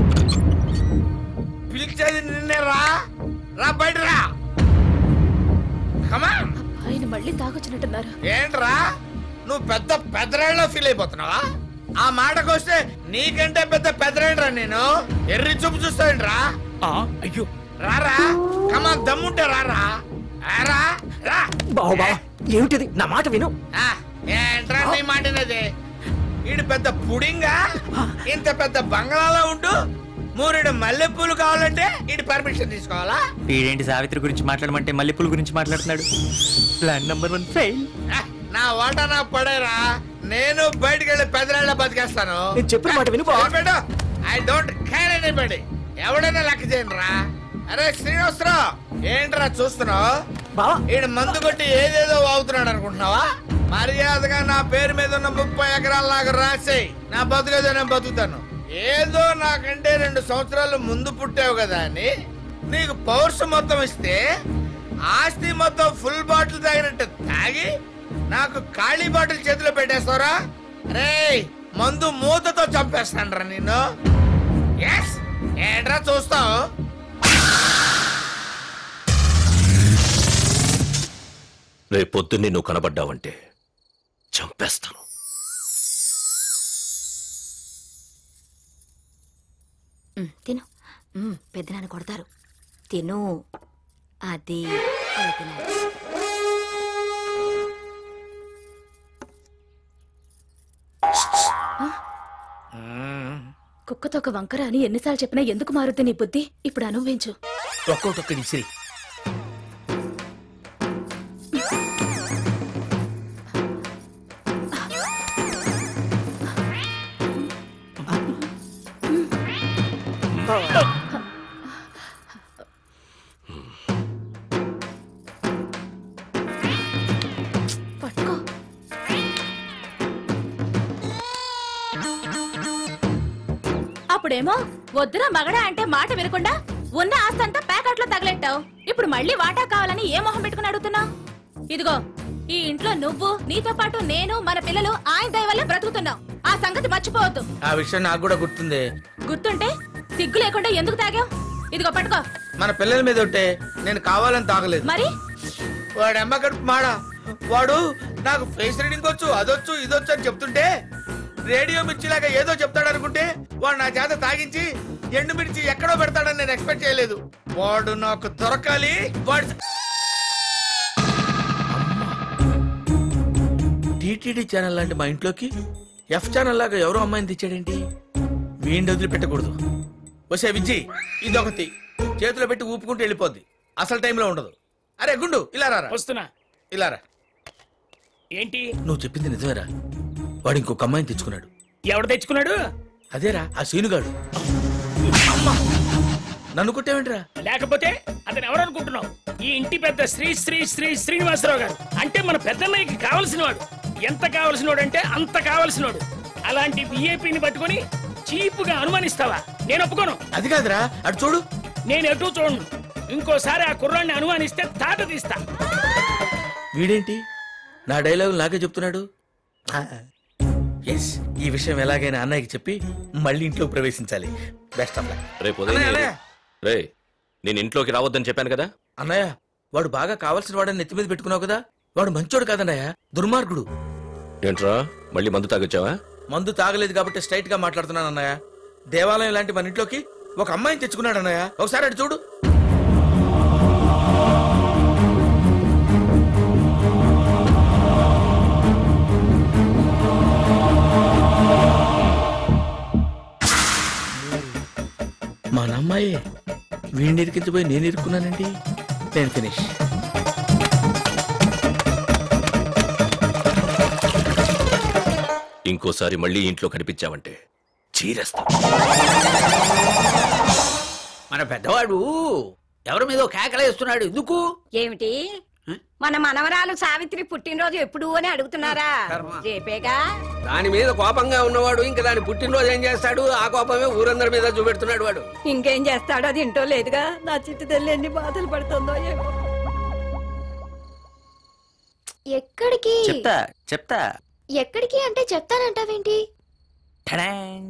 Speaker 7: పిలిచేది నిన్నే రా రా బయట రా కమా
Speaker 2: ఆయన మళ్ళీ తాగొచ్చినట్టున్నారు
Speaker 7: ఏంట్రా నువ్వు పెద్ద పెద్దరాళ్ళ ఫీల్ అయిపోతున్నావా ఆ మాటకు వస్తే నీకంటే పెద్ద పెద్దరాయిడ్రా నేను ఎర్రి చూపు చూస్తావేంట్రా
Speaker 23: అయ్యో
Speaker 7: రారా కమా దమ్ముంటే రారా ఆ, రా రా
Speaker 4: బాబా ఏమిటిది నా మాట విను
Speaker 7: ఆ, ఏంట్రా నీ మాటినది ఈడు పెద్ద పుడింగా ఇంత పెద్ద బంగ్లాలో ఉంటూ మూరెడు మల్లెపూలు కావాలంటే ఈడు పర్మిషన్ తీసుకోవాలా
Speaker 4: వీడేంటి సావిత్రి గురించి మాట్లాడమంటే మల్లెపూల గురించి మాట్లాడుతున్నాడు ప్లాన్ నంబర్ వన్ ఫెయిల్
Speaker 7: ఆ, నా వాట నా పడేరా నేను బయటికి వెళ్ళి పెద్దరాళ్ళ బతికేస్తాను
Speaker 4: నేను చెప్పిన మాట విను బా.
Speaker 7: ఐ డోంట్ కేర్ ఎనీబడి ఎవడైనా లెక్క చేయండి రా అరే శ్రీనివాసరావు ఏంట్రా చూస్తున్నావు ఈడు మందు కొట్టి ఏదేదో వాగుతున్నాడు అనుకుంటున్నావా మర్యాదగా నా పేరు మీద ఉన్న ముప్పై ఎకరాల నాకు రాసేయి నా బతుకేదో నేను బతుకుతాను ఏదో నాకంటే రెండు సంవత్సరాలు ముందు పుట్టావు కదా అని నీకు పౌరుషం మొత్తం ఇస్తే ఆస్తి మొత్తం ఫుల్ బాటిల్ తాగినట్టు తాగి నాకు ఖాళీ బాటిల్ చేతిలో పెట్టేస్తారా రే మందు మూతతో చంపేస్తాను నిన్ను ఎస్ ఏంట్రా చూస్తావు
Speaker 8: రేపు పొద్దున్నే నువ్వు కనబడ్డావంటే చంపేస్తాను
Speaker 12: ఉమ్, తిను ఉమ్, పెద్దనాన్న కొడతారు తిను అది అలా తినాలి.
Speaker 2: కుక్కతో ఒక వంకర అని ఎన్నిసార్లు చెప్పినా ఎందుకు మారుద్ది నీ బుద్ధి ఇప్పుడు అనుభవించు
Speaker 7: ఒక్కొక్కటి ఇసిరి
Speaker 2: పట్టుకో అప్పుడేమో వద్దురా మగడా అంటే మాట వినకుండా ఉన్న ఆస్తంతా ప్యాకెట్లో తగలెట్టావు ఇప్పుడు మళ్ళీ వాటా కావాలని ఏ మొహం పెట్టుకుని అడుగుతున్నావు ఇదిగో ఈ ఇంట్లో నువ్వు నీతో పాటు నేను మన పిల్లలు ఆయన దయ వల్ల బ్రతుకుతున్నాం ఆ సంగతి మర్చిపోవద్దు
Speaker 7: ఆ విషయం నాకు కూడా గుర్తుంది
Speaker 2: గుర్తుంటే సిగ్గు లేకుండా ఎందుకు తాగావు ఇదిగో పట్టుకో
Speaker 7: మన పిల్లల మీద ఉంటే నేను కావాలని తాగలేదు
Speaker 2: మరి
Speaker 7: వాడు అమ్మ కడుపు మాడ వాడు నాకు ఫేస్ రీడింగ్ వచ్చు అదొచ్చు ఇదొచ్చు అని చెప్తుంటే రేడియో మిర్చిలాగా ఏదో చెప్తాడు అనుకుంటే వాడు నా చేత తాగించి ఎండు మిర్చి ఎక్కడో పెడతాడని నేను ఎక్స్పెక్ట్ చేయలేదు వాడు నాకు దొరకాలి వాడు టీటీడీ ఛానల్ లాంటి మా ఇంట్లోకి ఎఫ్ ఛానల్ లాగా ఎవరో అమ్మాయిని తెచ్చాడేంటి వీడిని వదిలిపెట్టకూడదు వసే విజ్జి ఇదొకటి చేతిలో పెట్టి ఊపుకుంటూ వెళ్ళిపోద్ది అసలు టైంలో ఉండదు అరే గుండు ఇలా రారా
Speaker 23: వస్తున్నా
Speaker 7: ఇలా రా
Speaker 23: ఏంటి
Speaker 7: నువ్వు చెప్పింది నిజమేరా వాడు ఇంకొక అమ్మాయిని తెచ్చుకున్నాడు
Speaker 23: ఎవడు తెచ్చుకున్నాడు
Speaker 7: అదేరా ఆ సీనుగాడు అమ్మా! నన్ను కొట్టేవేంట్రా
Speaker 23: లేకపోతే అతను ఎవరు అనుకుంటున్నావు ఈ ఇంటి పెద్ద శ్రీ శ్రీ శ్రీ శ్రీనివాసరావు గారు అంటే మన పెద్దన్నయ్యకి కావలసిన వాడు ఎంత కావలసిన వాడు అంటే అంత కావలసినోడు అలాంటి విఐపిని పట్టుకొని చీపుగా అనుమానిస్తావా నేను ఒప్పుకోను
Speaker 7: అది కాదురా అటు చూడు
Speaker 23: నేను ఎటు చూడను ఇంకోసారి ఆ కుర్రాన్ని అనుమానిస్తే తాట తీస్తా
Speaker 7: వీడేంటి నా డైలాగులు నాకే చెప్తున్నాడు ఎస్ ఈ విషయం ఎలాగైనా అన్నయ్యకి చెప్పి మళ్ళీ ఇంట్లో ప్రవేశించాలి బెస్ట్ ఆఫ్ లక్
Speaker 8: రేపు ఉదయం
Speaker 7: అన్నయ్య,
Speaker 8: నేను-
Speaker 7: అన్నయ్య.
Speaker 8: రే నేను ఇంట్లోకి రావద్దని చెప్పాను కదా
Speaker 7: అన్నయ్య వాడు బాగా కావాల్సిన వాడని నెత్తి మీద పెట్టుకున్నావు కదా వాడు మంచోడు కాదన్నయ్య దుర్మార్గుడు
Speaker 8: ఏంట్రా మళ్ళీ మందు తాగొచ్చావా
Speaker 7: మందు తాగలేదు కాబట్టి స్ట్రైట్ గా మాట్లాడుతున్నాను అన్నయ్య దేవాలయం లాంటి మన ఇంట్లోకి ఒక అమ్మాయిని తెచ్చుకున్నాడు అన్నయ్య ఒకసారి అటు చూడు మా అమ్మాయి వీడిని ఇరికించిపోయి నేను ఇరుక్కున్నానండి నేను ఫినిష్
Speaker 8: ఇంకోసారి మళ్ళీ ఇంట్లో కనిపించావంటే చీరేస్తా
Speaker 3: మన పెద్దవాడు ఎవరి మీదో కేకలేస్తున్నాడు ఎందుకు
Speaker 14: ఏమిటి మన మనవరాలు సావిత్రి పుట్టినరోజు ఎప్పుడు అని అడుగుతున్నారా రేపేగా
Speaker 1: దాని మీద కోపంగా ఉన్నవాడు ఇంకా దాని పుట్టినరోజు ఏం చేస్తాడు ఆ కోపమే ఊరందరి మీద చూపెడుతున్నాడు వాడు
Speaker 14: ఇంకేం చేస్తాడో అది ఇంటో లేదుగా నా చిట్టు తల్లి ఎన్ని బాధలు పడుతుందో ఏమో
Speaker 15: ఎక్కడికి
Speaker 4: చెప్తా చెప్తా
Speaker 15: ఎక్కడికి అంటే చెప్తానంటావేంటి
Speaker 4: టడాంగ్.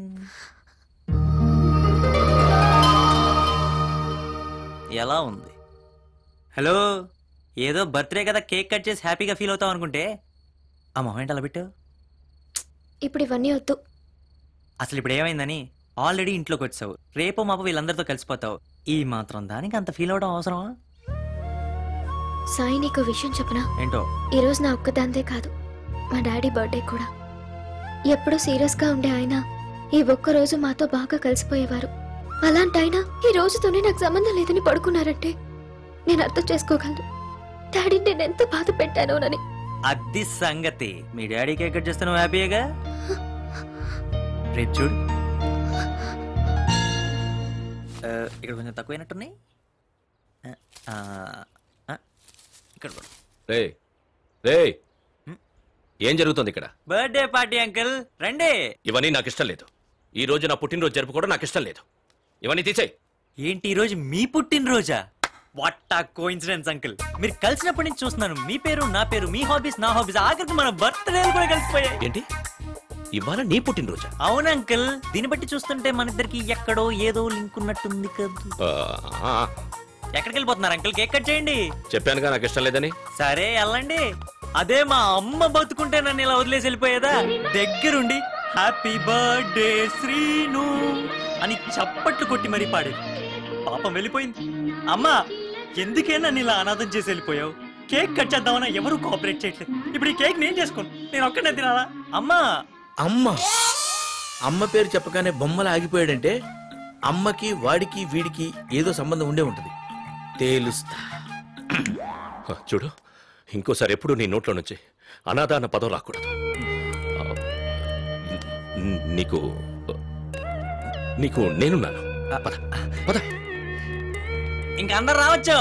Speaker 4: ఎలా ఉంది హలో ఏదో బర్త్డే కదా కేక్ కట్ చేసి హ్యాపీగా ఫీల్ అవుతావు అనుకుంటే ఆ మొహం ఏంటి అలా పెట్టావు
Speaker 15: ఇప్పుడు ఇవన్నీ వద్దు
Speaker 4: అసలు ఇప్పుడు ఏమైందని ఆల్రెడీ ఇంట్లోకి వచ్చావు రేపు మాపు వీళ్ళందరితో కలిసిపోతావు ఈ మాత్రం దానికి అంత ఫీల్ అవడం అవసరమా
Speaker 15: సాయి నీకు విషయం చెప్పనా
Speaker 4: ఏంటో
Speaker 15: ఈ రోజు నా ఒక్కదాందే కాదు మా డాడీ బర్త్డే కూడా ఎప్పుడూ సీరియస్ గా ఉండే ఆయన ఈ ఒక్క రోజు మాతో బాగా కలిసిపోయేవారు అలాంటి ఆయన ఈ రోజుతోనే నాకు సంబంధం లేదని పడుకున్నారంటే నేను అర్థం చేసుకోగలను డాడీ నేను ఎంత బాధ పెట్టానోనని
Speaker 4: అది సంగతి మీ డాడీ కేక్ కట్ చేస్తే నువ్వు హ్యాపీగా రేపు చూడు ఆ, ఇక్కడ కొంచెం తక్కువైనట్టున్నాయి ఆ, ఆ, ఇక్కడ కూడా
Speaker 8: రే రే ఏం జరుగుతుంది ఇక్కడ
Speaker 4: బర్త్డే పార్టీ అంకుల్ రండి
Speaker 8: ఇవన్నీ నాకు ఇష్టం లేదు ఈ రోజు నా పుట్టినరోజు జరుపుకోవడం నాకు ఇష్టం లేదు ఇవన్నీ తీసేయ్
Speaker 4: ఏంటి ఈ రోజు మీ పుట్టినరోజా వాట్ ఆ కోఇన్సిడెన్స్ అంకుల్ మీరు కలిసినప్పటి నుంచి చూస్తున్నాను మీ పేరు నా పేరు మీ హాబీస్ నా హాబీస్ ఆఖరికి మన బర్త్డేలు కూడా కలిసిపోయాయి
Speaker 8: ఏంటి ఇవాళ నీ పుట్టినరోజా
Speaker 4: అవును అంకుల్ దీన్ని బట్టి చూస్తుంటే మన ఇద్దరికి ఎక్కడో ఏదో లింక్ ఉన్నట్టుంది కదా
Speaker 8: ఆ, ఆ,
Speaker 4: ఎక్కడికి వెళ్ళిపోతున్నారు అంకుల్ కేక్ కట్ చేయండి
Speaker 8: చెప్పానుగా నాకు ఇష్టం లేదని
Speaker 4: సరే వెళ్ళండి అదే మా అమ్మ బతుకుంటే నన్ను ఇలా వదిలేసి వెళ్ళిపోయేదా దగ్గరుండి హ్యాపీ బర్త్డే శ్రీను అని చప్పట్లు కొట్టి మరీ పాడేది పాపం వెళ్ళిపోయింది అమ్మా ఎందుకే నన్ను ఇలా అనాథం చేసి వెళ్ళిపోయావు కేక్ కట్ చేద్దామన్నా ఎవరు కోఆపరేట్ చేయట్లేదు ఇప్పుడు ఈ కేక్ నేను చేసుకోను నేను ఒక్కనే తినాలా అమ్మా
Speaker 7: అమ్మ అమ్మ పేరు చెప్పగానే బొమ్మలు ఆగిపోయాడంటే అమ్మకి వాడికి వీడికి ఏదో సంబంధం ఉండే ఉంటది తేలుస్తా
Speaker 8: ఆ, చూడు ఇంకోసారి ఎప్పుడు నీ నోట్లో నుంచి అనాథ అన్న పదం రాకూడదు ఆ, న్- నీకు నీకు నేనున్నాను పద పద
Speaker 4: ఇంకా అందరు రావచ్చు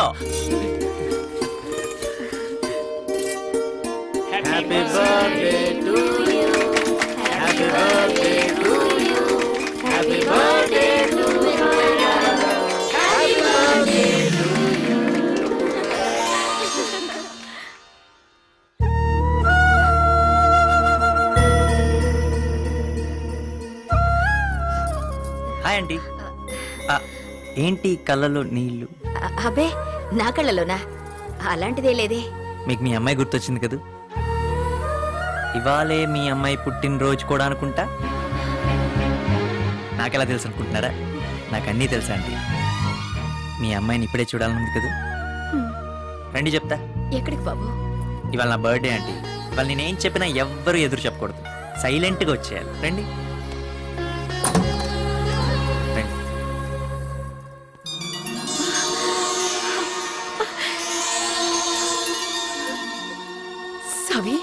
Speaker 3: happy birthday to you happy birthday to you happy birthday to you happy birthday to
Speaker 4: hi aunty ఆ, ఏంటి కళ్ళలో నీళ్లు
Speaker 12: అ- అబ్బే నా కళ్ళలోనా అలాంటిదే లేదే
Speaker 4: మీకు మీ అమ్మాయి గుర్తొచ్చింది కదూ ఇవాళే మీ అమ్మాయి పుట్టినరోజు కూడా అనుకుంటా నాకెలా తెలుసు అనుకుంటున్నారా నాకు అన్నీ తెలుసా ఆంటీ మీ అమ్మాయిని ఇప్పుడే చూడాలనుంది కదా రండి చెప్తా
Speaker 12: ఎక్కడికి బాబు
Speaker 4: ఇవాళ నా బర్త్డే ఆంటీ ఇవాళ నేనేం చెప్పినా ఎవ్వరూ ఎదురు చెప్పకూడదు సైలెంట్గా వచ్చేయాలి రండి రండి
Speaker 12: సవి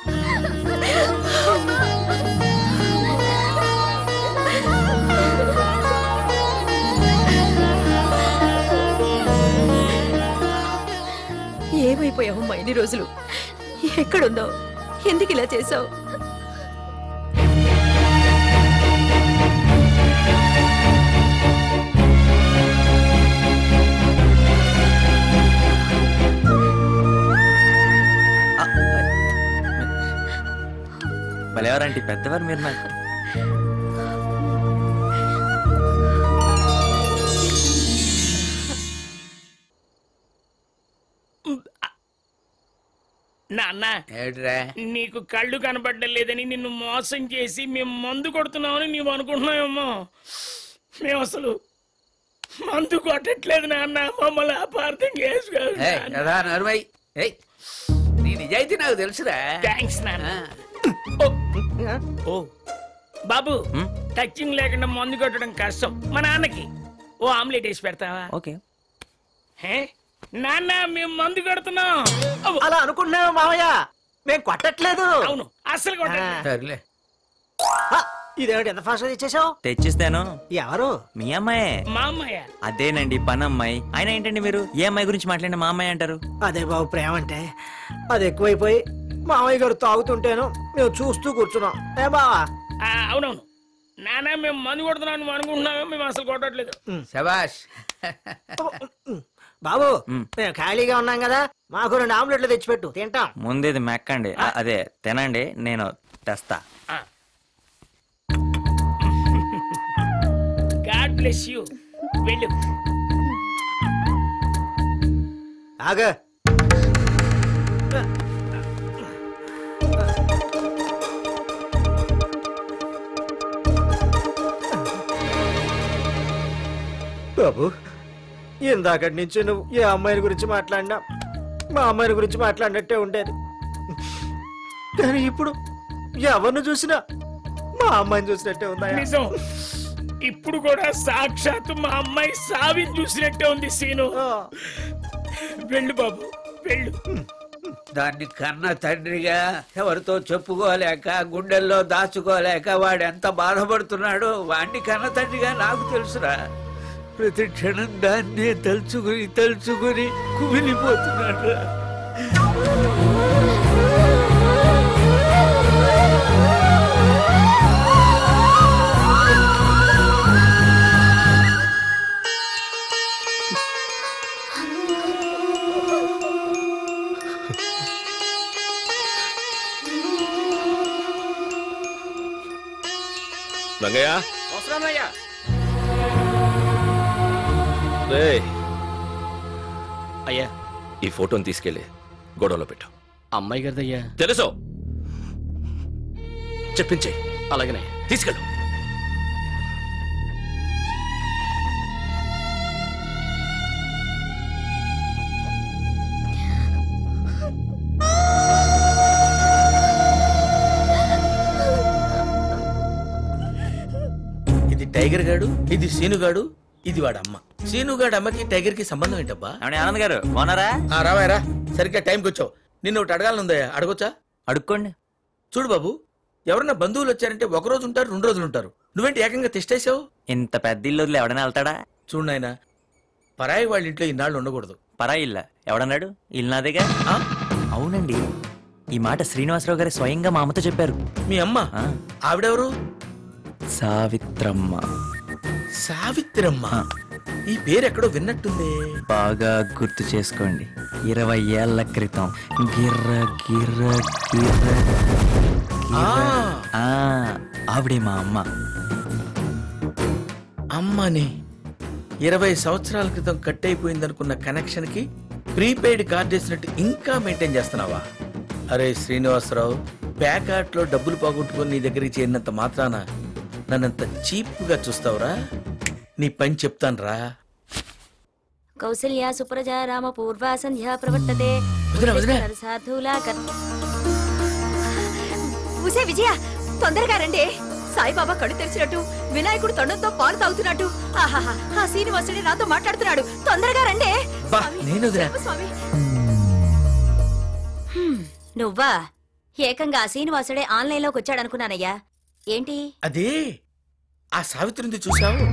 Speaker 12: ఏమైపోయావమ్మా ఇన్ని రోజులు ఎక్కడున్నావు ఎందుకు ఇలా చేసావు
Speaker 4: భలేవారంటే పెద్దవారు మీరు నాకు
Speaker 23: నాన్న
Speaker 3: ఏడ్రా
Speaker 23: నీకు కళ్ళు కనబడడం లేదని నిన్ను మోసం చేసి మేము మందు కొడుతున్నామని నీవు అనుకుంటున్నావేమో మేము అసలు మందు కొట్టట్లేదు నాన్న మమ్మల్ని అపార్థం చేసుకోదు
Speaker 3: ఏయ్, యథా నరుమై ఏయ్ నీ నిజాయితీ నాకు తెలుసురా
Speaker 23: థ్యాంక్స్ నాన్న ఓ బాబు టచింగ్ లేకుండా మందు కొట్టడం కష్టం మా నాన్నకి ఓ ఆమ్లెట్ వేసి పెడతావా
Speaker 4: ఓకే
Speaker 23: హే నాన్న మేము మందు కొడుతున్నాం
Speaker 17: అలా అనుకుంటున్నావు మావయ్య మేము కొట్టట్లేదు
Speaker 23: అవును అసలు కొట్టట్లేదు
Speaker 3: సర్లే
Speaker 17: ఇదేమిటి ఎంత ఫాస్ట్ తెచ్చేసావు
Speaker 4: తెచ్చిస్తాను
Speaker 17: ఎవరు
Speaker 4: మీ అమ్మాయే
Speaker 23: మా అమ్మాయ
Speaker 4: అదేనండి పని అమ్మాయి ఆయన ఏంటండి మీరు ఏ అమ్మాయి గురించి మాట్లాడిన మా అమ్మాయి అంటారు
Speaker 17: అదే బాబు ప్రేమ అంటే అది ఎక్కువైపోయి మామయ్య గారు తాగుతుంటేను మేము చూస్తూ కూర్చున్నాం ఏ బావా
Speaker 23: ఆ, అవునవును నానా మేము మందు కొడుతున్నాం అనుకుంటున్నాము మేము అసలు కొట్టట్లేదు
Speaker 3: శబాష్
Speaker 17: బాబు మేము ఖాళీగా ఉన్నాం కదా మాకు రెండు ఆమ్లెట్లు తెచ్చిపెట్టు తింటాం
Speaker 4: ముందు ఇది మెక్కండి ఆ, అదే తినండి నేను తెస్తా
Speaker 23: గాడ్ బ్లెస్ యూ వెళ్ళు
Speaker 17: ఆగ బాబు ఇందాకటి నుంచి నువ్వు ఏ అమ్మాయిని గురించి మాట్లాడినా మా అమ్మాయిని గురించి మాట్లాడినట్టే ఉండేది కానీ ఇప్పుడు ఎవరిని చూసినా మా అమ్మాయిని చూసినట్టే ఉందా
Speaker 23: నిజం ఇప్పుడు కూడా సాక్షాత్తు మా అమ్మాయి సావిని చూసినట్టే ఉంది సీను వెళ్ళు బాబు వెళ్ళు
Speaker 3: దాన్ని కన్న తండ్రిగా ఎవరితో చెప్పుకోలేక గుండెల్లో దాచుకోలేక వాడు ఎంత బాధపడుతున్నాడో వాడిని కన్న తండ్రిగా నాకు తెలుసురా ప్రతి క్షణం దాన్నే తలుచుకుని తలుచుకుని కుమిలిపోతున్నాడు
Speaker 8: రంగయ్య
Speaker 23: వస్తున్నానయ్యా
Speaker 8: రేయ్,
Speaker 5: అయ్యా
Speaker 8: ఈ ఫోటోని తీసుకెళ్ళి గొడవలో పెట్టు
Speaker 5: అమ్మాయి గారిదయ్యా
Speaker 8: తెలుసు చెప్పించే
Speaker 5: అలాగనే
Speaker 8: తీసుకెళ్ళు
Speaker 7: ఇది టైగర్ గాడు ఇది సీనుగాడు ఇది వాడు అమ్మ సీనుగాడు అమ్మకి టైగర్ కి సంబంధం ఏంటబ్బా
Speaker 4: ఆనంద్ గారు బాగున్నారా
Speaker 7: రావాయరా సరిగ్గా టైంకి వచ్చావు నిన్ను ఒకటి అడగాలనుందా అడగొచ్చా
Speaker 4: అడుక్కోండి
Speaker 7: చూడు బాబు ఎవరన్నా బంధువులు వచ్చారంటే ఒక రోజు ఉంటారు రెండు రోజులు ఉంటారు నువ్వేంటి ఏకంగా తిష్టేసావు
Speaker 4: ఇంత పెద్ద ఇల్లు వదిలి ఎవడైనా వెళ్తాడా
Speaker 7: చూడు నాయనా పరాయి వాళ్ళ ఇంట్లో ఇన్నాళ్ళు ఉండకూడదు
Speaker 4: పరా ఇల్ల ఎవడన్నాడు ఇల్లు నాదేగా అవునండి ఈ మాట శ్రీనివాసరావు గారు స్వయంగా మా అమ్మతో చెప్పారు
Speaker 7: మీ అమ్మ ఆవిడెవరు
Speaker 4: సావిత్రమ్మ
Speaker 7: సావిత్రమ్మ ఈ పేరు ఎక్కడో విన్నట్టుంది
Speaker 4: బాగా గుర్తు చేసుకోండి ఇరవై ఏళ్ల క్రితం గిర్ర గిర్ర గిర్ర
Speaker 7: ఆ.
Speaker 4: ఆ, ఆవిడే మా అమ్మ
Speaker 7: అమ్మని ఇరవై సంవత్సరాల క్రితం కట్ అయిపోయింది అనుకున్న కనెక్షన్ కి ప్రీపెయిడ్ కార్డ్ వేసినట్టు ఇంకా మెయింటైన్ చేస్తున్నావా అరే శ్రీనివాసరావు ప్యాకాట్ లో డబ్బులు పోగొట్టుకొని నీ దగ్గరికి చేరినంత మాత్రాన నన్నంత చీప్ గా చూస్తావురా నీ పని చెప్తాను రా
Speaker 12: కౌసల్య సుప్రజ రామ పూర్వ సంధ్యా ప్రవర్తతే
Speaker 7: వదినా, వదినా.
Speaker 12: సాధులా ఉసే విజయ తొందరగా రండి సాయిబాబా కళ్ళు తెరిచినట్టు వినాయకుడు తొండంతో పాలు తాగుతున్నట్టు ఆహాహా ఆ శ్రీనివాసుడి నాతో మాట్లాడుతున్నాడు తొందరగా రండి
Speaker 7: బా నేను వదినా.
Speaker 12: స్వామి హ్మ్, నువ్వా ఏకంగా ఆ శ్రీనివాసుడే ఆన్లైన్ లోకి వచ్చాడనుకున్నానయ్యా ఏంటి
Speaker 7: అదే ఆ సావిత్రిని చూసావు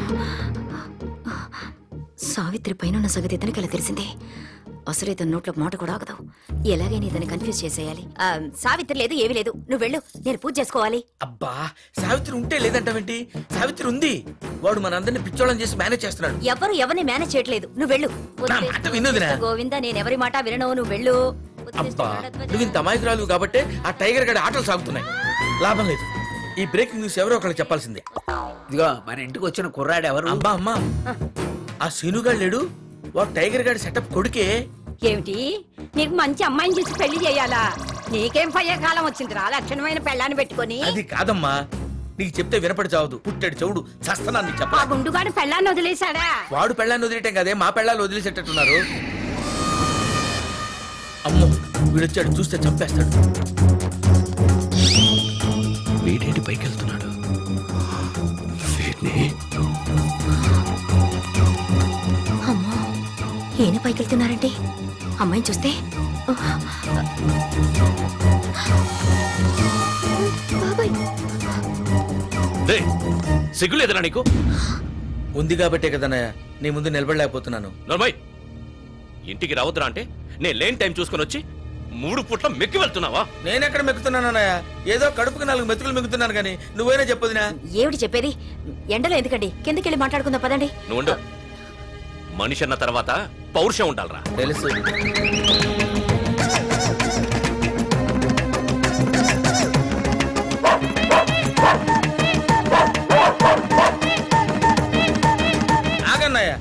Speaker 12: సావిత్రి పైన ఉన్న సంగతి ఇతనికి ఎలా తెలిసింది అసలు ఇతని నోట్లో మాట కూడా ఆగదు ఎలాగైనా ఇతన్ని కన్ఫ్యూజ్ చేసేయాలి ఆ, సావిత్రి లేదు ఏమీ లేదు నువ్వు వెళ్ళు నేను పూజ చేసుకోవాలి
Speaker 7: అబ్బా సావిత్రి ఉంటే లేదంటావేంటి సావిత్రి ఉంది వాడు మనందరిని పిచ్చోళం చేసి మేనేజ్ చేస్తున్నాడు
Speaker 12: ఎవరు ఎవరిని మేనేజ్ చేయట్లేదు నువ్వు వెళ్ళు
Speaker 7: నా మాట వినొదినా?
Speaker 12: గోవింద నేను ఎవరి మాట వినను నువ్వు వెళ్ళు
Speaker 7: అబ్బా నువ్వు ఇంత అమాయకురాలు కాబట్టే ఆ టైగర్ గడి ఆటలు సాగుతున్నాయి లాభం లేదు ఈ బ్రేకింగ్ న్యూస్ ఎవరో ఒకరికి చెప్పాల్సిందే
Speaker 3: ఇదిగో మన ఇంటికి వచ్చిన కుర్రాడు ఎవరు
Speaker 7: అబ్బా అమ్మా ఆ సీనుగాడు లేడు వాడు టైగర్ గాడి సెటప్ కొడుకే
Speaker 14: ఏమిటి నీకు మంచి అమ్మాయిని చూసి పెళ్లి చేయాలా నీకేం పోయే కాలం వచ్చిందిరా లక్షణమైన పెళ్ళాన్ని పెట్టుకొని
Speaker 7: అది కాదమ్మా నీకు చెప్తే వినపడి చావదు పుట్టాడు చెవుడు చస్తాను నీకు
Speaker 14: ఆ
Speaker 7: చెప్పా
Speaker 14: గుండుగాడు పెళ్ళాన్ని వదిలేశాడా
Speaker 7: వాడు పెళ్ళాన్ని వదిలేయటం కదే మా పెళ్ళాలు వదిలేసేటట్టున్నారు అమ్మో వీడొచ్చాడు చూస్తే చంపేస్తాడు
Speaker 8: వీడేంటి పైకి వెళ్తున్నాడు వీడిని
Speaker 12: అమ్మో ఈయన పైకి వెళ్తున్నారంటే అమ్మాయిని చూస్తే ఓ,
Speaker 8: రే సిగ్గులేదురా నీకు
Speaker 7: ఉంది కాబట్టే కదన్నయ్య నీ ముందు నిలబడలేకపోతున్నాను
Speaker 8: నర్మయ్ ఇంటికి రావద్దురా అంటే నేను లేని టైం చూసుకొని వచ్చి మూడు పుట్ల మెక్కి వెళ్తున్నావా
Speaker 7: నేనెక్కడ మెక్కుతున్నాను అన్నయ్య ఏదో కడుపుకి నాలుగు మెతుకులు మెక్కుతున్నాను కానీ నువ్వైనా చెప్పదునా
Speaker 12: ఏమిటి చెప్పేది ఎండలో ఎందుకండి కిందకెళ్ళి మాట్లాడుకుందాం పదండి
Speaker 8: నువ్వు ఉండు. మనిషి అన్న తర్వాత పౌరుషం ఉండాలరా
Speaker 7: తెలుసు ఆగన్నయ్య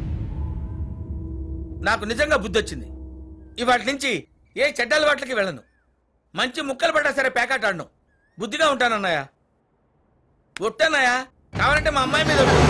Speaker 7: నాకు నిజంగా బుద్ధి వచ్చింది ఇవాటి నుంచి ఏ చెడ్డల వాటికి వెళ్ళను మంచి ముక్కలు పడ్డా సరే ప్యాకెట్ ఆడను బుద్ధిగా ఉంటానన్నయ్య ఒట్టన్నయ్య కావాలంటే మా అమ్మాయి మీద ఒట్టు.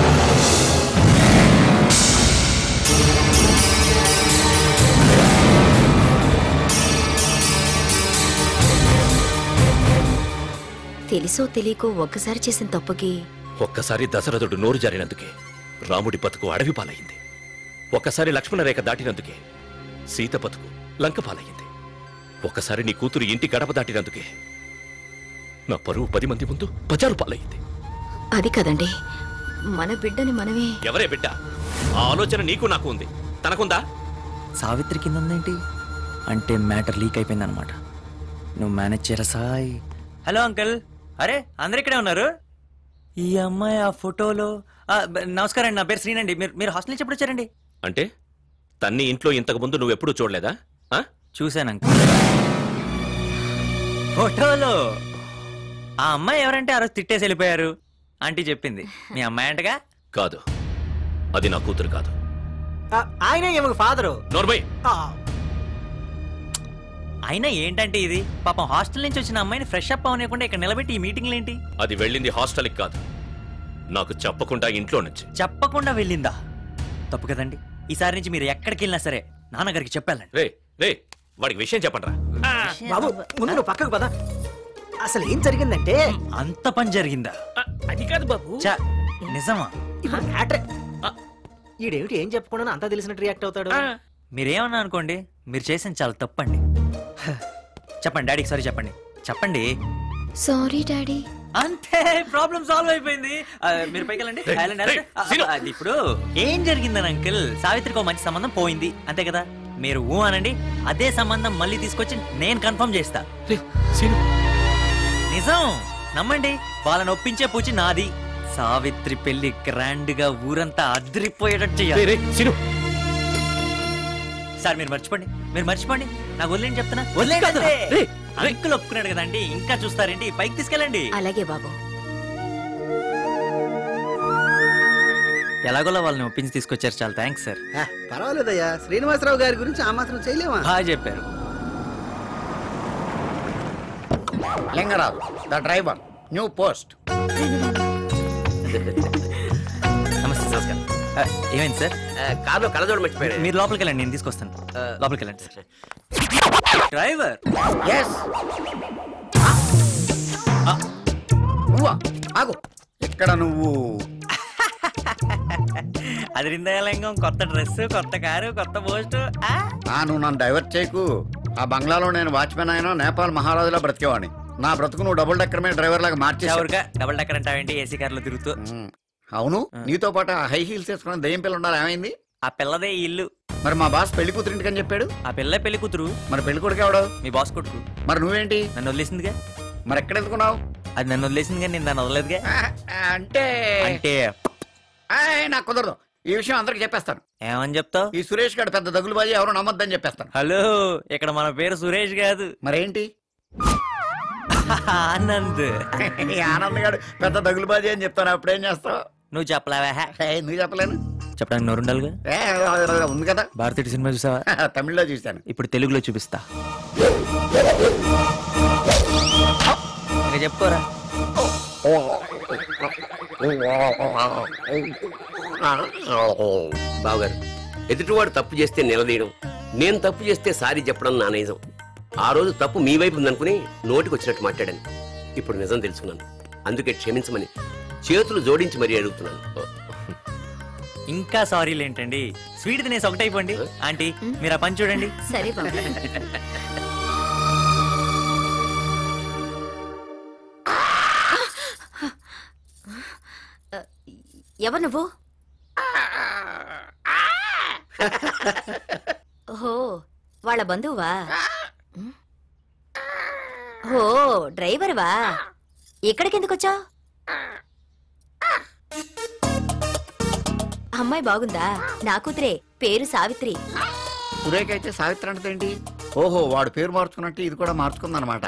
Speaker 12: తెలుసో తెలియకో ఒక్కసారి చేసిన తప్పుకి
Speaker 8: ఒక్కసారి దశరథుడు నోరు జారినందుకే రాముడి బతుకు అడవి పాలయ్యింది ఒక్కసారి లక్ష్మణ రేఖ దాటినందుకే సీత బతుకు లంక పాలయ్యింది ఒక్కసారి నీ కూతురు ఇంటి గడప దాటినందుకే నా పరువు పది మంది ముందు బజారు పాలయ్యింది
Speaker 12: అది కదండి మన బిడ్డని మనమే
Speaker 8: ఎవరే బిడ్డ ఆ ఆలోచన నీకు నాకు ఉంది తనకుందా
Speaker 4: సావిత్రి కింద ఉందేంటి అంటే మ్యాటర్ లీక్ అయిపోయింది అనమాట నువ్వు మేనేజ్ చేయరా సాయ్ హలో అంకుల్ అరే అందరు ఇక్కడే ఉన్నారు ఈ అమ్మాయి ఆ ఫోటోలో ఆ, బ- నమస్కారం అండి నా పేరు శ్రీనండి మీరు మీరు హాస్టల్ నుంచి ఎప్పుడు వచ్చారండి
Speaker 8: అంటే తన్ని ఇంట్లో ఇంతకు ముందు నువ్వెప్పుడూ చూడలేదా ఆ?
Speaker 4: చూశాను అంకుల్ ఫోటోలో ఆ అమ్మాయి ఎవరంటే ఆ రోజు తిట్టేసి వెళ్ళిపోయారు ఆంటీ చెప్పింది మీ అమ్మాయి అంటగా
Speaker 8: కాదు అది నా కూతురు కాదు
Speaker 17: ఆయనే ఈమెకు ఫాదరు
Speaker 8: నోర్మయ్
Speaker 4: అయినా ఏంటంటే ఇది పాపం హాస్టల్ నుంచి వచ్చిన అమ్మాయిని ఫ్రెష్ అప్ అవనివ్వకుండా ఇక్కడ నిలబెట్టి ఈ మీటింగ్లు ఏంటి
Speaker 8: అది వెళ్ళింది హాస్టల్కి కాదు నాకు చెప్పకుండా ఇంట్లో నుంచి
Speaker 4: చెప్పకుండా వెళ్ళిందా తప్పు కదండి ఈసారి నుంచి మీరు ఎక్కడికి వెళ్ళినా సరే నాన్నగారికి చెప్పాలండి
Speaker 8: రే రే వాడికి విషయం చెప్పండి
Speaker 17: బాబు ముందు నువ్వు పక్కకు పద అసలు ఏం జరిగిందంటే
Speaker 4: అంత పని జరిగిందా
Speaker 23: అది కాదు బాబు
Speaker 4: చ, నిజమా
Speaker 17: ఇప్పుడు మ్యాటర్ ఈడేమిటి ఏం చెప్పకుండా అంతా తెలిసినట్టు రియాక్ట్ అవుతాడు
Speaker 4: మీరేమన్నా అనుకోండి మీరు చేసిన చాలా తప్పండి హ, చెప్పండి డాడీకి సారీ చెప్పండి చెప్పండి
Speaker 15: సారీ డాడీ
Speaker 4: అంతే ప్రాబ్లం సాల్వ్ అయిపోయింది ఆ, మీరు పైకి వెళ్ళండి
Speaker 8: రేయ్,
Speaker 4: ఐలాండ్
Speaker 8: రేయ్,
Speaker 4: ఆ, ఆ, అది ఇప్పుడు ఏం జరిగిందని అంకిల్ సావిత్రికి ఒక మంచి సంబంధం పోయింది అంతే కదా మీరు ఊ అనండి అదే సంబంధం మళ్ళీ తీసుకొచ్చి నేను కన్ఫర్మ్ చేస్తా నిజం నమ్మండి వాళ్ళని ఒప్పించే పూచి నాది సావిత్రి పెళ్లి గ్రాండ్ గా ఊరంతా అదిరిపోయేటట్టు చేయాలి సార్ మీరు మర్చిపోండి మీరు మర్చిపోండి నాకు వదిలేండి చెప్తున్నా వదిలేండి అంకుల్ ఒప్పుకున్నాడు కదండి ఇంకా చూస్తారేంటి పైకి తీసుకెళ్ళండి
Speaker 12: అలాగే బాబు
Speaker 4: ఎలాగోలా వాళ్ళని ఒప్పించి తీసుకొచ్చారు చాలా థ్యాంక్స్ సార్
Speaker 16: ఆ, పర్వాలేదయ్యా శ్రీనివాసరావు గారి గురించి ఆ మాత్రం చేయలేమా
Speaker 4: బాగా చెప్పారు
Speaker 19: Lingaraju the driver new post
Speaker 4: నమస్తే సార్ ఆ, ఏమైంది సార్
Speaker 1: కార్లో కళ్ళజోడు మర్చిపోయారు
Speaker 4: మీరు లోపలికి వెళ్ళండి నేను తీసుకొస్తాను లోపలికి వెళ్ళండి సార్ డ్రైవర్
Speaker 19: ఎస్ నువ్వా ఆగు ఇక్కడ నువ్వు
Speaker 4: అదిరిందయలింగం కొత్త డ్రెస్ కొత్త కారు కొత్త పోస్ట్
Speaker 19: ఆ, నువ్వు నన్ను డైవర్ట్ చేయకు ఆ బంగ్లాలో నేను వాచ్మెన్ అయినా నేపాల్ మహారాజులా బ్రతికేవాడిని నా బ్రతుకు నువ్వు డబుల్ డెక్కర్ మీద డ్రైవర్ లాగా మార్చేసావు
Speaker 4: ఎవరుగా డబుల్ డక్కర్ అంటావేంటి ఏసీ కార్లో తిరుగుతూ
Speaker 19: అవును నీతో పాటు ఆ హై హీల్స్ వేసుకున్న దెయ్యం పిల్ల ఉండాలి ఏమైంది
Speaker 4: ఆ పిల్లదే ఈ ఇల్లు
Speaker 19: మరి మా బాస్ పెళ్లి కూతురు ఇంటికని చెప్పాడు
Speaker 4: ఆ పిల్ల పెళ్లి కూతురు
Speaker 19: మరి పెళ్లి కొడుకు ఎవడు
Speaker 4: మీ బాస్ కొడుకు
Speaker 19: మరి నువ్వేంటి
Speaker 4: నన్ను వదిలేసిందిగా
Speaker 19: మరి ఎక్కడ ఎందుకున్నావు
Speaker 4: అది నన్ను వదిలేసిందిగా నేను దాన్ని వదలలేదుగా
Speaker 19: అంటే
Speaker 4: అంటే
Speaker 19: ఆయ్, నాకు కుదరదు ఈ విషయం అందరికి చెప్పేస్తాను
Speaker 4: ఏమని చెప్తావు
Speaker 19: ఈ సురేష్ గారు పెద్ద దగులుబాజీ ఎవరు నమ్మొద్దని చెప్పేస్తాను
Speaker 4: హలో ఇక్కడ మన పేరు సురేష్ కాదు
Speaker 19: మరేంటి
Speaker 4: ఆనంద్
Speaker 19: ఈ ఆనంద్ గారు పెద్ద దగులుబాజీ అని చెప్తాను అప్పుడేం చేస్తావు
Speaker 4: నువ్వు చెప్పలేవా
Speaker 19: ఏయ్, నువ్వు చెప్పలేను
Speaker 4: చెప్పడానికి నోరుండాలిగా
Speaker 19: ఏ, అది- అది ఉంది కదా
Speaker 4: భారతీయ సినిమా చూసావా
Speaker 19: తమిళ్లో చూశాను
Speaker 4: ఇప్పుడు తెలుగులో చూపిస్తా ఇంకా చెప్పుకోరా
Speaker 1: బావగారు ఎదుటివాడు తప్పు చేస్తే నిలదీయడం నేను తప్పు చేస్తే సారీ చెప్పడం నా నైజం ఆ రోజు తప్పు మీ వైపు ఉందనుకుని నోటికి వచ్చినట్టు మాట్లాడాను ఇప్పుడు నిజం తెలుసుకున్నాను అందుకే క్షమించమని చేతులు జోడించి మరీ అడుగుతున్నాను
Speaker 4: ఇంకా సారీలు ఏంటండి స్వీట్ తినేసి ఒకటైపోండి ఆంటీ మీరు ఆ పని చూడండి
Speaker 12: సరే బాబు ఎవరు నువ్వు ఓహో వాళ్ళ బంధువా ఓ డ్రైవర్వా ఇక్కడికి ఎందుకు వచ్చావు అమ్మాయి బాగుందా నా కూతురే పేరు సావిత్రి
Speaker 19: సురేఖ అయితే సావిత్రి అంటే ఏంటి ఓహో వాడు పేరు మార్చుకున్నట్టు ఇది కూడా మార్చుకుందనమాట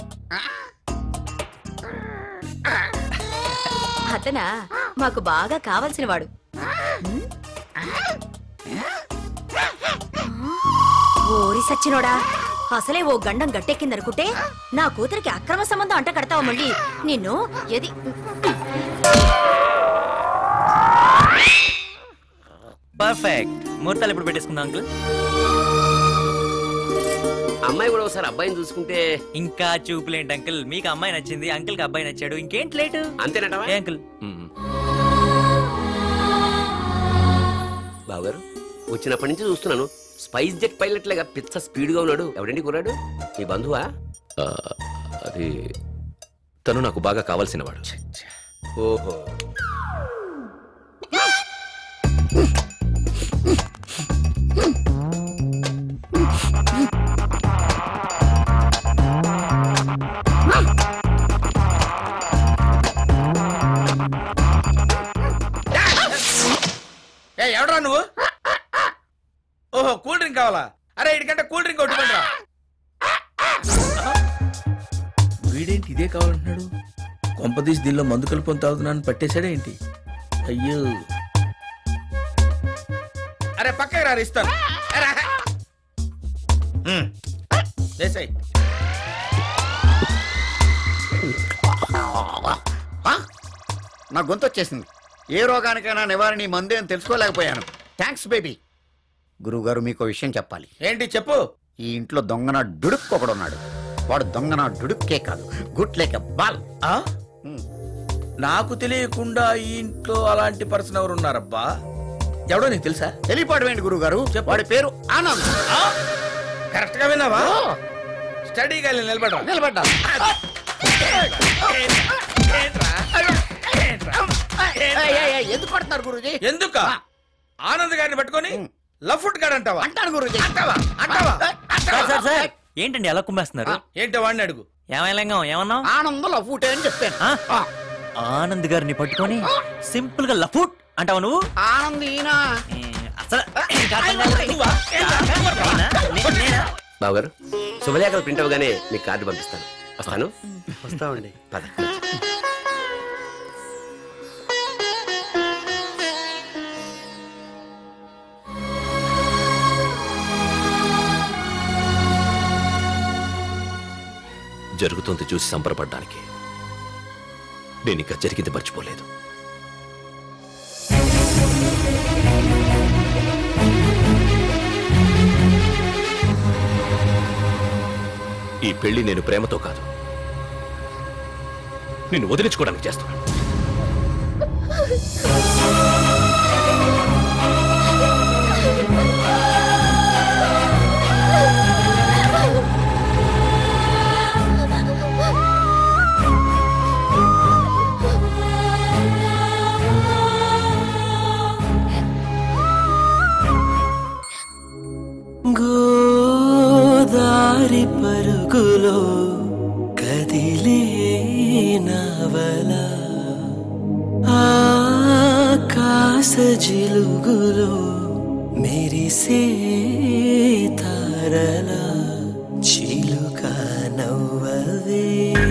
Speaker 12: అతనా మాకు బాగా కావలసిన వాడు ఓరి సచ్చినోడా అసలే ఓ గండం గట్టెక్కిందనుకుంటే నా కూతురికి అక్రమ సంబంధం అంట కడతావు మళ్ళీ నిన్ను ఎది
Speaker 4: పర్ఫెక్ట్ ముహూర్తాలు ఎప్పుడు పెట్టేసుకుందాం అంకుల్
Speaker 1: అమ్మాయి కూడా ఒకసారి అబ్బాయిని చూసుకుంటే
Speaker 4: ఇంకా చూపులేంటి అంకుల్ మీకు అమ్మాయి నచ్చింది అంకుల్ కి అబ్బాయి నచ్చాడు ఇంకేంటి లేటు
Speaker 1: అంతేనటవా
Speaker 4: ఏ అంకుల్
Speaker 1: బావగారు వచ్చినప్పటి నుంచి చూస్తున్నాను స్పైస్ జెట్ పైలట్ లాగా పిచ్చ స్పీడ్ గా ఉన్నాడు ఎవడండి కుర్రాడు మీ బంధువా
Speaker 8: ఆ, అది తను నాకు బాగా కావాల్సిన వాడు
Speaker 1: ఓహో
Speaker 7: ఏ ఎవడరా నువ్వు ఓహో కూల్ డ్రింక్ కావాలా అరే ఇడికంటే కూల్ డ్రింక్ కొట్టుకుంటా వీడేంటి ఇదే కావాలంటున్నాడు కొంపదీసి దీనిలో మందు కలుపుకొని తాగుతున్నాను పట్టేశాడే ఏంటి అయ్యో అరే పక్కకి రా ఇస్తాను అరే, హ్మ్. వేసేయ్.
Speaker 19: ఆ? నా గొంతు వచ్చేసింది ఏ రోగానికైనా నివారణ ఈ మందే అని తెలుసుకోలేకపోయాను థ్యాంక్స్ బేబీ గురువుగారు మీకు విషయం చెప్పాలి
Speaker 7: ఏంటి చెప్పు
Speaker 19: ఈ ఇంట్లో దొంగన డుడుక్ ఒకడున్నాడు వాడు దొంగన డుడుక్కే కాదు గుట్ లేక బాల్
Speaker 7: ఆ? నాకు తెలియకుండా ఈ ఇంట్లో అలాంటి పర్సన్ ఎవరు ఉన్నారబ్బా ఎవడో నీకు తెలుసా
Speaker 19: తెలియపాడు ఏంటి గురువు గారు వాడి పేరు ఆనంద్
Speaker 7: కరెక్ట్ గా విన్నావా స్టడీగా వెళ్ళి నిలబడ్డా
Speaker 19: నిలబడ్డా ఎందుకు కొడుతున్నారు గురుజీ
Speaker 7: ఎందుక ఆనంద్ గారిని పట్టుకొని లఫుట్ గారు అంటావా
Speaker 19: అంటాను గురుజీ
Speaker 7: అంటావా అంటావా
Speaker 4: సార్ సార్ సార్ ఏంటండి ఎలా కుమ్మేస్తున్నారు
Speaker 7: ఏంటో వాడిని అడుగు
Speaker 4: ఏమైనా ఏమన్నావు
Speaker 19: ఆనందం లఫూటే అని చెప్పాను
Speaker 4: ఆనంద్ గారిని పట్టుకొని సింపుల్ గా లఫూట్ అంటావు నువ్వు
Speaker 19: ఆనంద్ ఈయన
Speaker 4: అసలు
Speaker 1: బావగారు శుభలేఖలు ప్రింట్ అవగానే మీకు కార్డు పంపిస్తాను వస్తాను
Speaker 16: వస్తామండి
Speaker 1: పద
Speaker 8: జరుగుతుంది చూసి సంబరపడ్డానికి నేను ఇంకా జరిగింది మర్చిపోలేదు ఈ పెళ్లి నేను ప్రేమతో కాదు నిన్ను వదిలించుకోవడానికి చేస్తున్నాను
Speaker 10: గోదారి పరుగులో కదిలే నవల ఆకాశ జిలుగులో మెరిసే తారల చిలుక నవ్వవే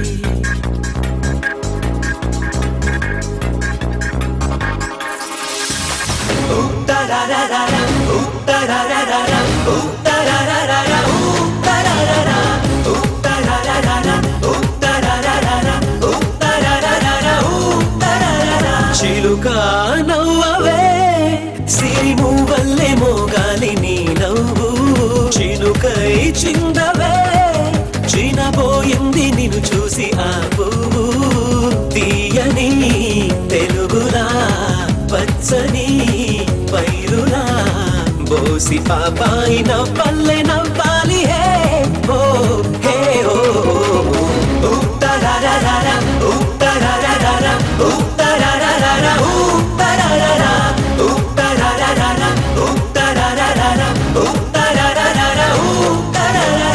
Speaker 10: చిలుక నవ్వవే సిరిము వల్లే మోగాలి నీ నవ్వు చిలుకై చిందవే చినబోయింది నిన్ను చూసి ఆ పువ్వు తీయని తెలుగులా పచ్చని బూసి పాపాయి నవ్వల్లే నవ్వాలి హే ఓ హే ఓ ఉత్తరారార ఉత్తరారార ఉత్తరారార ఉత్తరారార ఉత్తరారార ఉత్తరారార ఉత్తరారార ఉత్తరారార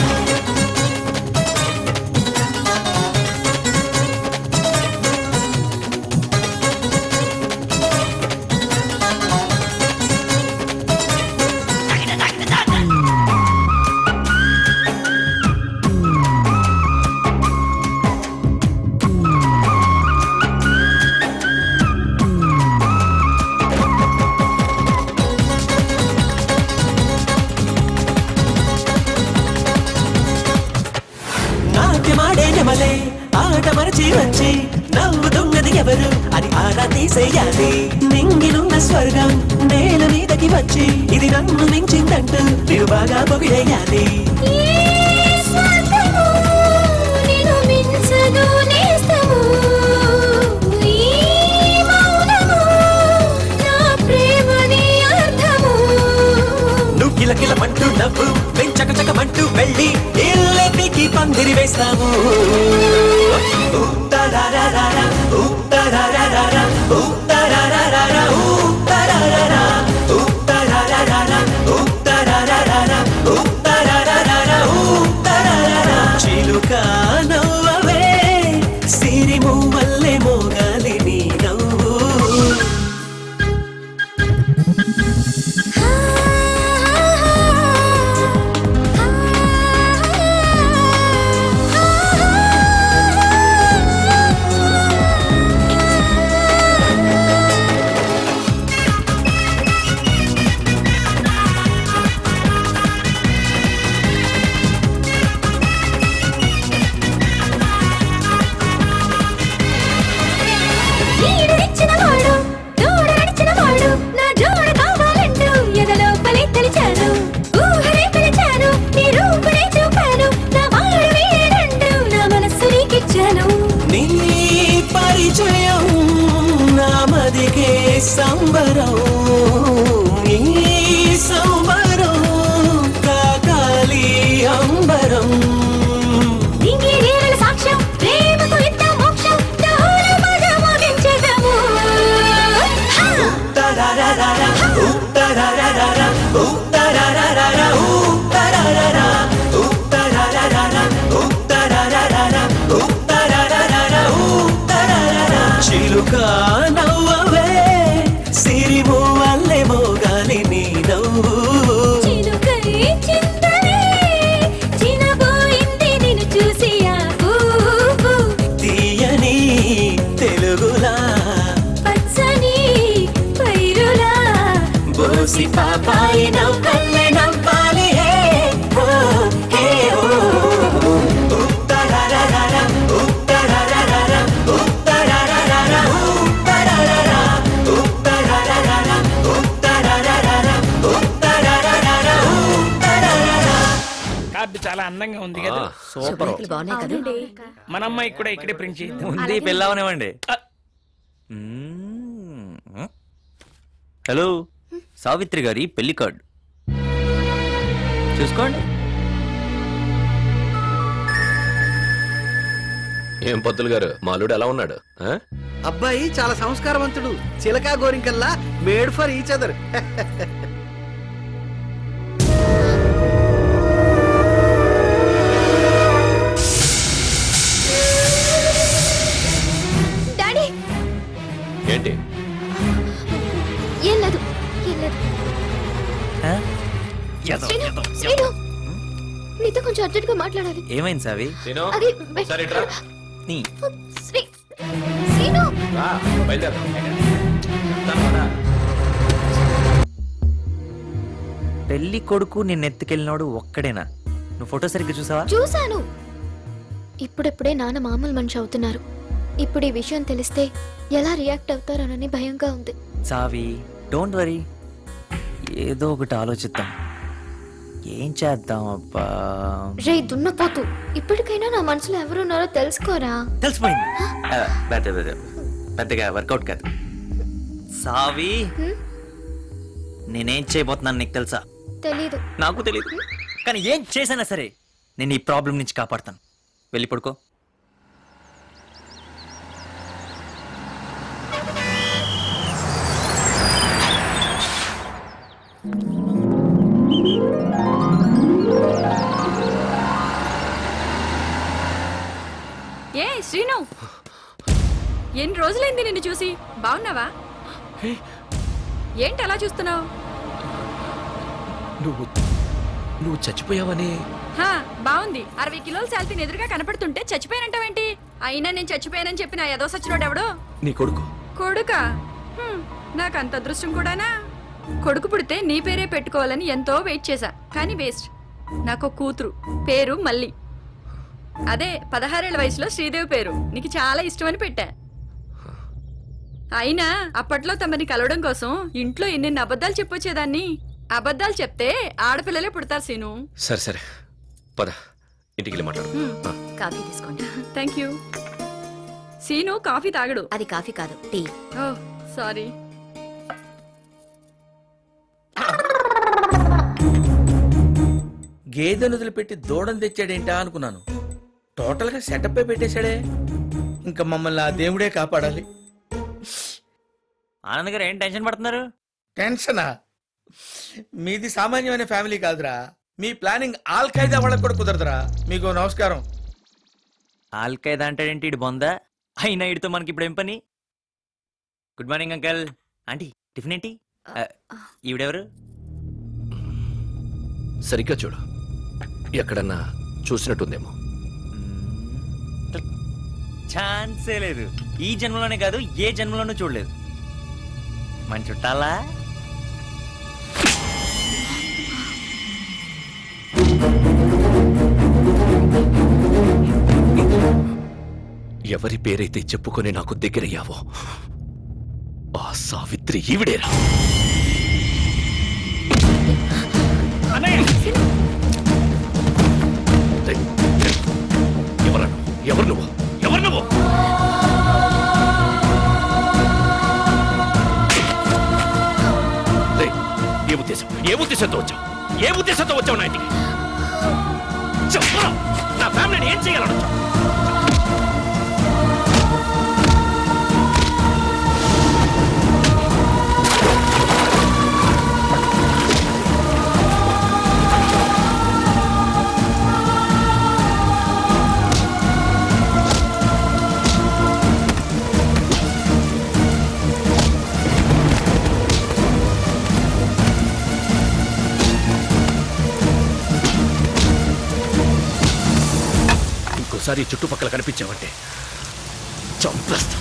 Speaker 10: నాట్యమాడే నెమలే ఆట మరచి వచ్చి నవ్వుతున్నది ఎవరు అని ఆరా తీసేయాలి నింగినున్న స్వర్గం నేల మీదకి వచ్చి ఇది నన్ను మించిందంటూ మీరు బాగా పొగిడేయాలి నువ్వు కిలకిలమంటూ నవ్వు వెంచకచకమంటూ వెళ్ళి ఇల్లెన్నికి పందిరి వేస్తాము ఉత్తరారారార, ఉత్తరారారార, ఉత్తరారారార, ఉత్తరారారా, ఉత్తరారారార, ఉత్తరారారార, ఉత్తరారారార, ఉత్తరారారా. చిలుక నవ్వవే సిరిము వల్లే మోగాలి నీ నవ్వు
Speaker 13: వాడు దూడ నడిచిన వాడు నా జోడు కావాలంటూ ఎదలోపలే తెలిచాను ఊహనే పిలిచాను నీ రూపునే చూపాను నా వాడు వీడంటూ నా మనస్సు నీకిచ్చాను
Speaker 10: నీ పరిచయం నామదికే సంబరం నీ సంబరం కాకాలి అంబరం
Speaker 13: దింగి నీరల సాక్ష్యం ప్రేమకు ఇంత మోక్షం డోల మగ మోగించేదము
Speaker 10: ఉత్తరారారార, ఉత్తరారారార, ఉత్తరారారార, ఉత్తరారారా, ఉత్తరారారార, ఉత్తరారారార, ఉత్తరారారార, ఉత్తరారారా. చిలుక నవ్వవే సిరిము వల్లే మోగాలి నీ నవ్వు
Speaker 13: చిలుకై చిందలే చినబోయింది నిన్ను చూసి ఆ పువ్వు
Speaker 10: తీయని తెలుగులా
Speaker 13: పచ్చని పైరులా
Speaker 10: బోసి పాపాయి నవ్వల్లే నవ్వాలి హే ఓ హే ఓ ఉత్తరారారార, ఉత్తరారారార, ఉత్తరారారార, ఉత్తరారారా, ఉత్తరారారార, ఉత్తరారారార, ఉత్తరారారార, ఉత్తరారారా.
Speaker 23: కార్డు చాలా అందంగా ఉంది కదా
Speaker 4: సూపర్. శుభలేఖలు
Speaker 12: బాగున్నాయి కదా?
Speaker 23: మన అమ్మాయి కూడా ఇక్కడే ప్రింట్ చేద్దాం
Speaker 4: ఉంది పెళ్ళవనివ్వండి హలో సావిత్రి గారి పెళ్లి కార్డు చూసుకోండి
Speaker 8: ఏం పొద్దులు గారు మాలుడు ఎలా ఉన్నాడు ఆ?
Speaker 16: అబ్బాయి చాలా సంస్కారవంతుడు చిలకా గోరింకల్లా made for each other
Speaker 15: daddy
Speaker 8: ఏంటి
Speaker 15: ఏం లేదు ఏం లేదు శ్రీను శ్రీను నీతో కొంచెం అర్జెంట్ గా మాట్లాడాలి
Speaker 4: ఏమైంది సావి
Speaker 15: అది
Speaker 4: నీ
Speaker 15: శ్రీ శ్రీను
Speaker 4: పెళ్లి కొడుకు నిన్ను ఎత్తుకెళ్ళినాడు ఒక్కడేనా నువ్వు ఫోటో సరిగ్గా చూసావా
Speaker 15: చూశాను ఇప్పుడెప్పుడే నాన్న మామూలు మనిషి అవుతున్నారు ఇప్పుడు ఈ విషయం తెలిస్తే ఎలా రియాక్ట్ అవుతారోనని భయంగా ఉంది
Speaker 4: సావి డోంట్ వరీ ఏదో ఒకటి ఆలోచిద్దాం ఏం చేద్దాం అబ్బా
Speaker 15: రే దున్నపోతు ఇప్పటికైనా నా మనసులో ఎవరున్నారో తెలుసుకోరా
Speaker 4: తెలిసిపోయింది ఆ, పెద్ద- పెద్ద- పెద్దగా వర్కౌట్ కాదు సావి నేనేం చేయబోతున్నాను నీకు తెలుసా
Speaker 15: తెలీదు
Speaker 4: నాకు తెలియదు కానీ ఏం చేసినా సరే నేను ఈ ప్రాబ్లం నుంచి కాపాడతాను వెళ్ళి పడుకో
Speaker 14: ఏ శ్రీను ఎన్ని రోజులైంది నిన్ను చూసి బాగున్నావా ఏంటి అలా చూస్తున్నావు
Speaker 8: నువ్వు నువ్వు చచ్చిపోయావని
Speaker 14: హా బాగుంది అరవై కిలోల శాలతీని ఎదురుగా కనపడుతుంటే చచ్చిపోయానంటావేంటి అయినా నేను చచ్చిపోయానని చెప్పిన ఏదో సచ్చినోడు ఎవడో
Speaker 8: నీ కొడుకు
Speaker 14: కొడుకా హ్మ్, నాకు అంత అదృష్టం కూడానా కొడుకు పుడితే నీ పేరే పెట్టుకోవాలని ఎంతో వెయిట్ చేశా కానీ వేస్ట్ నాకు ఒక కూతురు పేరు మల్లి అదే పదహారేళ్ల వయసులో శ్రీదేవి పేరు నీకు చాలా ఇష్టమని పెట్టా అయినా అప్పట్లో తమని కలవడం కోసం ఇంట్లో ఎన్నెన్ని అబద్ధాలు చెప్పొచ్చేదాన్ని అబద్ధాలు చెప్తే ఆడపిల్లలే పుడతారు సీను
Speaker 8: సరే సరే పద ఇంటికి వెళ్ళి మాట్లాడు ఆ.
Speaker 12: కాఫీ తీసుకోండి
Speaker 14: థ్యాంక్ యూ సీను కాఫీ తాగడు
Speaker 12: అది కాఫీ కాదు టీ
Speaker 14: ఓ సారీ
Speaker 7: గేదెను వదిలిపెట్టి దూడను తెచ్చాడేంటా అనుకున్నాను టోటల్ గా సెటప్ పెట్టేశాడే ఇంకా మమ్మల్ని ఆ దేవుడే కాపాడాలి
Speaker 4: ఆనంద్ గారు ఏం టెన్షన్ పడుతున్నారు
Speaker 7: టెన్షనా మీది సామాన్యమైన ఫ్యామిలీ కాదురా మీ ప్లానింగ్ ఆల్ ఖైదా వాళ్ళకి కూడా కుదరదురా మీకు నమస్కారం
Speaker 4: ఆల్కైదా అంటాడేంటి ఇటు బొందా అయినా ఇడితో మనకి ఇప్పుడు ఏం పని good morning uncle aunty tiffin ఏంటి ఆ, ఈవిడెవరు
Speaker 8: సరిగ్గా చూడు ఎక్కడన్నా చూసినట్టుందేమో
Speaker 4: ఛాన్సే లేదు ఈ జన్మలోనే కాదు ఏ జన్మలోనూ చూడలేదు మన చుట్టాలా
Speaker 8: ఎవరి పేరైతే చెప్పుకొని నాకు దగ్గరయ్యావో ఆ సావిత్రి ఈవిడేరా ఎవరు ఎవరు నువ్వు ఎవరు నువ్వు రేయ్, ఏ ఉద్దేశం ఏ ఉద్దేశంతో వచ్చావు ఏ ఉద్దేశంతో వచ్చావు నా ఇంటికి చెప్పరా నా ఫ్యామిలీని ఏం చేయాలని వచ్చావు ఇంకోసారి ఈ చుట్టుపక్కల కనిపించావంటే చంపేస్తా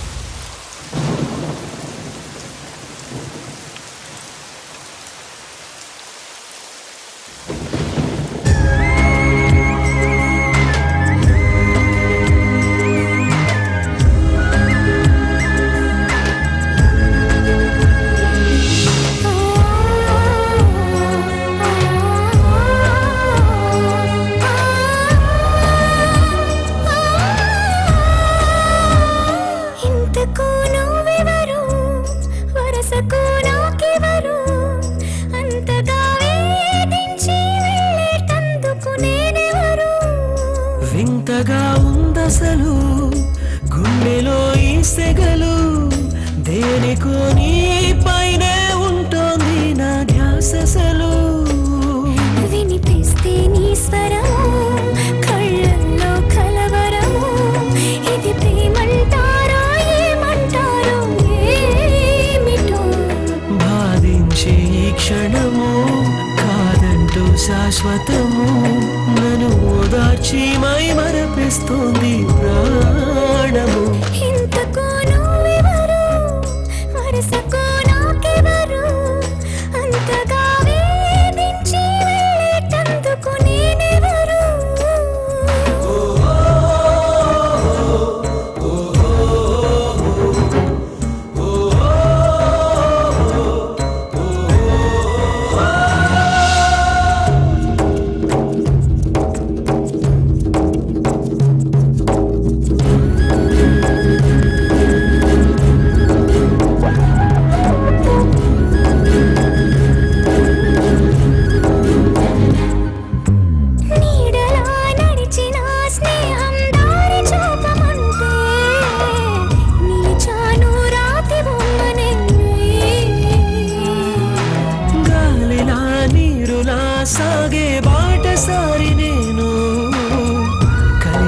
Speaker 13: ఇంతకు నువ్వెవరు వరసకు నాకెవరు అంతగా వేధించి వెళ్ళేటందుకు నేనెవరు
Speaker 10: వింతగా ఉందసలు గుండెలో ఈ సెగలు దేనికో నీ పైనే ఉంటోంది నా ధ్యాససలు
Speaker 13: వినిపిస్తే నీ స్వరము కళ్ళల్లో కలవరము ఇది ప్రేమంటారా ఏమంటారు ఏమిటో
Speaker 10: బాధించే ఈ క్షణము కాదంటూ శాశ్వతము నన్ను ఓదార్చి మై మరపిస్తోంది ప్రాణము
Speaker 13: ఇంతకు నువ్వెవరు వరసకు నాకెవరు అంతగా వేధించి వెళ్ళేటందుకు నేనెవరు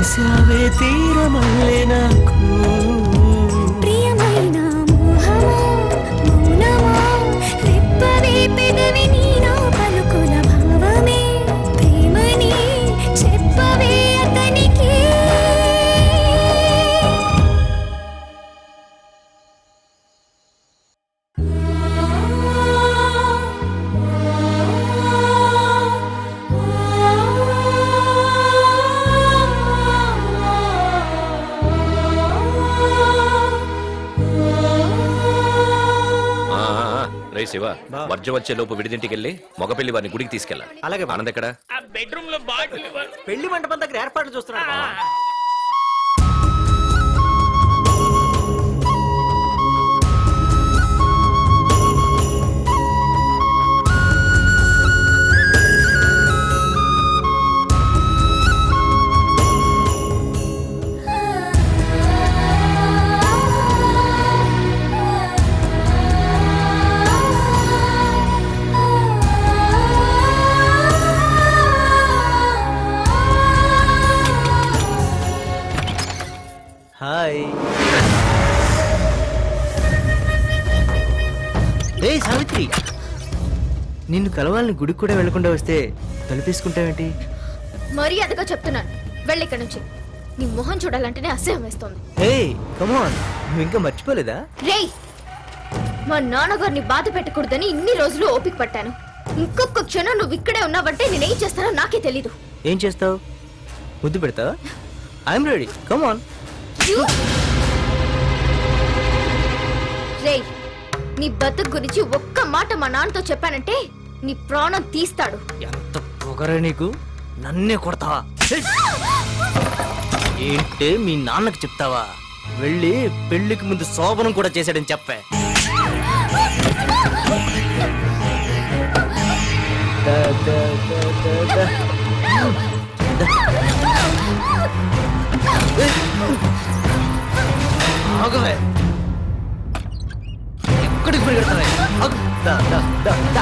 Speaker 10: పూసావే తీరమల్లే నాకు
Speaker 13: ప్రియమైన మోహమా మౌనమా రెప్పవే పెదవి నీలో పలుకుల భావమే ప్రేమని చెప్పవే అతనికి
Speaker 8: ఆ, ఆ, రే శివ వర్జం వచ్చే లోపు విడిదింటికి వెళ్ళి మగపెళ్లి వారిని గుడికి తీసుకెళ్ళాలి
Speaker 24: అలాగే బా.
Speaker 8: ఆనంద్ ఎక్కడ
Speaker 23: ఆ బెడ్రూమ్ లో బాటిల్
Speaker 24: పెళ్లి మంటపం దగ్గర ఏర్పాట్లు చూస్తున్నాడు బావ. హాయ్ ఏ సావిత్రి నిన్ను కలవాలని గుడికి కూడా వెళ్లకుండా వస్తే తలుపేసుకుంటావేంటి
Speaker 15: మర్యాదగా చెప్తున్నాను వెళ్ళి ఇక్కడ నుంచి నీ మొహం చూడాలంటేనే అసహ్యం వేస్తోంది
Speaker 24: హే కమాన్ నువ్వు ఇంకా మర్చిపోలేదా
Speaker 15: రేయ్ మా నాన్నగారిని బాధ పెట్టకూడదని ఇన్ని రోజులు ఓపిక పట్టాను ఇంకొక క్షణం నువ్వు ఇక్కడే ఉన్నావంటే నేనేం చేస్తానో నాకే తెలీదు
Speaker 24: ఏం చేస్తావు ముద్దు పెడతావా ఐఎమ్ రెడీ కమాన్
Speaker 15: రేయ్ నీ బతుకు గురించి ఒక్క మాట మా నాన్నతో చెప్పానంటే నీ ప్రాణం తీస్తాడు
Speaker 24: ఎంత పొగరే నీకు నన్నే కొడతావా హే! ఏంటే మీ నాన్నకి చెప్తావా వెళ్ళి పెళ్లికి ముందు శోభనం కూడా చేశాడని చెప్పే దా, దా, దా, దా, దా. దా. ఏ! ఆగవే ఎక్కడికి పరిగెడతావే ఆగు. దా, దా, దా, దా.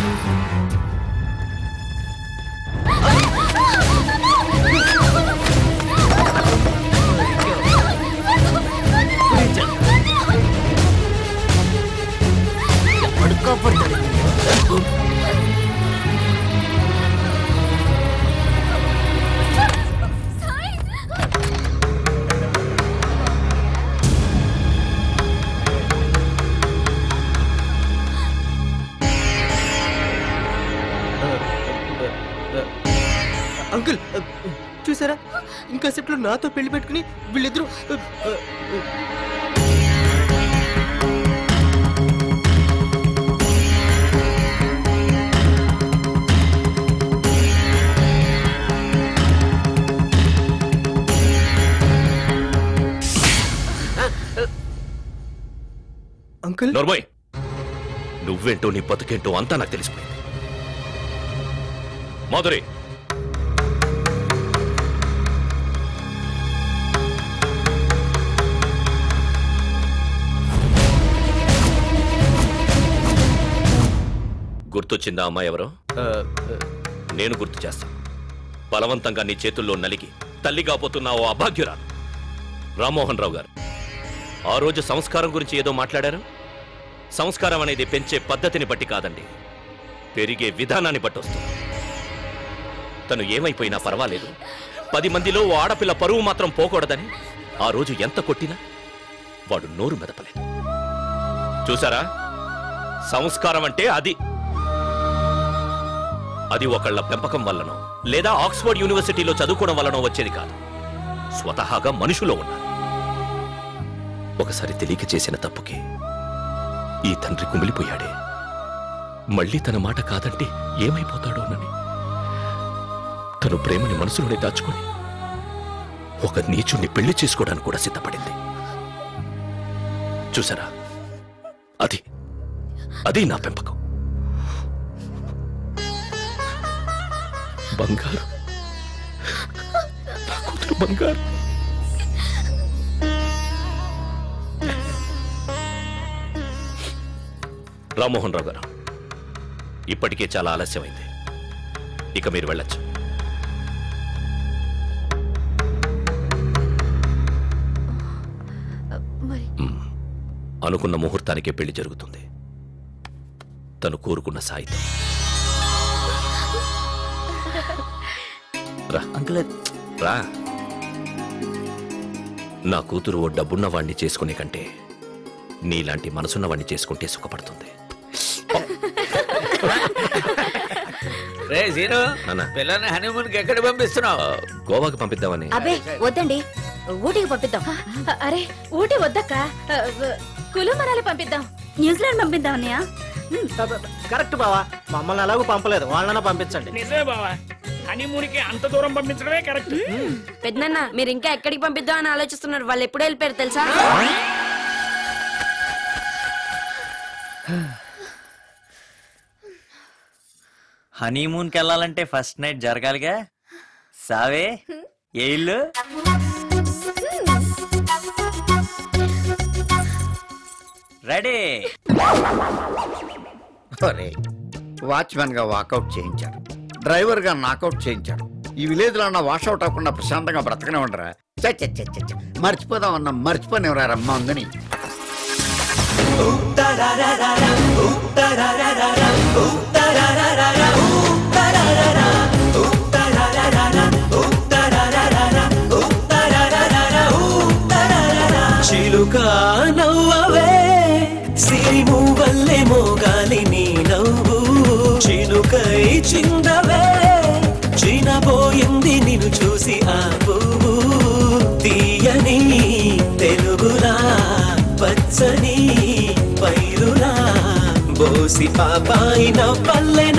Speaker 24: పడుకోపడతాడు అంకుల్ చూసారా ఇంకా సేపులో నాతో పెళ్లి పెట్టుకుని వీళ్ళిద్దరూ అంకుల్
Speaker 8: నోర్మోయ్ నువ్వేంటో నీ బతుకేంటో అంతా నాకు తెలిసిపోయింది మాధురి గుర్తొచ్చిందా అమ్మాయి ఎవరో నేను గుర్తు చేస్తాను బలవంతంగా నీ చేతుల్లో నలిగి తల్లి కాబోతున్న ఓ అభాగ్యురాలు రామ్మోహన్ రావు గారు ఆ రోజు సంస్కారం గురించి ఏదో మాట్లాడారు సంస్కారం అనేది పెంచే పద్ధతిని బట్టి కాదండి పెరిగే విధానాన్ని బట్టి వస్తుంది తను ఏమైపోయినా పర్వాలేదు పది మందిలో ఓ ఆడపిల్ల పరువు మాత్రం పోకూడదని ఆ రోజు ఎంత కొట్టినా వాడు నోరు మెదపలేదు చూసారా సంస్కారం అంటే అది అది ఒకళ్ళ పెంపకం వల్లనో లేదా ఆక్స్ఫర్డ్ యూనివర్సిటీలో చదువుకోవడం వల్లనో వచ్చేది కాదు స్వతహాగా మనుషులో ఉన్నారు ఒకసారి తెలియక చేసిన తప్పుకి ఈ తండ్రి కుమిలిపోయాడే మళ్ళీ తన మాట కాదంటే ఏమైపోతాడోనని తను ప్రేమని మనసులోనే దాచుకొని ఒక నీచుణ్ణి పెళ్లి చేసుకోవడానికి కూడా సిద్ధపడింది చూసారా అది అది నా పెంపకం బంగారు నా కూతురు బంగారు రామ్మోహన్ రావు గారు ఇప్పటికే చాలా ఆలస్యమైంది ఇక మీరు వెళ్ళొచ్చు అనుకున్న ముహూర్తానికే పెళ్లి జరుగుతుంది తను కోరుకున్న సాయితో రా
Speaker 4: అంకుల్
Speaker 8: రా నా కూతురు ఓ డబ్బున్న వాణ్ణి చేసుకునే కంటే నీలాంటి మనసున్న వాణ్ణి చేసుకుంటే సుఖపడుతుంది
Speaker 3: రే సీను
Speaker 8: నాన్న
Speaker 3: పిల్లని హనీమూన్ కి ఎక్కడ పంపిస్తున్నావు
Speaker 8: గోవాకి పంపిద్దామని
Speaker 12: అబే వద్దండి ఊటికి పంపిద్దాం
Speaker 2: అరే ఊటీ వద్దక్క కులు మనాలి పంపిద్దాం
Speaker 6: న్యూజిలాండ్ పంపిద్దాం అన్నయ్య
Speaker 17: కరెక్ట్ బావా మమ్మల్ని ఎలాగో పంపలేదు వాళ్ళన పంపించండి
Speaker 23: నిజమే బావా హనీమూన్ కి అంత దూరం పంపించడమే కరెక్ట్
Speaker 9: పెద్దనన్న మీరు ఇంకా ఎక్కడికి పంపిద్దాం అని ఆలోచిస్తున్నారు వాళ్ళు ఎప్పుడు వెళ్ళిపోయారు తెలుసా
Speaker 4: హనీమూన్కి వెళ్ళాలంటే ఫస్ట్ నైట్ జరగాలిగా సావే ఏ ఇల్లు రెడీ
Speaker 19: వాచ్మెన్ గా వాకౌట్ చేయించాడు డ్రైవర్ గా నాకౌట్ చేయించాడు ఈ విలేజ్ లో వాషౌట్ అవ్వకుండా ప్రశాంతంగా బ్రతకనే ఉండరా చ చ చ చ చ. మర్చిపోదాం అన్న మర్చిపోనివరా మందుని
Speaker 10: చిలుక నవ్వవే సిరిము వల్లే మోగాలి నీ నవ్వు చిలుకై చిందవే చినబోయింది నిన్ను చూసి ఆ పువ్వు తీయని తెలుగులా పచ్చని పైరులా బోసి పాపాయి నవ్వల్లే